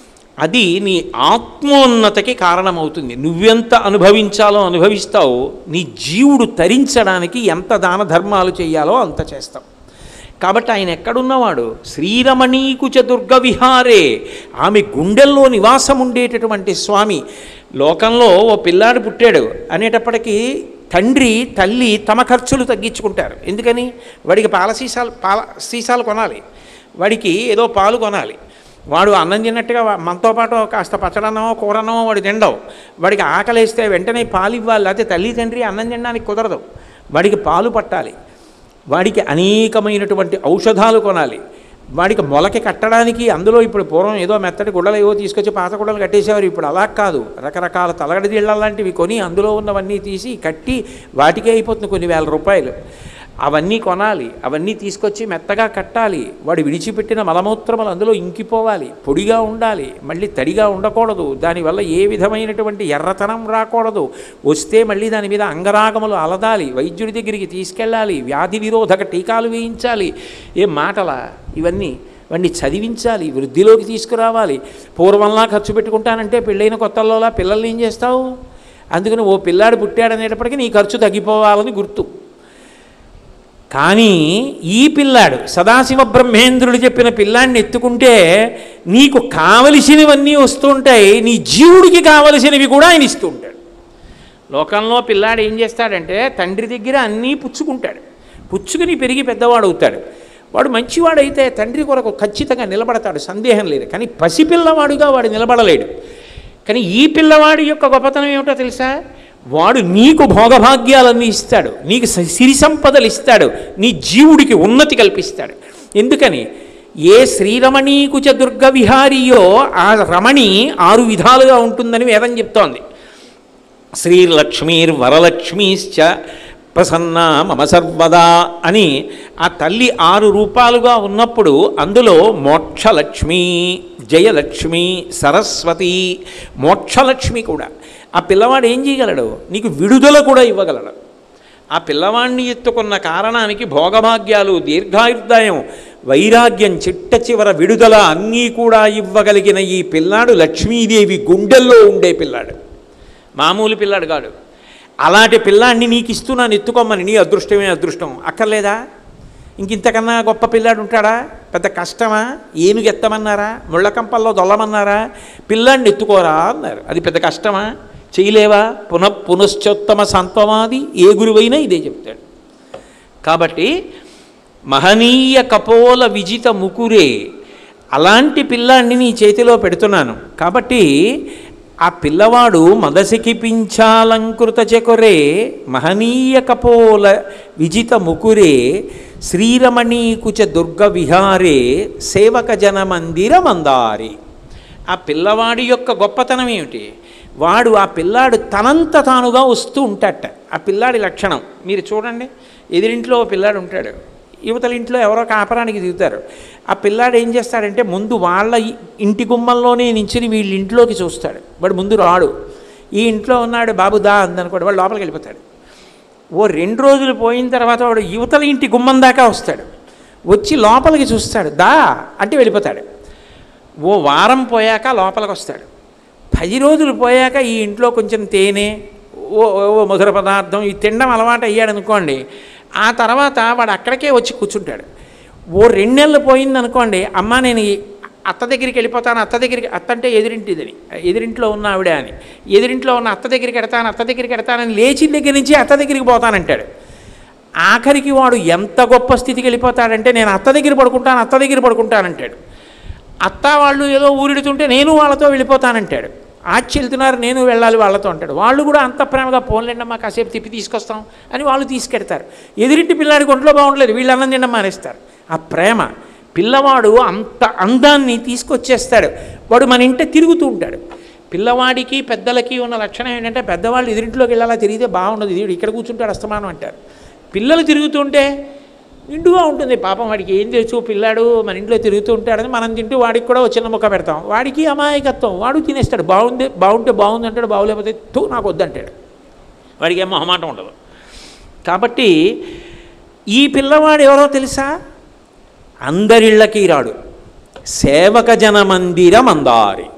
అది నీ ఆత్మోన్నతకి కారణమవుతుంది నువ్వెంత అనుభవించాలో అనుభవిస్తావు నీ జీవుడు తరించడానికి ఎంత దాన ధర్మాలు చేయాలో అంత చేస్తావు కాబట్టి ఆయన ఎక్కడున్నవాడు శ్రీరమణీకు చదుర్గ విహారే ఆమె గుండెల్లో నివాసం ఉండేటటువంటి స్వామి లోకంలో ఓ పిల్లాడు పుట్టాడు అనేటప్పటికీ తండ్రి తల్లి తమ ఖర్చులు తగ్గించుకుంటారు ఎందుకని వాడికి పాల సీసాలు పాల సీసాలు కొనాలి వాడికి ఏదో పాలు కొనాలి వాడు అన్నం తిన్నట్టుగా వా- మనతో పాటు కాస్త పచ్చడన్నమో కూరన్నమో వాడు తినడవు వాడికి ఆకలేస్తే వెంటనే పాలు ఇవ్వాలి లేకపోతే తల్లి తండ్రి అన్నం తినడానికి కుదరదు వాడికి పాలు పట్టాలి వాడికి అనేకమైనటువంటి ఔషధాలు కొనాలి వాడికి మొలకి కట్టడానికి అందులో ఇప్పుడు పూర్వం ఏదో మెత్తటి గుడ్డలు ఏవో తీసుకొచ్చి పాత గుడ్డలు కట్టేసేవారు ఇప్పుడు అలా కాదు రకరకాల తలగడి నీళ్ళ లాంటివి కొని అందులో ఉన్నవన్నీ తీసి కట్టి వాటికే అయిపోతుంది కొన్ని వేల రూపాయలు అవన్నీ కొనాలి అవన్నీ తీసుకొచ్చి మెత్తగా కట్టాలి వాడు విడిచిపెట్టిన మలమూత్రములు అందులో ఇంకిపోవాలి పొడిగా ఉండాలి మళ్ళీ తడిగా ఉండకూడదు దానివల్ల ఏ విధమైనటువంటి ఎర్రతనం రాకూడదు వస్తే మళ్ళీ దాని మీద అంగరాగములు అలదాలి వైద్యుడి దగ్గరికి తీసుకెళ్ళాలి వ్యాధి నిరోధక టీకాలు వేయించాలి ఏం మాటలా ఇవన్నీ వాడిని చదివించాలి వృద్ధిలోకి తీసుకురావాలి పూర్వంలా ఖర్చు పెట్టుకుంటానంటే పెళ్ళైన కొత్తల్లోలా పిల్లల్ని ఏం చేస్తావు అందుకని ఓ పిల్లాడు పుట్టాడనేటప్పటికీ నీ ఖర్చు తగ్గిపోవాలని గుర్తు కానీ ఈ పిల్లాడు సదాశివ బ్రహ్మేంద్రుడు చెప్పిన పిల్లాడిని ఎత్తుకుంటే నీకు కావలసినవన్నీ వస్తుంటాయి నీ జీవుడికి కావలసినవి కూడా ఆయన ఇస్తూ ఉంటాడు లోకంలో పిల్లాడు ఏం చేస్తాడంటే తండ్రి దగ్గర అన్నీ పుచ్చుకుంటాడు పుచ్చుకుని పెరిగి పెద్దవాడు అవుతాడు వాడు మంచివాడైతే తండ్రి కొరకు ఖచ్చితంగా నిలబడతాడు సందేహం లేదు కానీ పసిపిల్లవాడుగా వాడు నిలబడలేడు కానీ ఈ పిల్లవాడి యొక్క గొప్పతనం ఏమిటో తెలుసా వాడు నీకు భోగభాగ్యాలన్నీ ఇస్తాడు నీకు స- సిరి సంపదలు ఇస్తాడు నీ జీవుడికి ఉన్నతి కల్పిస్తాడు ఎందుకని ఏ శ్రీరమణీకు చ దుర్గ విహారియో ఆ రమణి ఆరు విధాలుగా ఉంటుందని వేదం చెప్తోంది శ్రీలక్ష్మీర్వరలక్ష్మీశ్చ ప్రసన్న మమ సర్వదా అని ఆ తల్లి ఆరు రూపాలుగా ఉన్నప్పుడు అందులో మోక్షలక్ష్మి జయలక్ష్మి సరస్వతి మోక్షలక్ష్మి కూడా ఆ పిల్లవాడు ఏం చేయగలడు నీకు విడుదల కూడా ఇవ్వగలడు ఆ పిల్లవాణ్ణి ఎత్తుకున్న కారణానికి భోగభాగ్యాలు దీర్ఘాయుర్దాయం వైరాగ్యం చిట్ట చివర విడుదల అన్నీ కూడా ఇవ్వగలిగిన ఈ పిల్లాడు లక్ష్మీదేవి గుండెల్లో ఉండే పిల్లాడు మామూలు పిల్లాడు కాడు అలాంటి పిల్లాడిని నీకు ఇస్తున్నాను ఎత్తుకోమని నీ అదృష్టమే అదృష్టం అక్కర్లేదా ఇంక ఇంతకన్నా గొప్ప పిల్లాడు ఉంటాడా పెద్ద కష్టమా ఏనుగు ఎత్తమన్నారా ముళ్ళకంపల్లో దొల్లమన్నారా పిల్లాడిని ఎత్తుకోరా అన్నారు అది పెద్ద కష్టమా చేయలేవా పునః పునశ్చోత్తమ సంత్వమాది ఏ గురువైనా ఇదే చెప్తాడు కాబట్టి మహనీయ కపోల విజిత ముకురే అలాంటి పిల్లాడిని నీ చేతిలో పెడుతున్నాను కాబట్టి ఆ పిల్లవాడు మదసికి పింఛాలంకృత చకొరే మహనీయ కపోల విజిత ముకురే శ్రీరమణీకుచ దుర్గ విహారే సేవక జన మందిర మందారి ఆ పిల్లవాడి యొక్క గొప్పతనం ఏమిటి వాడు ఆ పిల్లాడు తనంత తానుగా వస్తూ ఉంటాట ఆ పిల్లాడి లక్షణం మీరు చూడండి ఎదిరింట్లో ఓ పిల్లాడు ఉంటాడు యువతల ఇంట్లో ఎవరో కాపరానికి దిగుతారు ఆ పిల్లాడు ఏం చేస్తాడంటే ముందు వాళ్ళ ఇ- ఇంటి గుమ్మంలోనే నించుని వీళ్ళ ఇంట్లోకి చూస్తాడు వాడు ముందు రాడు ఈ ఇంట్లో ఉన్నాడు బాబు దా అందనుకోడు వాడు లోపలికి వెళ్ళిపోతాడు ఓ రెండు రోజులు పోయిన తర్వాత వాడు యువతల ఇంటి గుమ్మం దాకా వస్తాడు వచ్చి లోపలికి చూస్తాడు దా అంటే వెళ్ళిపోతాడు ఓ వారం పోయాక లోపలికి వస్తాడు పది రోజులు పోయాక ఈ ఇంట్లో కొంచెం తేనె ఓ ఓ మధుర పదార్థం ఈ తినడం అలవాటు అయ్యాడు అనుకోండి ఆ తర్వాత వాడు అక్కడికే వచ్చి కూర్చుంటాడు ఓ రెండు నెలలు పోయింది అనుకోండి అమ్మ నేను ఈ అత్త దగ్గరికి వెళ్ళిపోతాను అత్త దగ్గరికి అత్త అంటే ఎదిరింటిదని ఎదిరింట్లో ఉన్న ఆవిడ అని ఎదిరింట్లో ఉన్న అత్త దగ్గరికి ఎడతాను అత్త దగ్గరికి ఎడతానని లేచిన దగ్గర నుంచి అత్త దగ్గరికి పోతానంటాడు ఆఖరికి వాడు ఎంత గొప్ప స్థితికి వెళ్ళిపోతాడంటే నేను అత్త దగ్గర పడుకుంటాను అత్త దగ్గర పడుకుంటానంటాడు అత్త వాళ్ళు ఏదో ఊరిడుతుంటే నేను వాళ్ళతో వెళ్ళిపోతానంటాడు ఆచి వెళ్తున్నారు నేను వెళ్ళాలి వాళ్ళతో అంటాడు వాళ్ళు కూడా అంత ప్రేమగా పోన్లేండమ్మా కాసేపు తిప్పి తీసుకొస్తాం అని వాళ్ళు తీసుకెడతారు ఎదురింటి పిల్లాడికి ఒంట్లో బాగుండలేదు వీళ్ళు అన్నం తినడం మానేస్తారు ఆ ప్రేమ పిల్లవాడు అంత అందాన్ని తీసుకొచ్చేస్తాడు వాడు మన ఇంట తిరుగుతూ ఉంటాడు పిల్లవాడికి పెద్దలకి ఉన్న లక్షణం ఏంటంటే పెద్దవాళ్ళు ఎదురింట్లోకి వెళ్ళాలా తిరిగితే బాగుండదు ఇది ఇక్కడ కూర్చుంటాడు అస్తమానం అంటారు పిల్లలు తిరుగుతుంటే నిండుగా ఉంటుంది పాపం వాడికి ఏం తెలుసు పిల్లాడు మన ఇంట్లో తిరుగుతూ ఉంటాడని మనం తింటూ వాడికి కూడా ఒక చిన్న ముక్క పెడతాం వాడికి అమాయకత్వం వాడు తినేస్తాడు బాగుంది బాగుంటే బాగుంది అంటాడు బాగులేకపోతే తూ నాకు వద్దంటాడు వాడికి ఏం మొహమాటం ఉండదు కాబట్టి ఈ పిల్లవాడు ఎవరో తెలుసా అందరిళ్ళకి రాడు సేవక జన మందిర మందారి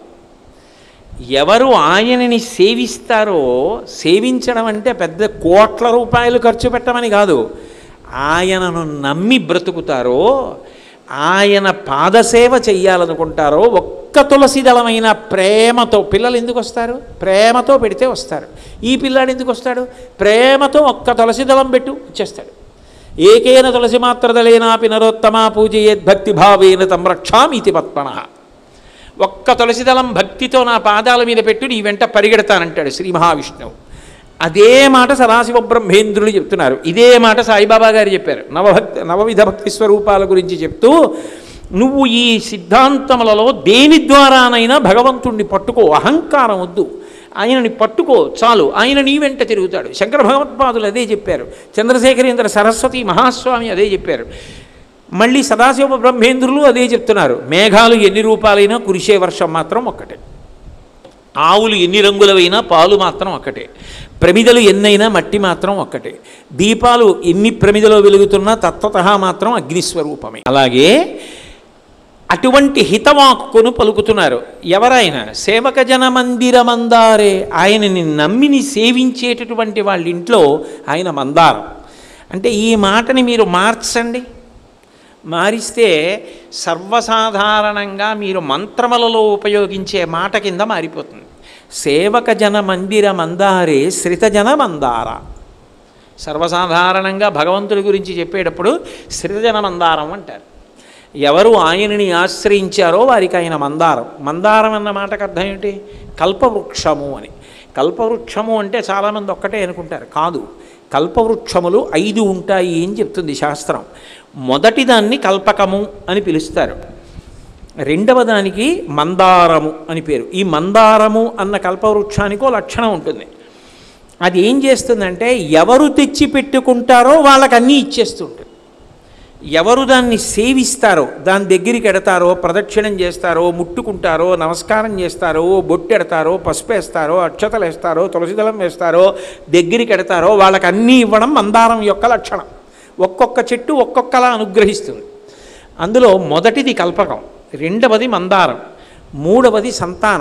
ఎవరు ఆయనని సేవిస్తారో సేవించడం అంటే పెద్ద కోట్ల రూపాయలు ఖర్చు పెట్టమని కాదు ఆయనను నమ్మి బ్రతుకుతారో ఆయన పాదసేవ చెయ్యాలనుకుంటారో ఒక్క తులసి దళమైన ప్రేమతో పిల్లలు ఎందుకు వస్తారు ప్రేమతో పెడితే వస్తారు ఈ పిల్లాడు ఎందుకు వస్తాడు ప్రేమతో ఒక్క తులసి దళం పెట్టు వచ్చేస్తాడు ఏకేన తులసి మాత్రదలేనాపి నరోత్తమా పూజయేద్భక్తి భావేన తం రక్షామీతి పత్మన ఒక్క తులసిదళం భక్తితో నా పాదాల మీద పెట్టు నీ వెంట పరిగెడతానంటాడు శ్రీ మహావిష్ణువు అదే మాట సదాశివ బ్రహ్మేంద్రులు చెప్తున్నారు ఇదే మాట సాయిబాబా గారు చెప్పారు నవభక్తి నవవిధ భక్తి స్వరూపాల గురించి చెప్తూ నువ్వు ఈ సిద్ధాంతములలో దేని ద్వారానైనా భగవంతుణ్ణి పట్టుకో అహంకారం వద్దు ఆయనని పట్టుకో చాలు ఆయన నీ వెంట తిరుగుతాడు శంకర భగవత్పాదులు అదే చెప్పారు చంద్రశేఖరేంద్ర సరస్వతి మహాస్వామి అదే చెప్పారు మళ్ళీ సదాశివ బ్రహ్మేంద్రులు అదే చెప్తున్నారు మేఘాలు ఎన్ని రూపాలైనా కురిసే వర్షం మాత్రం ఒక్కటే ఆవులు ఎన్ని రంగులవైనా పాలు మాత్రం ఒక్కటే ప్రమిదలు ఎన్నైనా మట్టి మాత్రం ఒక్కటే దీపాలు ఎన్ని ప్రమిదలో వెలుగుతున్నా తత్వత మాత్రం అగ్నిస్వరూపమే అలాగే అటువంటి హితవాక్కును పలుకుతున్నారు ఎవరైనా సేవక జన మందిర మందారే ఆయనని నమ్మిని సేవించేటటువంటి వాళ్ళ ఇంట్లో ఆయన మందారం అంటే ఈ మాటని మీరు మార్చండి మారిస్తే సర్వసాధారణంగా మీరు మంత్రములలో ఉపయోగించే మాట కింద మారిపోతుంది సేవక జన మందిర మందారే శ్రితజన మందార సర్వసాధారణంగా భగవంతుడి గురించి చెప్పేటప్పుడు శ్రితజన మందారం అంటారు ఎవరు ఆయనని ఆశ్రయించారో వారికి ఆయన మందారం మందారం అన్న మాటకు అర్థం ఏంటి కల్పవృక్షము అని కల్పవృక్షము అంటే చాలామంది ఒక్కటే అనుకుంటారు కాదు కల్పవృక్షములు ఐదు ఉంటాయి అని చెప్తుంది శాస్త్రం మొదటి దాన్ని కల్పకము అని పిలుస్తారు రెండవ దానికి మందారము అని పేరు ఈ మందారము అన్న కల్పవృక్షానికి ఓ లక్షణం ఉంటుంది అది ఏం చేస్తుందంటే ఎవరు తెచ్చి పెట్టుకుంటారో వాళ్ళకి అన్నీ ఇచ్చేస్తుంటుంది ఎవరు దాన్ని సేవిస్తారో దాని దగ్గరికి ఎడతారో ప్రదక్షిణం చేస్తారో ముట్టుకుంటారో నమస్కారం చేస్తారో బొట్టెడతారో పసుపు వేస్తారో అక్షతలు వేస్తారో తులసిదళం వేస్తారో దగ్గరికి ఎడతారో వాళ్ళకి అన్నీ ఇవ్వడం మందారం యొక్క లక్షణం ఒక్కొక్క చెట్టు ఒక్కొక్కలా అనుగ్రహిస్తుంది అందులో మొదటిది కల్పకం రెండవది మందారం మూడవది సంతానం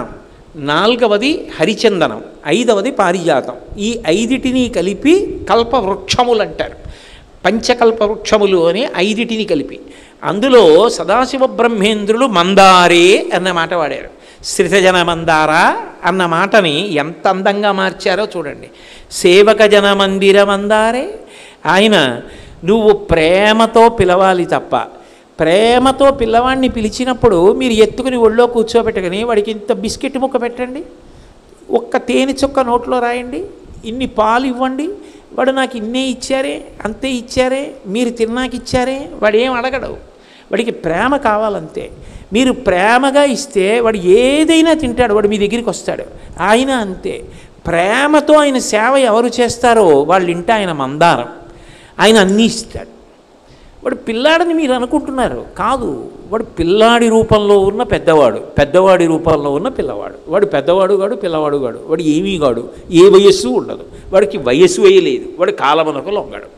నాలుగవది హరిచందనం ఐదవది పారిజాతం ఈ ఐదిటిని కలిపి కల్పవృక్షములు అంటారు పంచకల్ప వృక్షములు అని ఐదిటిని కలిపి అందులో సదాశివ బ్రహ్మేంద్రులు మందారే అన్న మాట వాడారు శ్రితజన మందార అన్న మాటని ఎంత అందంగా మార్చారో చూడండి సేవక జన మందిర మందారే ఆయన నువ్వు ప్రేమతో పిలవాలి తప్ప ప్రేమతో పిల్లవాడిని పిలిచినప్పుడు మీరు ఎత్తుకుని ఒళ్ళో కూర్చోబెట్టుకుని వాడికి ఇంత బిస్కెట్ ముక్క పెట్టండి ఒక్క తేనె చుక్క నోట్లో రాయండి ఇన్ని పాలు ఇవ్వండి వాడు నాకు ఇన్నే ఇచ్చారే అంతే ఇచ్చారే మీరు తిన్నాక ఇచ్చారే వాడు ఏం అడగడు వాడికి ప్రేమ కావాలంతే మీరు ప్రేమగా ఇస్తే వాడు ఏదైనా తింటాడు వాడు మీ దగ్గరికి వస్తాడు ఆయన అంతే ప్రేమతో ఆయన సేవ ఎవరు చేస్తారో వాళ్ళు ఇంట ఆయన మందారం ఆయన అన్నీ ఇస్తాడు వాడు పిల్లాడని మీరు అనుకుంటున్నారు కాదు వాడు పిల్లాడి రూపంలో ఉన్న పెద్దవాడు పెద్దవాడి రూపంలో ఉన్న పిల్లవాడు వాడు పెద్దవాడు గాడు పిల్లవాడు గాడు వాడు ఏమీ గాడు ఏ వయస్సు ఉండదు వాడికి వయస్సు వేయలేదు వాడు కాలమునకు లొంగడు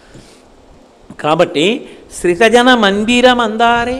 కాబట్టి శ్రితజన మందిరం అందారే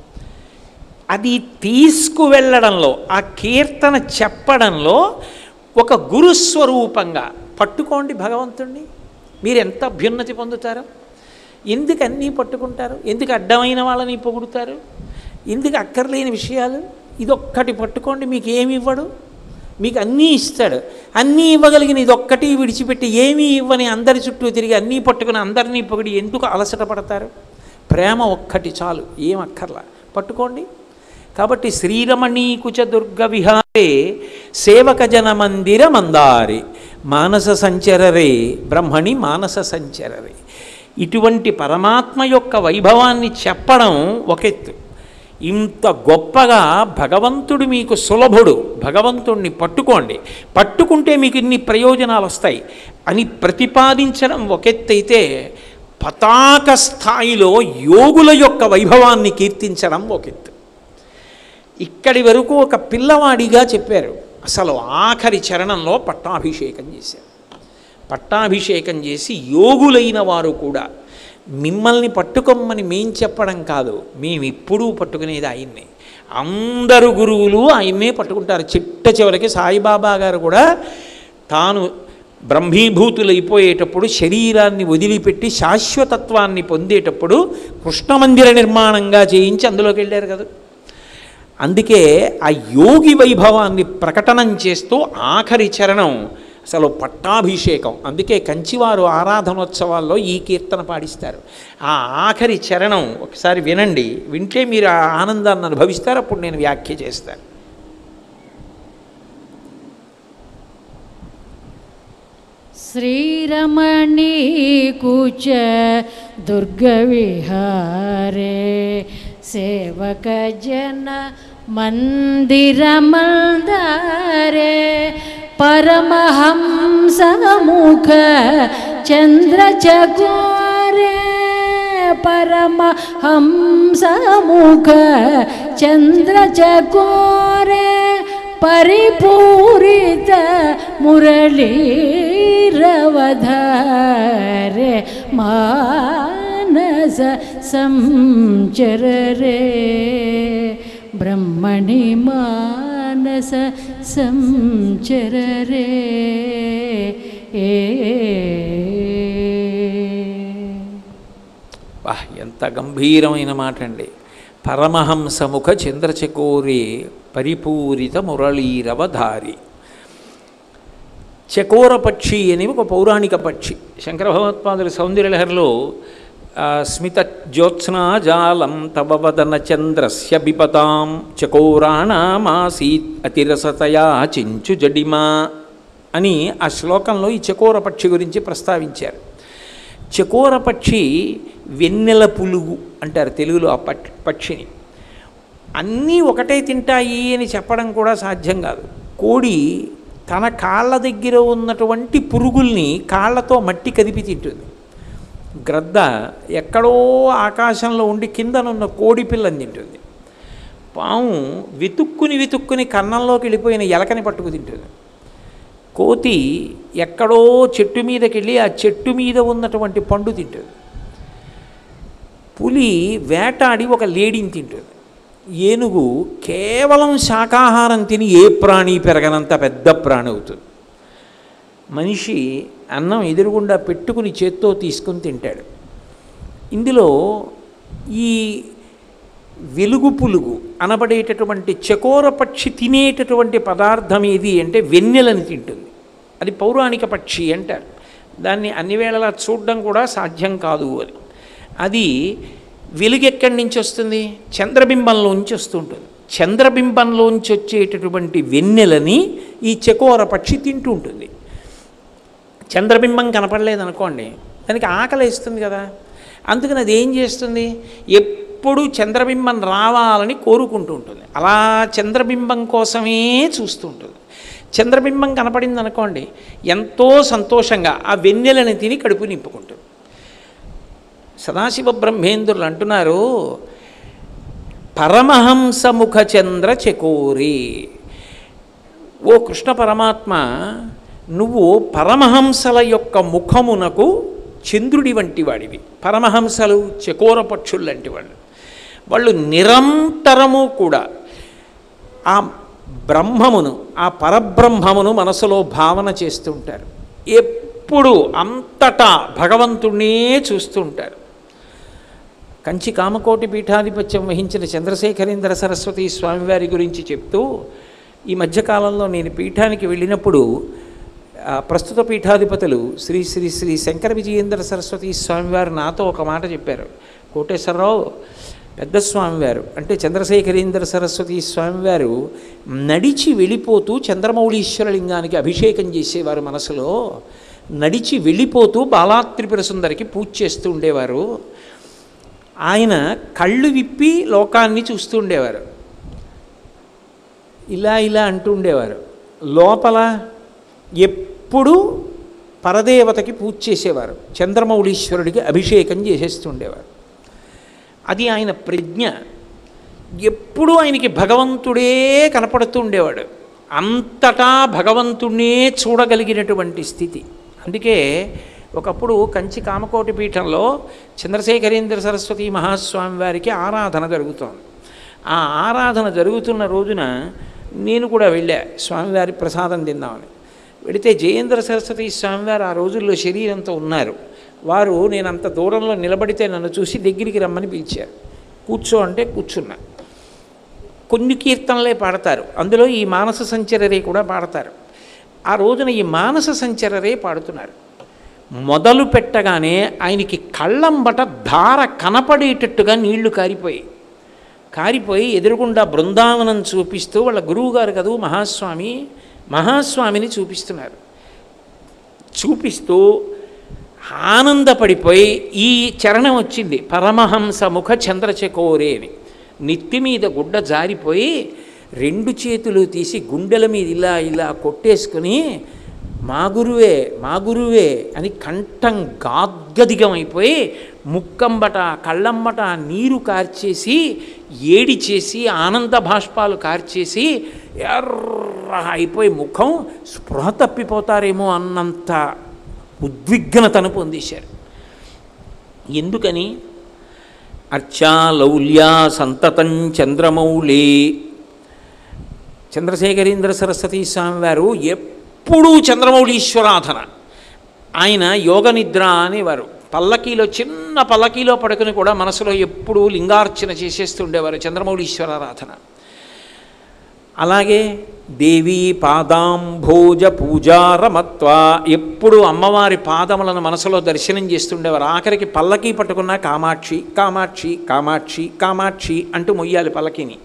అది తీసుకువెళ్ళడంలో ఆ కీర్తన చెప్పడంలో ఒక గురుస్వరూపంగా పట్టుకోండి భగవంతుణ్ణి మీరు ఎంత అభ్యున్నతి పొందుతారో ఎందుకు అన్నీ పట్టుకుంటారు ఎందుకు అడ్డమైన వాళ్ళని పొగుడుతారు ఎందుకు అక్కర్లేని విషయాలు ఇదొక్కటి పట్టుకోండి మీకు ఏమి ఇవ్వడు మీకు అన్నీ ఇస్తాడు అన్నీ ఇవ్వగలిగిన ఇదొక్కటి విడిచిపెట్టి ఏమీ ఇవ్వని అందరి చుట్టూ తిరిగి అన్నీ పట్టుకుని అందరినీ పొగిడి ఎందుకు అలసట పడతారు ప్రేమ ఒక్కటి చాలు ఏం అక్కర్లా పట్టుకోండి కాబట్టి శ్రీరమణీ కుచ దుర్గ విహారే సేవక జన మందిర మందారే మానస సంచరరే బ్రహ్మణి మానస సంచరరే ఇటువంటి పరమాత్మ యొక్క వైభవాన్ని చెప్పడం ఒక ఎత్తు ఇంత గొప్పగా భగవంతుడు మీకు సులభుడు భగవంతుణ్ణి పట్టుకోండి పట్టుకుంటే మీకు ఇన్ని ప్రయోజనాలు వస్తాయి అని ప్రతిపాదించడం ఒక ఎత్తు అయితే పతాక స్థాయిలో యోగుల యొక్క వైభవాన్ని కీర్తించడం ఒక ఎత్తు ఇక్కడి వరకు ఒక పిల్లవాడిగా చెప్పారు అసలు ఆఖరి చరణంలో పట్టాభిషేకం చేశారు పట్టాభిషేకం చేసి యోగులైన వారు కూడా మిమ్మల్ని పట్టుకోమని మేం చెప్పడం కాదు మేము ఎప్పుడూ పట్టుకునేది ఆయన్నే అందరు గురువులు ఆయన్నే పట్టుకుంటారు చిట్ట చివరికి సాయిబాబా గారు కూడా తాను బ్రహ్మీభూతులైపోయేటప్పుడు శరీరాన్ని వదిలిపెట్టి శాశ్వతత్వాన్ని పొందేటప్పుడు కృష్ణమందిర నిర్మాణంగా చేయించి అందులోకి వెళ్ళారు కదా అందుకే ఆ యోగి వైభవాన్ని ప్రకటనం చేస్తూ ఆఖరి చరణం అసలు పట్టాభిషేకం అందుకే కంచివారు ఆరాధనోత్సవాల్లో ఈ కీర్తన పాడిస్తారు ఆ ఆఖరి చరణం ఒకసారి వినండి వింటే మీరు ఆ ఆనందాన్ని అనుభవిస్తారు అప్పుడు నేను వ్యాఖ్య చేస్తాను श्रीरमणी कुच दुर्गविहारे सेवकजन मन्दिरमन्दारे परमहंसमुख चन्द्रचकोरे परमहंसमुख चन्द्रचकोरे परिपूरित मुरलीरवधारे मानस संचररे ब्रह्मणि मानस संचररे ఏ వాహ్ ఎంత గంభీరమైన మాట అండి పరమహంసముఖ చంద్రచకోరే పరిపూరిత మురళీరవధారి చకోర పక్షి అని ఒక పౌరాణిక పక్షి శంకర భగవత్పాదుల సౌందర్యలహరిలో ఆ, స్మిత జ్యోత్స్నాజాలం తవ వదన చంద్రస్య బిపతాం చకోరాణమాసీత్ అతిరసతయా చించు జడిమా అని ఆ శ్లోకంలో ఈ చకోర పక్షి గురించి ప్రస్తావించారు చకోర పక్షి వెన్నెల పులుగు అంటారు తెలుగులో ఆ పట్ పక్షిని అన్నీ ఒకటే తింటాయి అని చెప్పడం కూడా సాధ్యం కాదు కోడి తన కాళ్ళ దగ్గర ఉన్నటువంటి పురుగుల్ని కాళ్ళతో మట్టి కదిపి తింటుంది గ్రద్ద ఎక్కడో ఆకాశంలో ఉండి కిందనున్న కోడి పిల్లని తింటుంది పాము వెతుక్కుని వెతుక్కుని కన్నంలోకి వెళ్ళిపోయిన ఎలకని పట్టుకు తింటుంది కోతి ఎక్కడో చెట్టు మీదకి వెళ్ళి ఆ చెట్టు మీద ఉన్నటువంటి పండు తింటుంది పులి వేటాడి ఒక లేడీని తింటుంది ఏనుగు కేవలం శాకాహారం తిని ఏ ప్రాణి పెరగనంత పెద్ద ప్రాణి అవుతుంది మనిషి అన్నం ఎదురుగుండా పెట్టుకుని చేత్తో తీసుకుని తింటాడు ఇందులో ఈ వెలుగు పులుగు అనబడేటటువంటి చకోర పక్షి తినేటటువంటి పదార్థం ఏది అంటే వెన్నెలని తింటుంది అది పౌరాణిక పక్షి అంటారు దాన్ని అన్ని వేళలా చూడడం కూడా సాధ్యం కాదు అని అది వెలుగు ఎక్కడి నుంచి వస్తుంది చంద్రబింబంలోంచి వస్తుంటుంది చంద్రబింబంలోంచి వచ్చేటటువంటి వెన్నెలని ఈ చకోర పక్షి తింటూ ఉంటుంది చంద్రబింబం కనపడలేదనుకోండి దానికి ఆకలి వేస్తుంది కదా అందుకని అది ఏం చేస్తుంది ఎప్పుడు చంద్రబింబం రావాలని కోరుకుంటూ ఉంటుంది అలా చంద్రబింబం కోసమే చూస్తూ ఉంటుంది చంద్రబింబం కనపడింది అనుకోండి ఎంతో సంతోషంగా ఆ వెన్నెలని తిని కడుపు నింపుకుంటుంది సదాశివ బ్రహ్మేంద్రులు అంటున్నారు పరమహంసముఖ చంద్ర చకోరి ఓ కృష్ణ పరమాత్మ నువ్వు పరమహంసల యొక్క ముఖమునకు చంద్రుడి వంటి వాడివి పరమహంసలు చకోర పక్షులు లాంటి వాళ్ళు వాళ్ళు నిరంతరము కూడా ఆ బ్రహ్మమును ఆ పరబ్రహ్మమును మనసులో భావన చేస్తుంటారు ఎప్పుడు అంతటా భగవంతుణ్ణే చూస్తుంటారు కంచి కామకోటి పీఠాధిపత్యం వహించిన చంద్రశేఖరేంద్ర సరస్వతి స్వామివారి గురించి చెప్తూ ఈ మధ్యకాలంలో నేను పీఠానికి వెళ్ళినప్పుడు ఆ, ప్రస్తుత పీఠాధిపతులు శ్రీ శ్రీ శ్రీ శంకర విజయేంద్ర సరస్వతి స్వామివారు నాతో ఒక మాట చెప్పారు కోటేశ్వరరావు పెద్ద స్వామివారు అంటే చంద్రశేఖరేంద్ర సరస్వతి స్వామివారు నడిచి వెళ్ళిపోతూ చంద్రమౌళీశ్వర లింగానికి అభిషేకం చేసేవారు మనసులో నడిచి వెళ్ళిపోతూ బాలాత్రిపుర సుందరికి పూజ చేస్తూ ఉండేవారు ఆయన కళ్ళు విప్పి లోకాన్ని చూస్తూ ఉండేవారు ఇలా ఇలా అంటూ ఉండేవారు లోపల ఎప్పుడూ పరదేవతకి పూజ చేసేవారు చంద్రమౌళీశ్వరుడికి అభిషేకం చేసేస్తుండేవారు అది ఆయన ప్రజ్ఞ ఎప్పుడూ ఆయనకి భగవంతుడే కనపడుతూ ఉండేవాడు అంతటా భగవంతుణ్ణే చూడగలిగినటువంటి స్థితి అందుకే ఒకప్పుడు కంచి కామకోటి పీఠంలో చంద్రశేఖరేంద్ర సరస్వతి మహాస్వామి వారికి ఆరాధన జరుగుతోంది ఆ ఆరాధన జరుగుతున్న రోజున నేను కూడా వెళ్ళా స్వామివారి ప్రసాదం తిందామని వెళితే జయేంద్ర సరస్వతి స్వామివారు ఆ రోజుల్లో శరీరంతో ఉన్నారు వారు నేను అంత దూరంలో నిలబడితే నన్ను చూసి దగ్గరికి రమ్మని పిలిచారు కూర్చో అంటే కూర్చున్నా కొన్ని కీర్తనలే పాడతారు అందులో ఈ మానస సంచరరే కూడా పాడతారు ఆ రోజున ఈ మానస సంచరరే పాడుతున్నారు మొదలు పెట్టగానే ఆయనకి కళ్ళంబట ధార కనపడేటట్టుగా నీళ్లు కారిపోయి కారిపోయి ఎదురుగుండా బృందావనం చూపిస్తూ వాళ్ళ గురువుగారు కదూ మహాస్వామి మహాస్వామిని చూపిస్తున్నారు చూపిస్తూ ఆనందపడిపోయి ఈ చరణం వచ్చింది పరమహంస ముఖ చంద్రచకోరే అని నెత్తి మీద గుడ్డ జారిపోయి రెండు చేతులు తీసి గుండెల మీద ఇలా ఇలా కొట్టేసుకుని మా గురువే మా గురువే అని కంఠం గాద్గదిగమైపోయి ముక్కంబట కళ్ళమ్మట నీరు కార్చేసి ఏడి చేసి ఆనంద భాష్పాలు కార్చేసి ఎర్ర అయిపోయి ముఖం స్పృహ తప్పిపోతారేమో అన్నంత ఉద్విగ్నతను పొందేశారు ఎందుకని అర్చాలౌల్యా సంతతం చంద్రమౌళి చంద్రశేఖరేంద్ర సరస్వతి స్వామి వారు ఎప్పుడూ చంద్రమౌళీశ్వరాధన ఆయన యోగ నిద్ర అనేవారు పల్లకీలో చిన్న పల్లకీలో పడుకుని కూడా మనసులో ఎప్పుడూ లింగార్చన చేసేస్తుండేవారు చంద్రమౌళీశ్వరారాధన అలాగే దేవీ పాదాంభోజ పూజారమత్వ ఎప్పుడు అమ్మవారి పాదములను మనసులో దర్శనం చేస్తుండేవారు ఆఖరికి పల్లకీ పట్టుకున్న కామాక్షి కామాక్షి కామాక్షి కామాక్షి అంటూ మొయ్యాలి పల్లకీని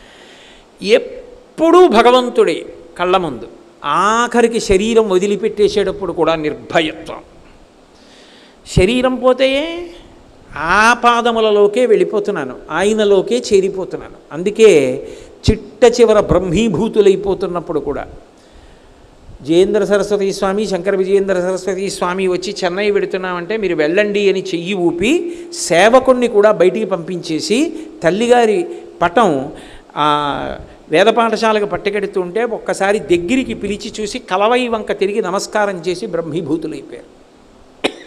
ఎప్పుడూ భగవంతుడే కళ్ళ ముందు ఆఖరికి శరీరం వదిలిపెట్టేసేటప్పుడు కూడా నిర్భయత్వం శరీరం పోతే ఆ పాదములలోకే వెళ్ళిపోతున్నాను ఆయనలోకే చేరిపోతున్నాను అందుకే చిట్ట చివర బ్రహ్మీభూతులైపోతున్నప్పుడు కూడా జయేంద్ర సరస్వతి స్వామి శంకర విజయేంద్ర సరస్వతి స్వామి వచ్చి చెన్నై వెడుతున్నామంటే మీరు వెళ్ళండి అని చెయ్యి ఊపి సేవకుణ్ణి కూడా బయటికి పంపించేసి తల్లిగారి పటం ఆ వేద పాఠశాలకు పట్టుకెడుతుంటే ఒక్కసారి దగ్గరికి పిలిచి చూసి కలవై వంక తిరిగి నమస్కారం చేసి బ్రహ్మీభూతులైపోయారు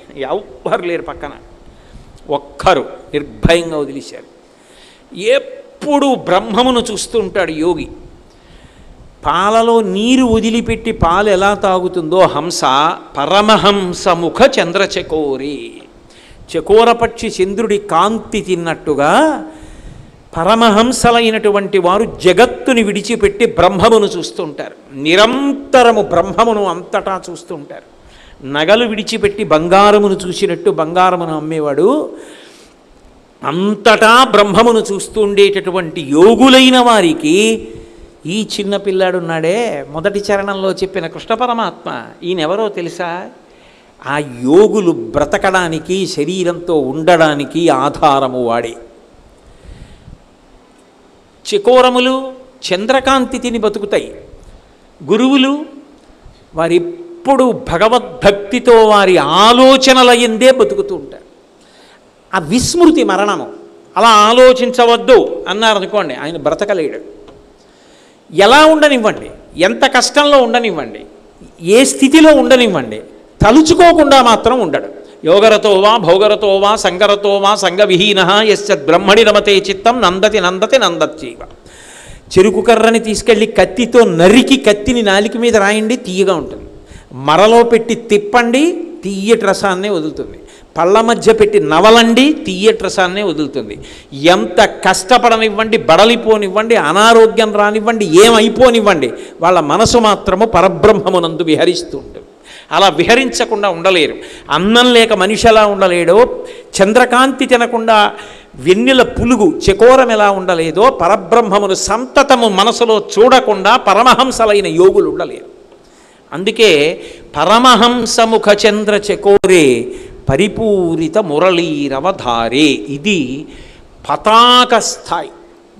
ఎవ్వరు లేరు పక్కన ఒక్కరు నిర్భయంగా వదిలేశారు ఎప్పుడు బ్రహ్మమును చూస్తూ ఉంటాడు యోగి పాలలో నీరు వదిలిపెట్టి పాలు ఎలా తాగుతుందో హంస పరమహంస ముఖ చంద్రచకోరి చకోరపక్షి చంద్రుడి కాంతి తిన్నట్టుగా పరమహంసలైనటువంటి వారు జగత్తుని విడిచిపెట్టి బ్రహ్మమును చూస్తుంటారు నిరంతరము బ్రహ్మమును అంతటా చూస్తుంటారు నగలు విడిచిపెట్టి బంగారమును చూసినట్టు బంగారమును అమ్మేవాడు అంతటా బ్రహ్మమును చూస్తూ ఉండేటటువంటి యోగులైన వారికి ఈ చిన్న పిల్లాడున్నాడే మొదటి చరణంలో చెప్పిన కృష్ణ పరమాత్మ ఈయనెవరో తెలుసా ఆ యోగులు బ్రతకడానికి శరీరంతో ఉండడానికి ఆధారము వాడే చికోరములు చంద్రకాంతి తిని బతుకుతాయి గురువులు వారెప్పుడు భగవద్భక్తితో వారి ఆలోచనల ఎందే బతుకుతూ ఉంటారు ఆ విస్మృతి మరణము అలా ఆలోచించవద్దు అన్నారనుకోండి ఆయన బ్రతకలేడు ఎలా ఉండనివ్వండి ఎంత కష్టంలో ఉండనివ్వండి ఏ స్థితిలో ఉండనివ్వండి తలుచుకోకుండా మాత్రం ఉండడు యోగరతో వా భోగరతో వా సంగరతో వా సంగవిహీన యశ్చత్ బ్రహ్మణి రమతే చిత్తం నందతి నందతి నందత్యైవ చెరుకు కర్రని తీసుకెళ్ళి కత్తితో నరికి కత్తిని నాలిక మీద రాయండి తీయగా ఉంటుంది మరలో పెట్టి తిప్పండి తీయటి రసాన్నే వదులుతుంది పళ్ళ మధ్య పెట్టి నవలండి తీయటి రసాన్నే వదులుతుంది ఎంత కష్టపడనివ్వండి బడలిపోనివ్వండి అనారోగ్యం రానివ్వండి ఏమైపోనివ్వండి వాళ్ళ మనసు మాత్రము పరబ్రహ్మమునందు విహరిస్తూ ఉంటుంది అలా విహరించకుండా ఉండలేరు అన్నం లేక మనిషి ఎలా ఉండలేడో చంద్రకాంతి తినకుండా వెన్నెల పులుగు చకోరం ఎలా ఉండలేదో పరబ్రహ్మమును సంతతము మనసులో చూడకుండా పరమహంసలైన యోగులు ఉండలేరు అందుకే పరమహంసముఖ చంద్ర చకోరే పరిపూరిత మురళీరవధారే ఇది పతాక స్థాయి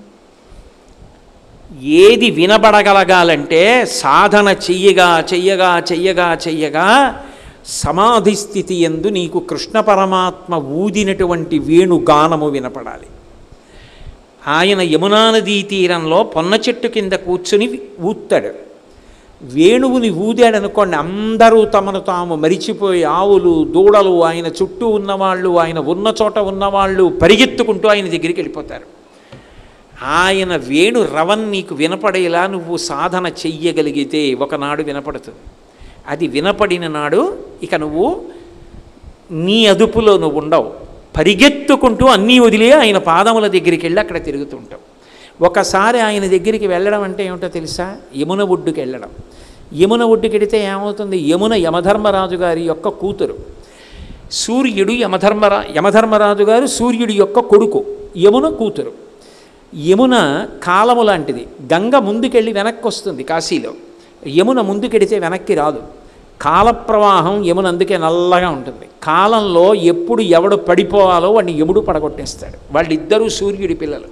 ఏది వినబడగలగాలంటే సాధన చెయ్యగా చెయ్యగా చెయ్యగా చెయ్యగా సమాధి స్థితి ఎందు నీకు కృష్ణ పరమాత్మ ఊదినటువంటి వేణుగానము వినపడాలి ఆయన యమునా నదీ తీరంలో పొన్న చెట్టు కింద కూర్చుని ఊతాడు వేణువుని ఊదాడనుకోండి అందరూ తమను తాము మరిచిపోయి ఆవులు దూడలు ఆయన చుట్టూ ఉన్నవాళ్ళు ఆయన ఉన్న చోట ఉన్నవాళ్ళు పరిగెత్తుకుంటూ ఆయన దగ్గరికి వెళ్ళిపోతారు ఆయన వేణు రవం నీకు వినపడేలా నువ్వు సాధన చెయ్యగలిగితే ఒకనాడు వినపడుతుంది అది వినపడిన నాడు ఇక నువ్వు నీ అదుపులో నువ్వు ఉండవు పరిగెత్తుకుంటూ అన్నీ వదిలే ఆయన పాదముల దగ్గరికి వెళ్ళి అక్కడ తిరుగుతుంటావు ఒకసారి ఆయన దగ్గరికి వెళ్ళడం అంటే ఏమిటో తెలుసా యమున ఒడ్డుకి వెళ్ళడం యమున ఒడ్డుకి వెడితే ఏమవుతుంది యమున యమధర్మరాజు గారి యొక్క కూతురు సూర్యుడు యమధర్మరా యమధర్మరాజు గారు సూర్యుడి యొక్క కొడుకు యమున కూతురు యమున కాలము లాంటిది గంగ ముందుకెళ్ళి వెనక్కి వస్తుంది కాశీలో యమున ముందుకెడితే వెనక్కి రాదు కాలప్రవాహం యమున అందుకే నల్లగా ఉంటుంది కాలంలో ఎప్పుడు ఎవడు పడిపోవాలో వాడిని యముడు పడగొట్టేస్తాడు వాళ్ళిద్దరూ సూర్యుడి పిల్లలు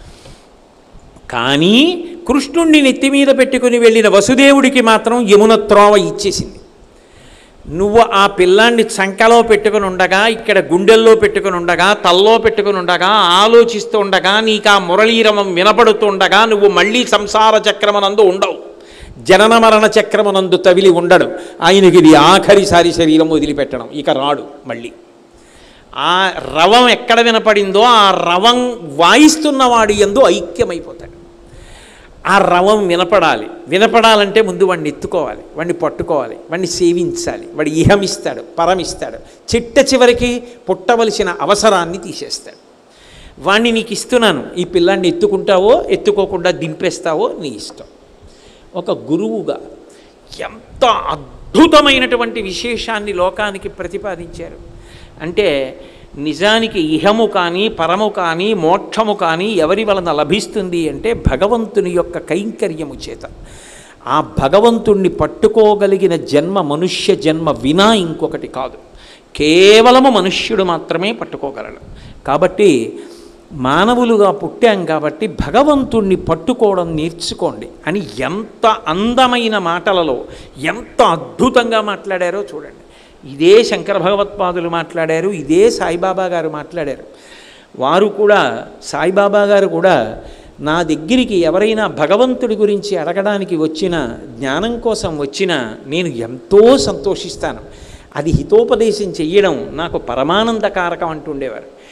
కానీ కృష్ణుణ్ణి నెత్తి మీద పెట్టుకుని వెళ్ళిన వసుదేవుడికి మాత్రం యమున త్రోవ ఇచ్చేసింది నువ్వు ఆ పిల్లాన్ని చంకలో పెట్టుకుని ఉండగా ఇక్కడ గుండెల్లో పెట్టుకుని ఉండగా తల్లో పెట్టుకుని ఉండగా ఆలోచిస్తూ ఉండగా నీకు ఆ మురళీరమం వినపడుతుండగా నువ్వు మళ్ళీ సంసార చక్రమనందు ఉండవు జనన మరణ చక్రమనందు తవిలి ఉండడు ఆయనకి ఇది ఆఖరిసారి శరీరం వదిలిపెట్టడం ఇక రాడు మళ్ళీ ఆ రవం ఎక్కడ వినపడిందో ఆ రవం వాయిస్తున్నవాడి ఎందు ఐక్యమైపోతాడు ఆ రవం వినపడాలి వినపడాలంటే ముందు వాడిని ఎత్తుకోవాలి వాడిని పట్టుకోవాలి వాడిని సేవించాలి వాడు ఇహమిస్తాడు పరమిస్తాడు చిట్ట చివరికి పుట్టవలసిన అవసరాన్ని తీసేస్తాడు వాణ్ణి నీకు ఇస్తున్నాను ఈ పిల్లాన్ని ఎత్తుకుంటావో ఎత్తుకోకుండా దింపేస్తావో నీ ఇష్టం ఒక గురువుగా ఎంత అద్భుతమైనటువంటి విశేషాన్ని లోకానికి ప్రతిపాదించారు అంటే నిజానికి ఇహము కానీ పరము కానీ మోక్షము కానీ ఎవరి వలన లభిస్తుంది అంటే భగవంతుని యొక్క కైంకర్యము చేత ఆ భగవంతుణ్ణి పట్టుకోగలిగిన జన్మ మనుష్య జన్మ వినా ఇంకొకటి కాదు కేవలము మనుష్యుడు మాత్రమే పట్టుకోగలడు కాబట్టి మానవులుగా పుట్టాం కాబట్టి భగవంతుణ్ణి పట్టుకోవడం నేర్చుకోండి అని ఎంత అందమైన మాటలలో ఎంత అద్భుతంగా మాట్లాడారో చూడండి ఇదే శంకర భగవత్పాదులు మాట్లాడారు ఇదే సాయిబాబా గారు మాట్లాడారు వారు కూడా సాయిబాబా గారు కూడా నా దగ్గరికి ఎవరైనా భగవంతుడి గురించి అడగడానికి వచ్చిన జ్ఞానం కోసం వచ్చినా నేను ఎంతో సంతోషిస్తాను అది హితోపదేశం చెయ్యడం నాకు పరమానందకారకం అంటుండేవారు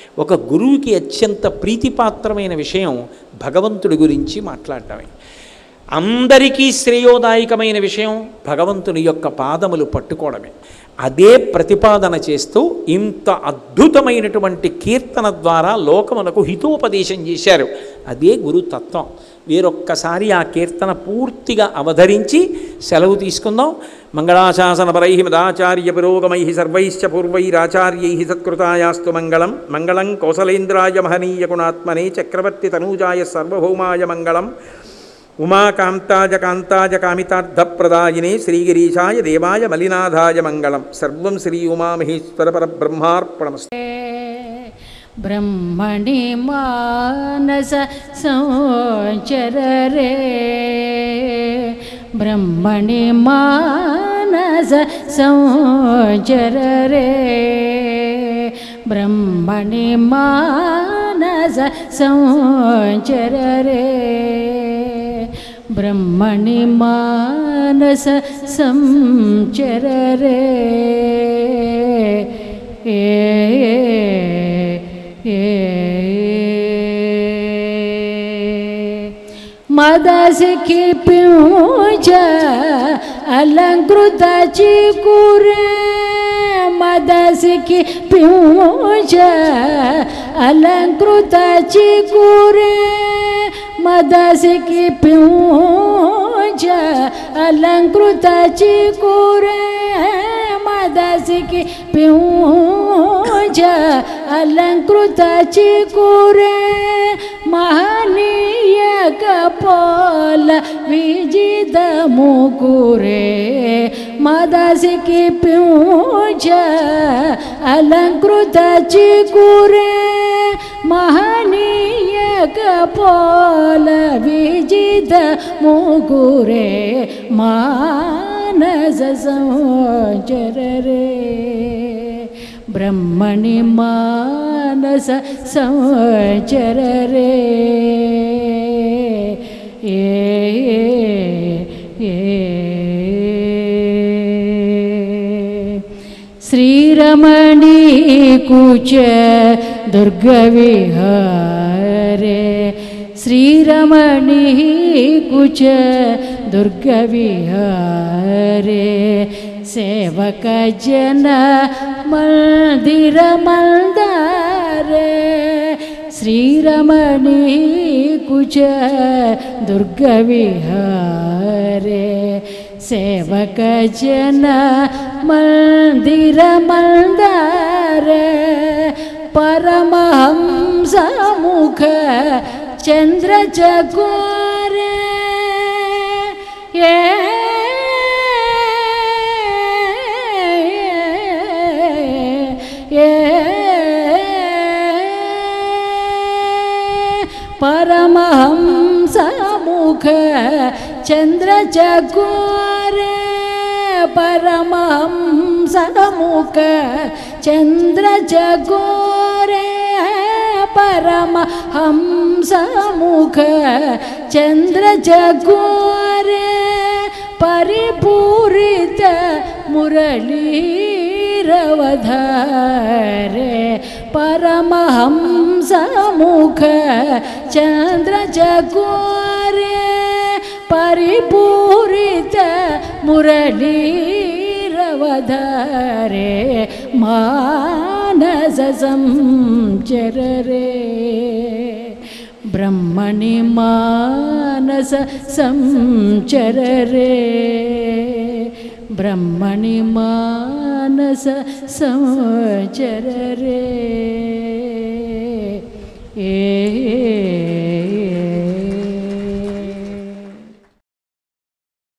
ఒక గురువుకి అత్యంత ప్రీతిపాత్రమైన విషయం భగవంతుడి గురించి మాట్లాడటమే అందరికీ శ్రేయోదాయకమైన విషయం భగవంతుని యొక్క పాదములు పట్టుకోవడమే అదే ప్రతిపాదన చేస్తూ ఇంత అద్భుతమైనటువంటి కీర్తన ద్వారా లోకమునకు హితోపదేశం చేశారు అదే గురుతత్వం వేరొక్కసారి ఆ కీర్తన పూర్తిగా అవధరించి సెలవు తీసుకుందాం మంగళాశాసనపరై మదాచార్య పురోగమై సర్వైశ్చ పూర్వైరాచార్యై సత్కృతాయాస్తు మంగళం మంగళం కౌసలేంద్రాయ మహనీయ గుణాత్మనే చక్రవర్తి తనూజాయ సర్వభౌమాయ మంగళం ఉమాకాంతాజ కాంతాజ కామితార్థప్రదాయినే శ్రీగిరీశాయ దేవాయ మలినాథాయ మంగళం సర్వం శ్రీ ఉమామహేశ్వర పరబ్రహ్మార్పణమస్తు బ్రహ్మణి మానస సంచర రే బ్రహ్మణి మానస సంచర రే బ్రహ్మణి మానస సంచర రే బ్రహ్మణి మానస సంచర రే మదసికి పించ అలంకృతాచి కూరే మదసికి పించ అలంకృతాచి కూరే మదసికి పించ అలంకృతాచి కూరే మదసికి పించ అలంకృతాచి కూరే మహనీయ కపోల విజిత ముకురే మదసికి పించ అలంకృత చికురే మహనీయ కపోల విజిత ముకురే మానస సంచర రే బ్రహ్మణి మానస సంచర రే ఏ శ్రీరమణీ కుచ దుర్గ విహారే శ్రీరమణీ కుచ దుర్గ విహారే సేవక జన మందిర మందారే శ్రీరమణీ కుచ దుర్గ విహారే సేవక జన మందిర మందారే పరమహంస ముఖ చంద్ర చకోరే ఏ ఏ పరమహంస ముఖ చంద్ర చకోరే పరమహంస ముఖ చంద్ర చకోరే పరమహంస ముఖ చంద్ర చకోరే పరిపూరిత మురళీరవధారే పరమహంస ముఖ చంద్ర చకోరే పరిపూరిత మురళీరవధారే మానస సంచర రే బ్రహ్మణి మానస సంచర రే బ్రహ్మణి మానస సంచర రే ఏ